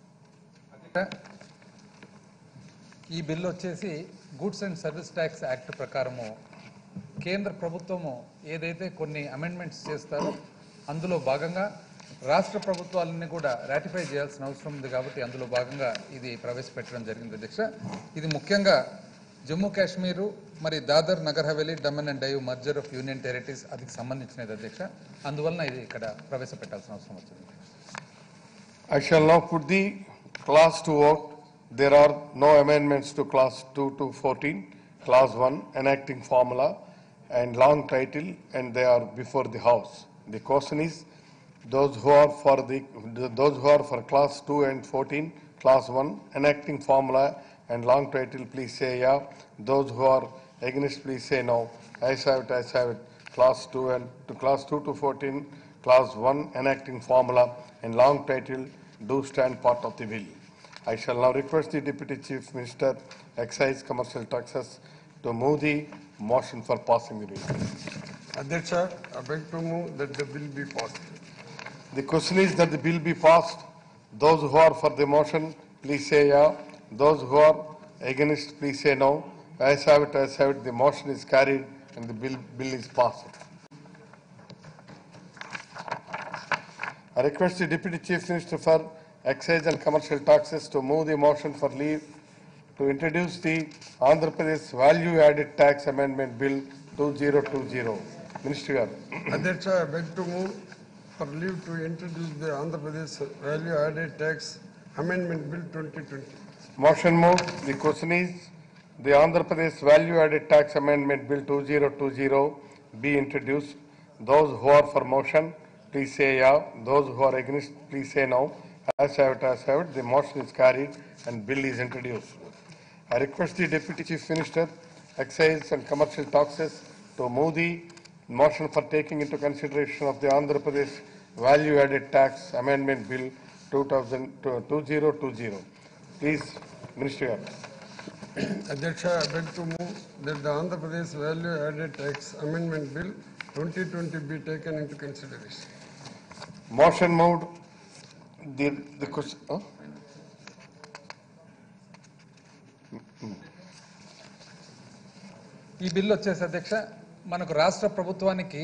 ఈ bill వచ్చేసి goods and service tax act ప్రకారము కేంద్ర ప్రభుత్వము ఏదైతే కొన్ని amendments చేస్తారో అందులో భాగంగా రాష్ట్ర ప్రభుత్వాలన్నీ కూడా రాటిఫై చేయాల్సిన అవసరం ఉంది కాబట్టి అందులో భాగంగా ఇది ప్రవేశపెట్టడం జరిగింది అధ్యక్ష ఇది ముఖ్యంగా జమ్మూ కాశ్మీరు మరి Dadar Nagar Haveli Daman and Diu merger of union territories అది సంబంధించినది అధ్యక్ష అందువలన ఇది ఇక్కడ ప్రవేశపెట్టాల్సిన అవసరం వచ్చింది I shall now put the class to vote. There are no amendments to class 2 to 14, class 1 enacting formula and long title and they are before the house. The question is, those who are for the, those who are for class 2 and 14, class 1 enacting formula and long title, please say yeah. Those who are against, please say no. As have it, as have it. Class 2 and, to class 2 to 14, class 1 enacting formula and long title do stand part of the bill. I shall now request the Deputy Chief Minister, Excise Commercial Taxes, to move the motion for passing the bill. Aध्यksha, I beg to move that the bill be passed. The question is that the bill be passed. Those who are for the motion, please say yeah. Those who are against, please say no. As have it, as have it, the motion is carried and the bill, bill is passed. I request the Deputy Chief Minister for Excise and Commercial Taxes to move the motion for leave to introduce the Andhra Pradesh Value Added Tax Amendment Bill 2020. Minister Garu. Aध्यksha, I beg to move for leave to introduce the Andhra Pradesh Value Added Tax Amendment Bill 2020. Motion moved. The question is, the Andhra Pradesh Value Added Tax Amendment Bill 2020 be introduced. Those who are for motion, please say yeah. Those who are against, please say no. As have it, as have it, the motion is carried and bill is introduced. I request the Deputy Chief Minister, Excise and Commercial Taxes to move the motion for taking into consideration of the Andhra Pradesh Value Added Tax Amendment Bill 2000 2020. Please, Minister. గారు. Aധ്yaksha, I beg to move that the Andhra Pradesh Value Added Tax Amendment Bill 2020 be taken into consideration. Motion moved. The, the question, huh? ఈ బిల్లు వచ్చేసి అధ్యక్ష మనకు రాష్ట్ర ప్రభుత్వానికి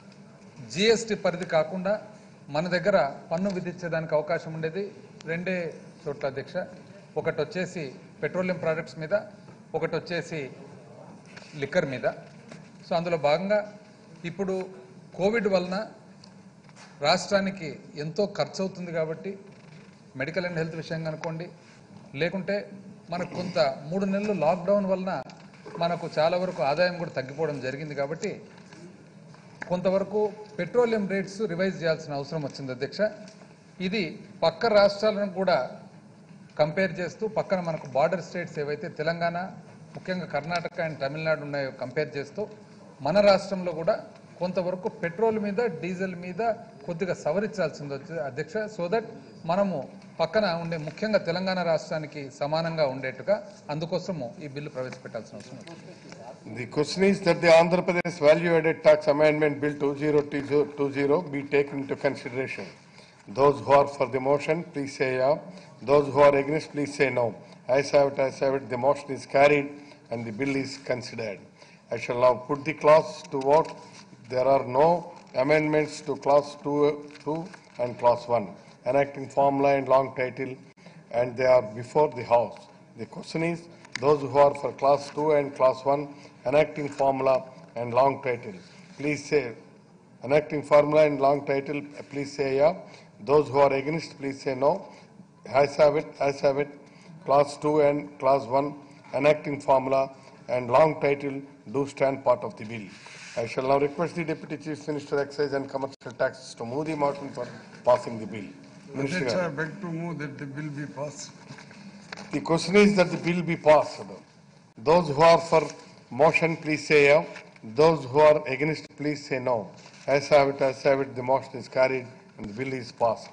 GST పరిధి కాకుండా మన దగ్గర పన్ను విధించేదానికి అవకాశం ఉండేది రెండే చోట్ల అధ్యక్ష ఒకటి వచ్చేసి పెట్రోలియం ప్రోడక్ట్స్ మీద ఒకటి వచ్చేసి లిక్కర్ మీద సో అందులో భాగంగా ఇప్పుడు కోవిడ్ వలన రాష్ట్రానికి ఎంతో ఖర్చు అవుతుంది కాబట్టి మెడికల్ అండ్ హెల్త్ విషయంగా అనుకోండి లేకుంటే మనకు కొంత మూడు నెలలు లాక్డౌన్ వలన మనకు చాలా వరకు ఆదాయం కూడా తగ్గిపోవడం జరిగింది కాబట్టి కొంతవరకు పెట్రోలియం రేట్స్ రివైజ్ చేయాల్సిన అవసరం వచ్చింది అధ్యక్ష ఇది పక్క రాష్ట్రాలను కూడా కంపేర్ చేస్తూ పక్కన మనకు బార్డర్ స్టేట్స్ ఏవైతే తెలంగాణ ముఖ్యంగా కర్ణాటక అండ్ తమిళనాడు ఉన్నాయో కంపేర్ చేస్తూ మన రాష్ట్రంలో కూడా కొంతవరకు పెట్రోల్ మీద డీజిల్ మీద కొద్దిగా సవరించాల్సింది వచ్చి- అధ్యక్ష సో దట్ మనము పక్కన ఉండే ముఖ్యంగా తెలంగాణ రాష్ట్రానికి సమానంగా ఉండేట్టుగా అందుకోసము ఈ బిల్లు ప్రవేశపెట్టాల్సిన అవసరం ఉంది The question is that the Andhra Pradesh Value Added Tax Amendment Bill 2020 be taken into consideration. Those who are for the motion, please say yeah. Those who are against, please say no. As have it, as have it, the motion is carried and the bill is considered. I shall now put the clause to vote. There are no amendments to clause 2, 2 and clause 1, enacting formula and long title, and they are before the House. The question is, those who are for class 2 and class 1, enacting formula and long title, please say, enacting formula and long title, please say yeah. Those who are against, please say no. As have it, as have it, class 2 and class 1, enacting formula and long title do stand part of the bill. I shall now request the Deputy Chief Minister, Excise and Commercial Taxes to move the motion for passing the bill. Minister. Aധ്yaksha, I beg to move that the bill be passed. The question is that the bill be passed. Those who are for motion, please say yeah. Those who are against, please say no. As have it, as have it, the motion is carried and the bill is passed.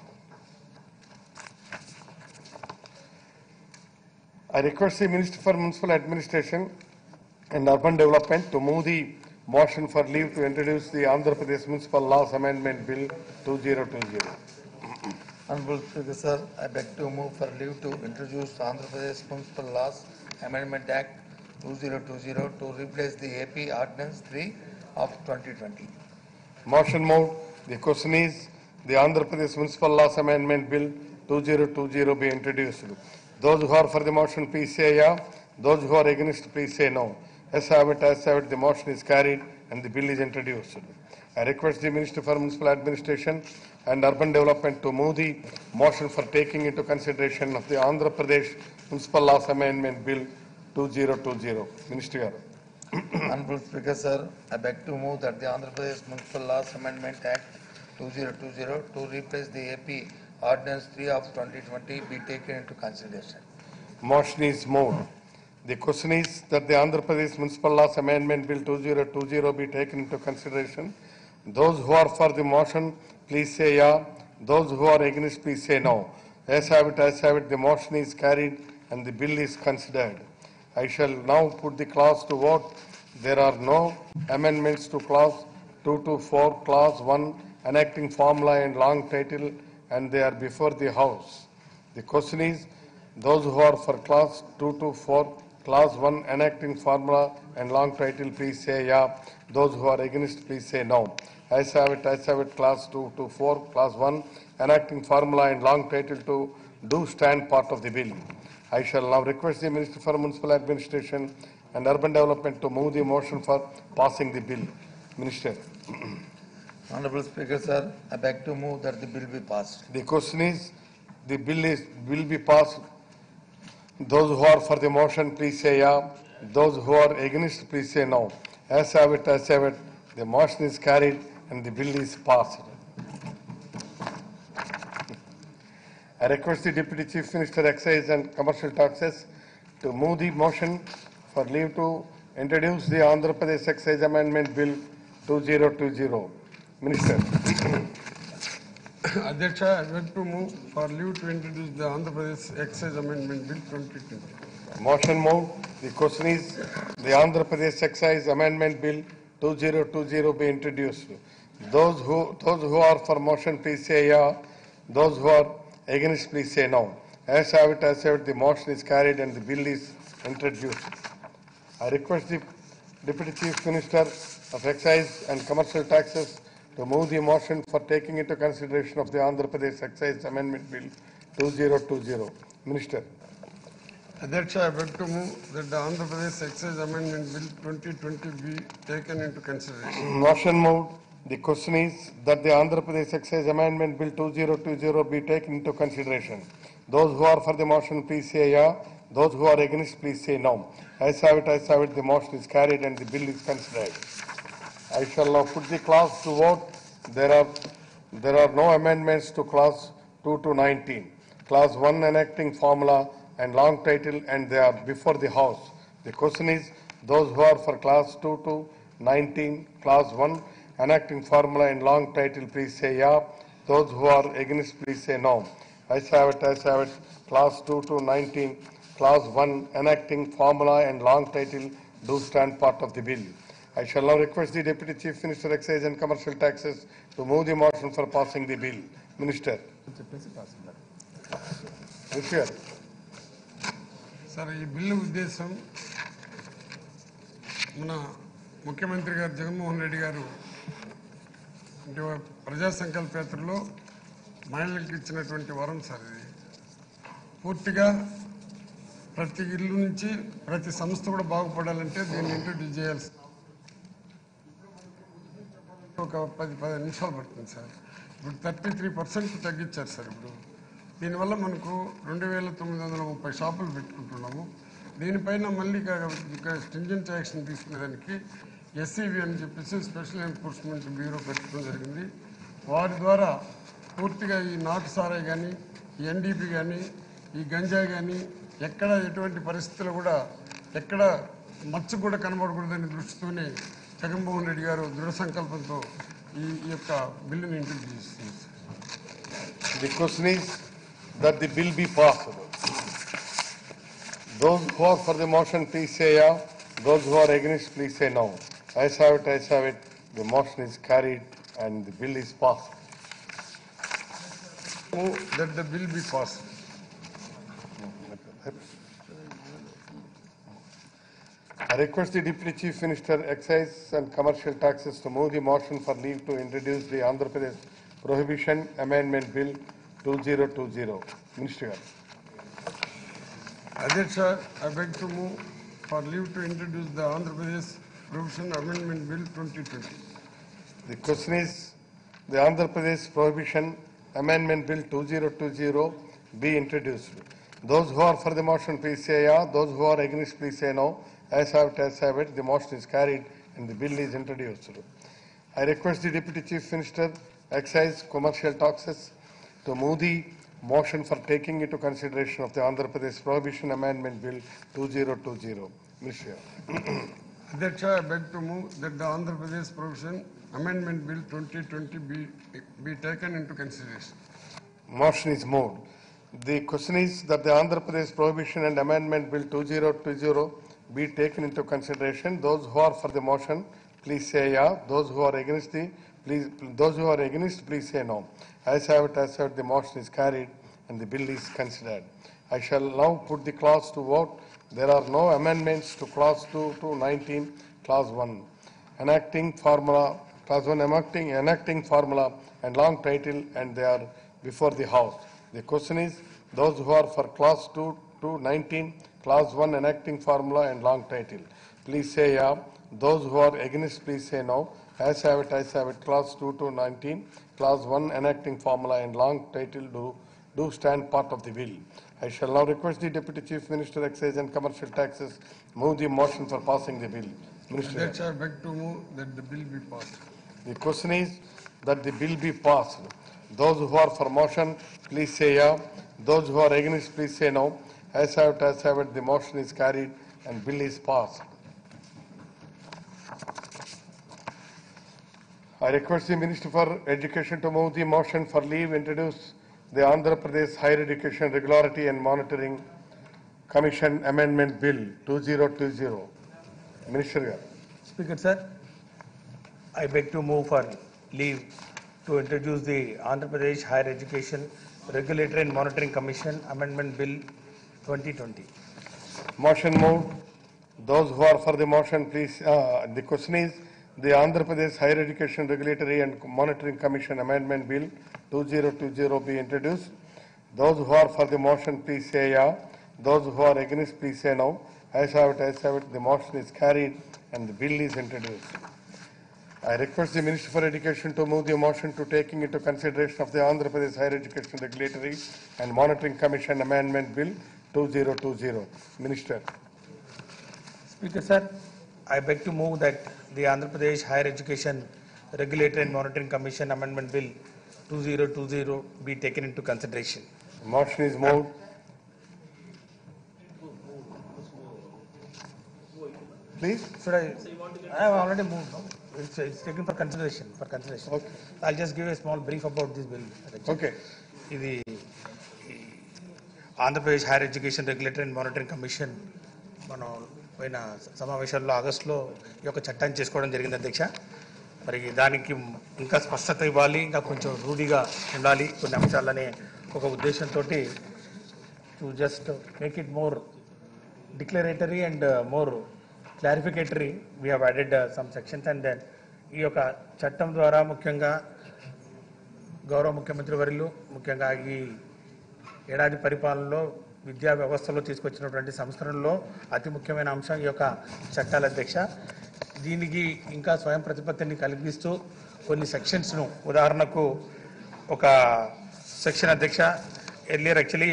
I request the Minister for Municipal Administration and Urban Development to move the motion for leave to introduce the Andhra Pradesh Municipal Laws Amendment Bill 2020. Honorable Speaker, sir, I beg to move for leave to introduce Andhra Pradesh Municipal Laws Amendment Act 2020 to replace the AP Ordinance 3 of 2020. Motion moved. The question is, the Andhra Pradesh Municipal Laws Amendment Bill 2020 be introduced. Those who are for the motion, please say yeah. Those who are against, please say no. As have it, as have it, the motion is carried and the bill is introduced. I request the Minister for Municipal Administration and Urban Development to move the motion for taking into consideration of the Andhra Pradesh Municipal Laws Amendment Bill 2020. Minister garu. Honorable Speaker, sir, I beg to move that the Andhra Pradesh Municipal Laws Amendment Act 2020 to replace the AP Ordinance 3 of 2020 be taken into consideration. Motion is moved. The question is that the Andhra Pradesh Municipal Laws Amendment Bill 2020 be taken into consideration. Those who are for the motion, please say yeah. Those who are against, please say no. As have it, as have it, the motion is carried and the bill is considered. I shall now put the clause to vote. There are no amendments to clause 2 to 4, clause 1, enacting formula and long title, and they are before the House. The question is, those who are for class 2 to 4, class 1 enacting formula and long title, please say yeah. Those who are against, please say no. As have it, as have it, class 2 to 4, class 1 enacting formula and long title to do stand part of the bill. I shall now request the Minister for Municipal Administration and Urban Development to move the motion for passing the bill. Minister. Honorable Speaker, sir, I beg to move that the bill be passed. The question is, the bill is, will be passed. Those who are for the motion, please say yeah. Those who are against, please say no. As have it, as have it, the motion is carried and the bill is passed. I request the Deputy Chief Minister Excise and Commercial Taxes to move the motion for leave to introduce the Andhra Pradesh Excise Amendment Bill 2020. Minister. Adyaksha, I beg to move for leave to introduce the Andhra Pradesh Excise Amendment Bill 2020. Motion moved. The question is, the Andhra Pradesh Excise Amendment Bill 2020 be introduced. Those who, those who are for motion, please say yeah. Those who are against, please say no. As have it, as have it, the motion is carried and the bill is introduced. I request the Deputy Chief Minister of Excise and Commercial Taxes to move the motion for taking into consideration of the Andhra Pradesh Excise Amendment Bill 2020. Minister. Adyaksha, I beg to move that the Andhra Pradesh Excise Amendment Bill 2020 be taken into consideration. Motion moved. The question is that the Andhra Pradesh Excise Amendment Bill 2020 be taken into consideration. Those who are for the motion, please say yeah. Those who are against, please say no. As have it, as have it, the motion is carried and the bill is considered. I shall now put the clause to vote. There are, there are no amendments to clause 2 to 19. Clause 1 enacting formula and long title and they are before the House. The question is, those who are for clause 2 to 19, clause 1 enacting formula and long title, please say yeah. Those who are against, please say no. I have it, I have it, clause 2 to 19, clause 1 enacting formula and long title do stand part of the bill. I shall now request the Deputy Chief Minister Excise and Commercial Taxes to move the motion for passing the bill. Minister. Minister. Sir ఈ బిల్లు ఉద్దేశం మన ముఖ్యమంత్రి గారు జగన్మోహన్ రెడ్డి గారు అంటే ప్రజా సంకల్పయాత్రలో మహిళలకు ఇచ్చినటువంటి వరం సార్ ఇది పూర్తిగా ప్రతి ఇల్లు నుంచి ప్రతి సంస్థ కూడా బాగుపడాలంటే దీన్ని ఇంట్రడ్యూస్ చేయాల్సి ఒక పది పది నిమిషాలు పడుతుంది సార్ ఇప్పుడు థర్టీ త్రీ పర్సెంట్ తగ్గించారు సార్ ఇప్పుడు దీనివల్ల మనకు రెండు వేల తొమ్మిది వందల ముప్పై షాపులు పెట్టుకుంటున్నాము దీనిపైన మళ్ళీ స్టింజెంట్ యాక్షన్ తీసుకునేదానికి ఎస్సీబీ అని చెప్పేసి స్పెషల్ ఎన్ఫోర్స్మెంట్ బ్యూరో పెట్టడం జరిగింది వారి ద్వారా పూర్తిగా ఈ నాటు సారాయి కానీ ఈ ఎన్డీపీ కానీ ఈ గంజాయి కానీ ఎక్కడ ఎటువంటి పరిస్థితుల్లో కూడా ఎక్కడ మచ్చ కూడా కనబడకూడదని దృష్టితోనే జగన్మోహన్ రెడ్డి గారు దృఢ సంకల్పంతో ఈ ఈ యొక్క బిల్లుని ఇంట్రడ్యూస్ చేస్తున్నారు The question is that the bill be passed. Those who are for the motion, please say yeah. Those who are against, please say no. As have it, as have it, the motion is carried and the bill is passed. Move that the bill be passed. I request the Deputy Chief Minister, Excise and Commercial Taxes to move the motion for leave to introduce the Andhra Pradesh Prohibition Amendment Bill 2020. Minister. Adyaksha, I beg to move for leave to introduce the Andhra Pradesh Provision Amendment Bill 2020. The question is, the Andhra Pradesh Prohibition Amendment Bill 2020 be introduced. Those who are for the motion, please say yeah. Those who are against, please say no. As have it, as have it, the motion is carried and the bill is introduced. I request the Deputy Chief Minister, Excise, Commercial Taxes, to move the motion for taking into consideration of the Andhra Pradesh Prohibition Amendment Bill 2020. Minister. Adyaksha, I beg to move that the Andhra Pradesh Provision Amendment Bill 2020 be, be taken into consideration. Motion is moved. The question is that the Andhra Pradesh Prohibition and Amendment Bill 2020 be taken into consideration. Those who are for the motion, please say yeah. Those who are against the, please, those who are against, please say no. As have it, as have it, the motion is carried and the bill is considered. I shall now put the clause to vote. There are no amendments to clause 2 to 19, clause 1. Enacting formula, clause 1 enacting, enacting formula and long title and they are before the House. The question is, those who are for clause 2 to 19, clause 1 enacting formula and long title. Please say yeah. Those who are against, please say no. As have it, as have it, clause 2 to 19, clause 1 enacting formula and long title do do stand part of the bill. I shall now request the Deputy Chief Minister, Excise and Commercial Taxes, move the motion for passing the bill. Minister. Adhyaksh, I beg to move that the bill be passed. The question is that the bill be passed. Those who are for motion, please say yeah. Those who are against, please say no. As have it, as have it, the motion is carried and bill is passed. I request the Minister for Education to move the motion for leave, introduce the Andhra Pradesh Higher Education Regularity and Monitoring Commission Amendment Bill 2020. Minister garu. Speaker, sir, I beg to move for leave to introduce the Andhra Pradesh Higher Education Regulatory and Monitoring Commission Amendment Bill 2020. Motion moved. Those who are for the motion, please, uh, the question is, the Andhra Pradesh Higher Education Regulatory and Monitoring Commission Amendment Bill 2020 be introduced. Those who are for the motion, please say yeah. Those who are against, please say no. As have it, as have it, the motion is carried and the bill is introduced. I request the Minister for Education to move the motion to taking into consideration of the Andhra Pradesh Higher Education Regulatory and Monitoring Commission Amendment Bill 2020. Minister. Speaker, sir, I beg to move that the Andhra Pradesh Higher Education Regulatory and Monitoring Commission Amendment Bill 2020 be taken into consideration. Motion is moved. Please? Should I? I have already moved. no? It's, it's taken for consideration, for consideration. Okay. I'll just give a small brief about this bill. Adhyaksh. Okay. ఇది ఈ Andhra Pradesh higher education regulatory and monitoring commission మనం పోయిన సమావేశాల్లో ఆగస్టులో ఈ యొక్క చట్టాన్ని చేసుకోవడం జరిగింది అధ్యక్ష మరి దానికి ఇంకా స్పష్టత ఇవ్వాలి ఇంకా కొంచెం రూఢిగా ఉండాలి కొన్ని అంశాలనే ఒక ఉద్దేశంతో to just make it more declaratory and more clarificatory we have added some sections and then ఈ యొక్క చట్టం ద్వారా ముఖ్యంగా గౌరవ ముఖ్యమంత్రి వర్యులు ముఖ్యంగా ఈ ఏడాది పరిపాలనలో విద్యా వ్యవస్థలో తీసుకొచ్చినటువంటి సంస్కరణలో అతి ముఖ్యమైన అంశం ఈ యొక్క చట్టాల అధ్యక్ష దీనికి ఇంకా స్వయం ప్రతిపత్తిని కల్పిస్తూ కొన్ని సెక్షన్స్ను ఉదాహరణకు ఒక సెక్షన్ అధ్యక్ష ఎర్లియర్ యాక్చువల్లీ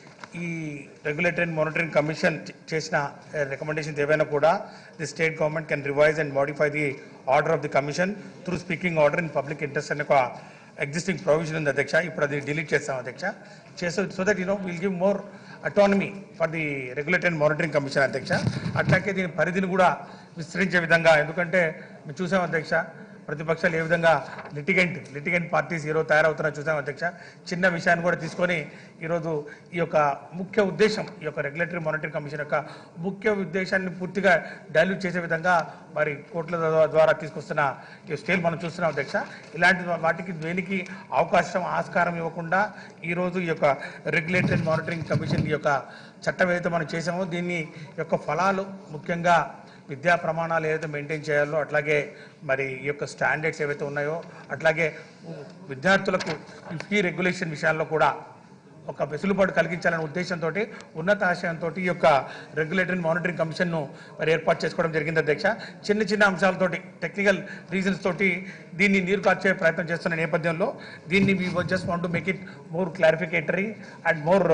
ఈ రెగ్యులేటరీ అండ్ మానిటరింగ్ కమిషన్ చేసిన రికమెండేషన్స్ ఏవైనా కూడా the state government can revise and modify the order of the commission through speaking order in public interest అనే ఒక ఎగ్జిస్టింగ్ ప్రొవిజన్ ఉంది అధ్యక్ష ఇప్పుడు అది డిలీట్ చేస్తాం అధ్యక్ష చేసే so that you know will give more autonomy for the regulatory and monitoring commission అధ్యక్ష అట్లాగే దీని పరిధిని కూడా విస్తరించే విధంగా ఎందుకంటే మేము చూసాం అధ్యక్ష ప్రతిపక్షాలు ఏ విధంగా లిటిగెంట్ లిటిగెంట్ పార్టీస్ ఈరోజు తయారవుతున్నా చూసాం అధ్యక్ష చిన్న విషయాన్ని కూడా తీసుకొని ఈరోజు ఈ యొక్క ముఖ్య ఉద్దేశం ఈ యొక్క రెగ్యులేటరీ మానిటరింగ్ కమిషన్ యొక్క ముఖ్య ఉద్దేశాన్ని పూర్తిగా డైల్యూట్ చేసే విధంగా మరి కోర్టుల ద్వా- ద్వారా తీసుకొస్తున్న ఈ స్టేల్ మనం చూస్తున్నాం అధ్యక్ష ఇలాంటి వాటికి దేనికి అవకాశం ఆస్కారం ఇవ్వకుండా ఈరోజు ఈ యొక్క రెగ్యులేటరీ అండ్ మానిటరింగ్ కమిషన్ ఈ యొక్క చట్టం ఏదైతే మనం చేసామో దీన్ని యొక్క ఫలాలు ముఖ్యంగా విద్యా ప్రమాణాలు ఏదైతే మెయింటైన్ చేయాలో అట్లాగే మరి ఈ యొక్క స్టాండర్డ్స్ ఏవైతే ఉన్నాయో అట్లాగే విద్యార్థులకు ఈ ఫీ రెగ్యులేషన్ విషయాల్లో కూడా ఒక వెసులుబాటు కలిగించాలనే ఉద్దేశంతో ఉన్నత ఆశయంతో ఈ యొక్క రెగ్యులేటరీ మానిటరింగ్ కమిషన్ను మరి ఏర్పాటు చేసుకోవడం జరిగింది అధ్యక్ష చిన్న చిన్న అంశాలతోటి టెక్నికల్ రీజన్స్ తోటి దీన్ని నీరు కార్చే ప్రయత్నం చేస్తున్న నేపథ్యంలో దీన్ని we just want to make it more clarificatory and more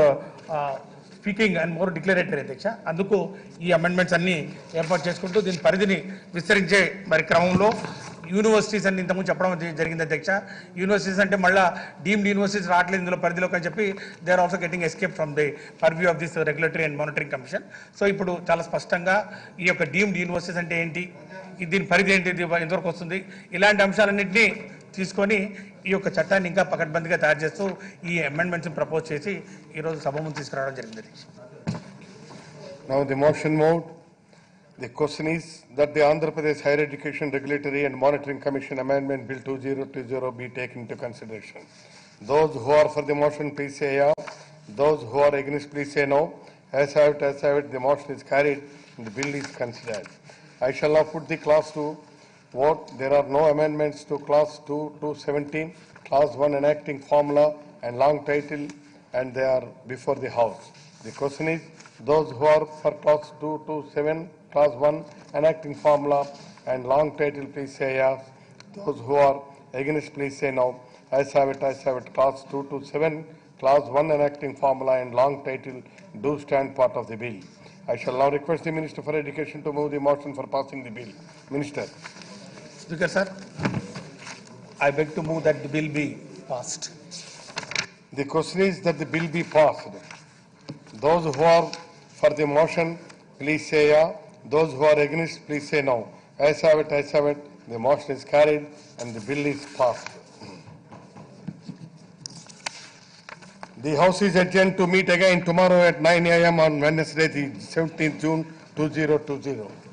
speaking and more declaratory అధ్యక్ష అందుకు ఈ అమెండ్మెంట్స్ అన్ని ఏర్పాటు చేసుకుంటూ దీని పరిధిని విస్తరించే మరి క్రమంలో యూనివర్సిటీస్ అని ఇంతకుముందు చెప్పడం జరి- జరిగింది అధ్యక్ష యూనివర్సిటీస్ అంటే మళ్ళీ డీమ్డ్ యూనివర్సిటీస్ రావట్లేదు ఇందులో పరిధిలోకి అని చెప్పి they are also getting escape from the purview of this regulatory and monitoring commission so ఇప్పుడు చాలా స్పష్టంగా ఈ యొక్క డీమ్డ్ యూనివర్సిటీస్ అంటే ఏంటి ఈ దీని పరిధి ఏంటి ఇది ఎంతవరకు వస్తుంది ఇలాంటి అంశాలన్నింటినీ తీసుకొని ఈ యొక్క చట్టాన్ని ఇంకా పకడ్బందీగా తయారు చేస్తూ ఈ అమెండ్మెంట్స్ని ప్రపోజ్ చేసి ఈరోజు సభ ముందు తీసుకురావడం జరిగింది అధ్యక్ష Now the motion moved. The question is that the Andhra Pradesh Higher Education Regulatory and Monitoring Commission Amendment Bill 2020 be taken into consideration. Those who are for the motion, please say yeah. Those who are against, please say no. As have it, as have it, the motion is carried and the bill is considered. I shall now put the class to vote. There are no amendments to class 2 to 17, class 1 enacting formula and long title, and they are before the House. The question is, those who are for class 2 to 7, class 1 enacting formula and long title, please say yes. Those who are against, please say no. As have it, as have it, class 2 to 7, clause 1 enacting formula and long title do stand part of the bill. I shall now request the Minister for Education to move the motion for passing the bill. Minister. Speaker, sir, I beg to move that the bill be passed. The question is that the bill be passed. Those who are for the motion, please say yeah. Those who are against, please say no. As have it, as have it, the motion is carried and the bill is passed. The House is adjourned to meet again tomorrow at 9 a.m. on Wednesday, the 17th June 2020.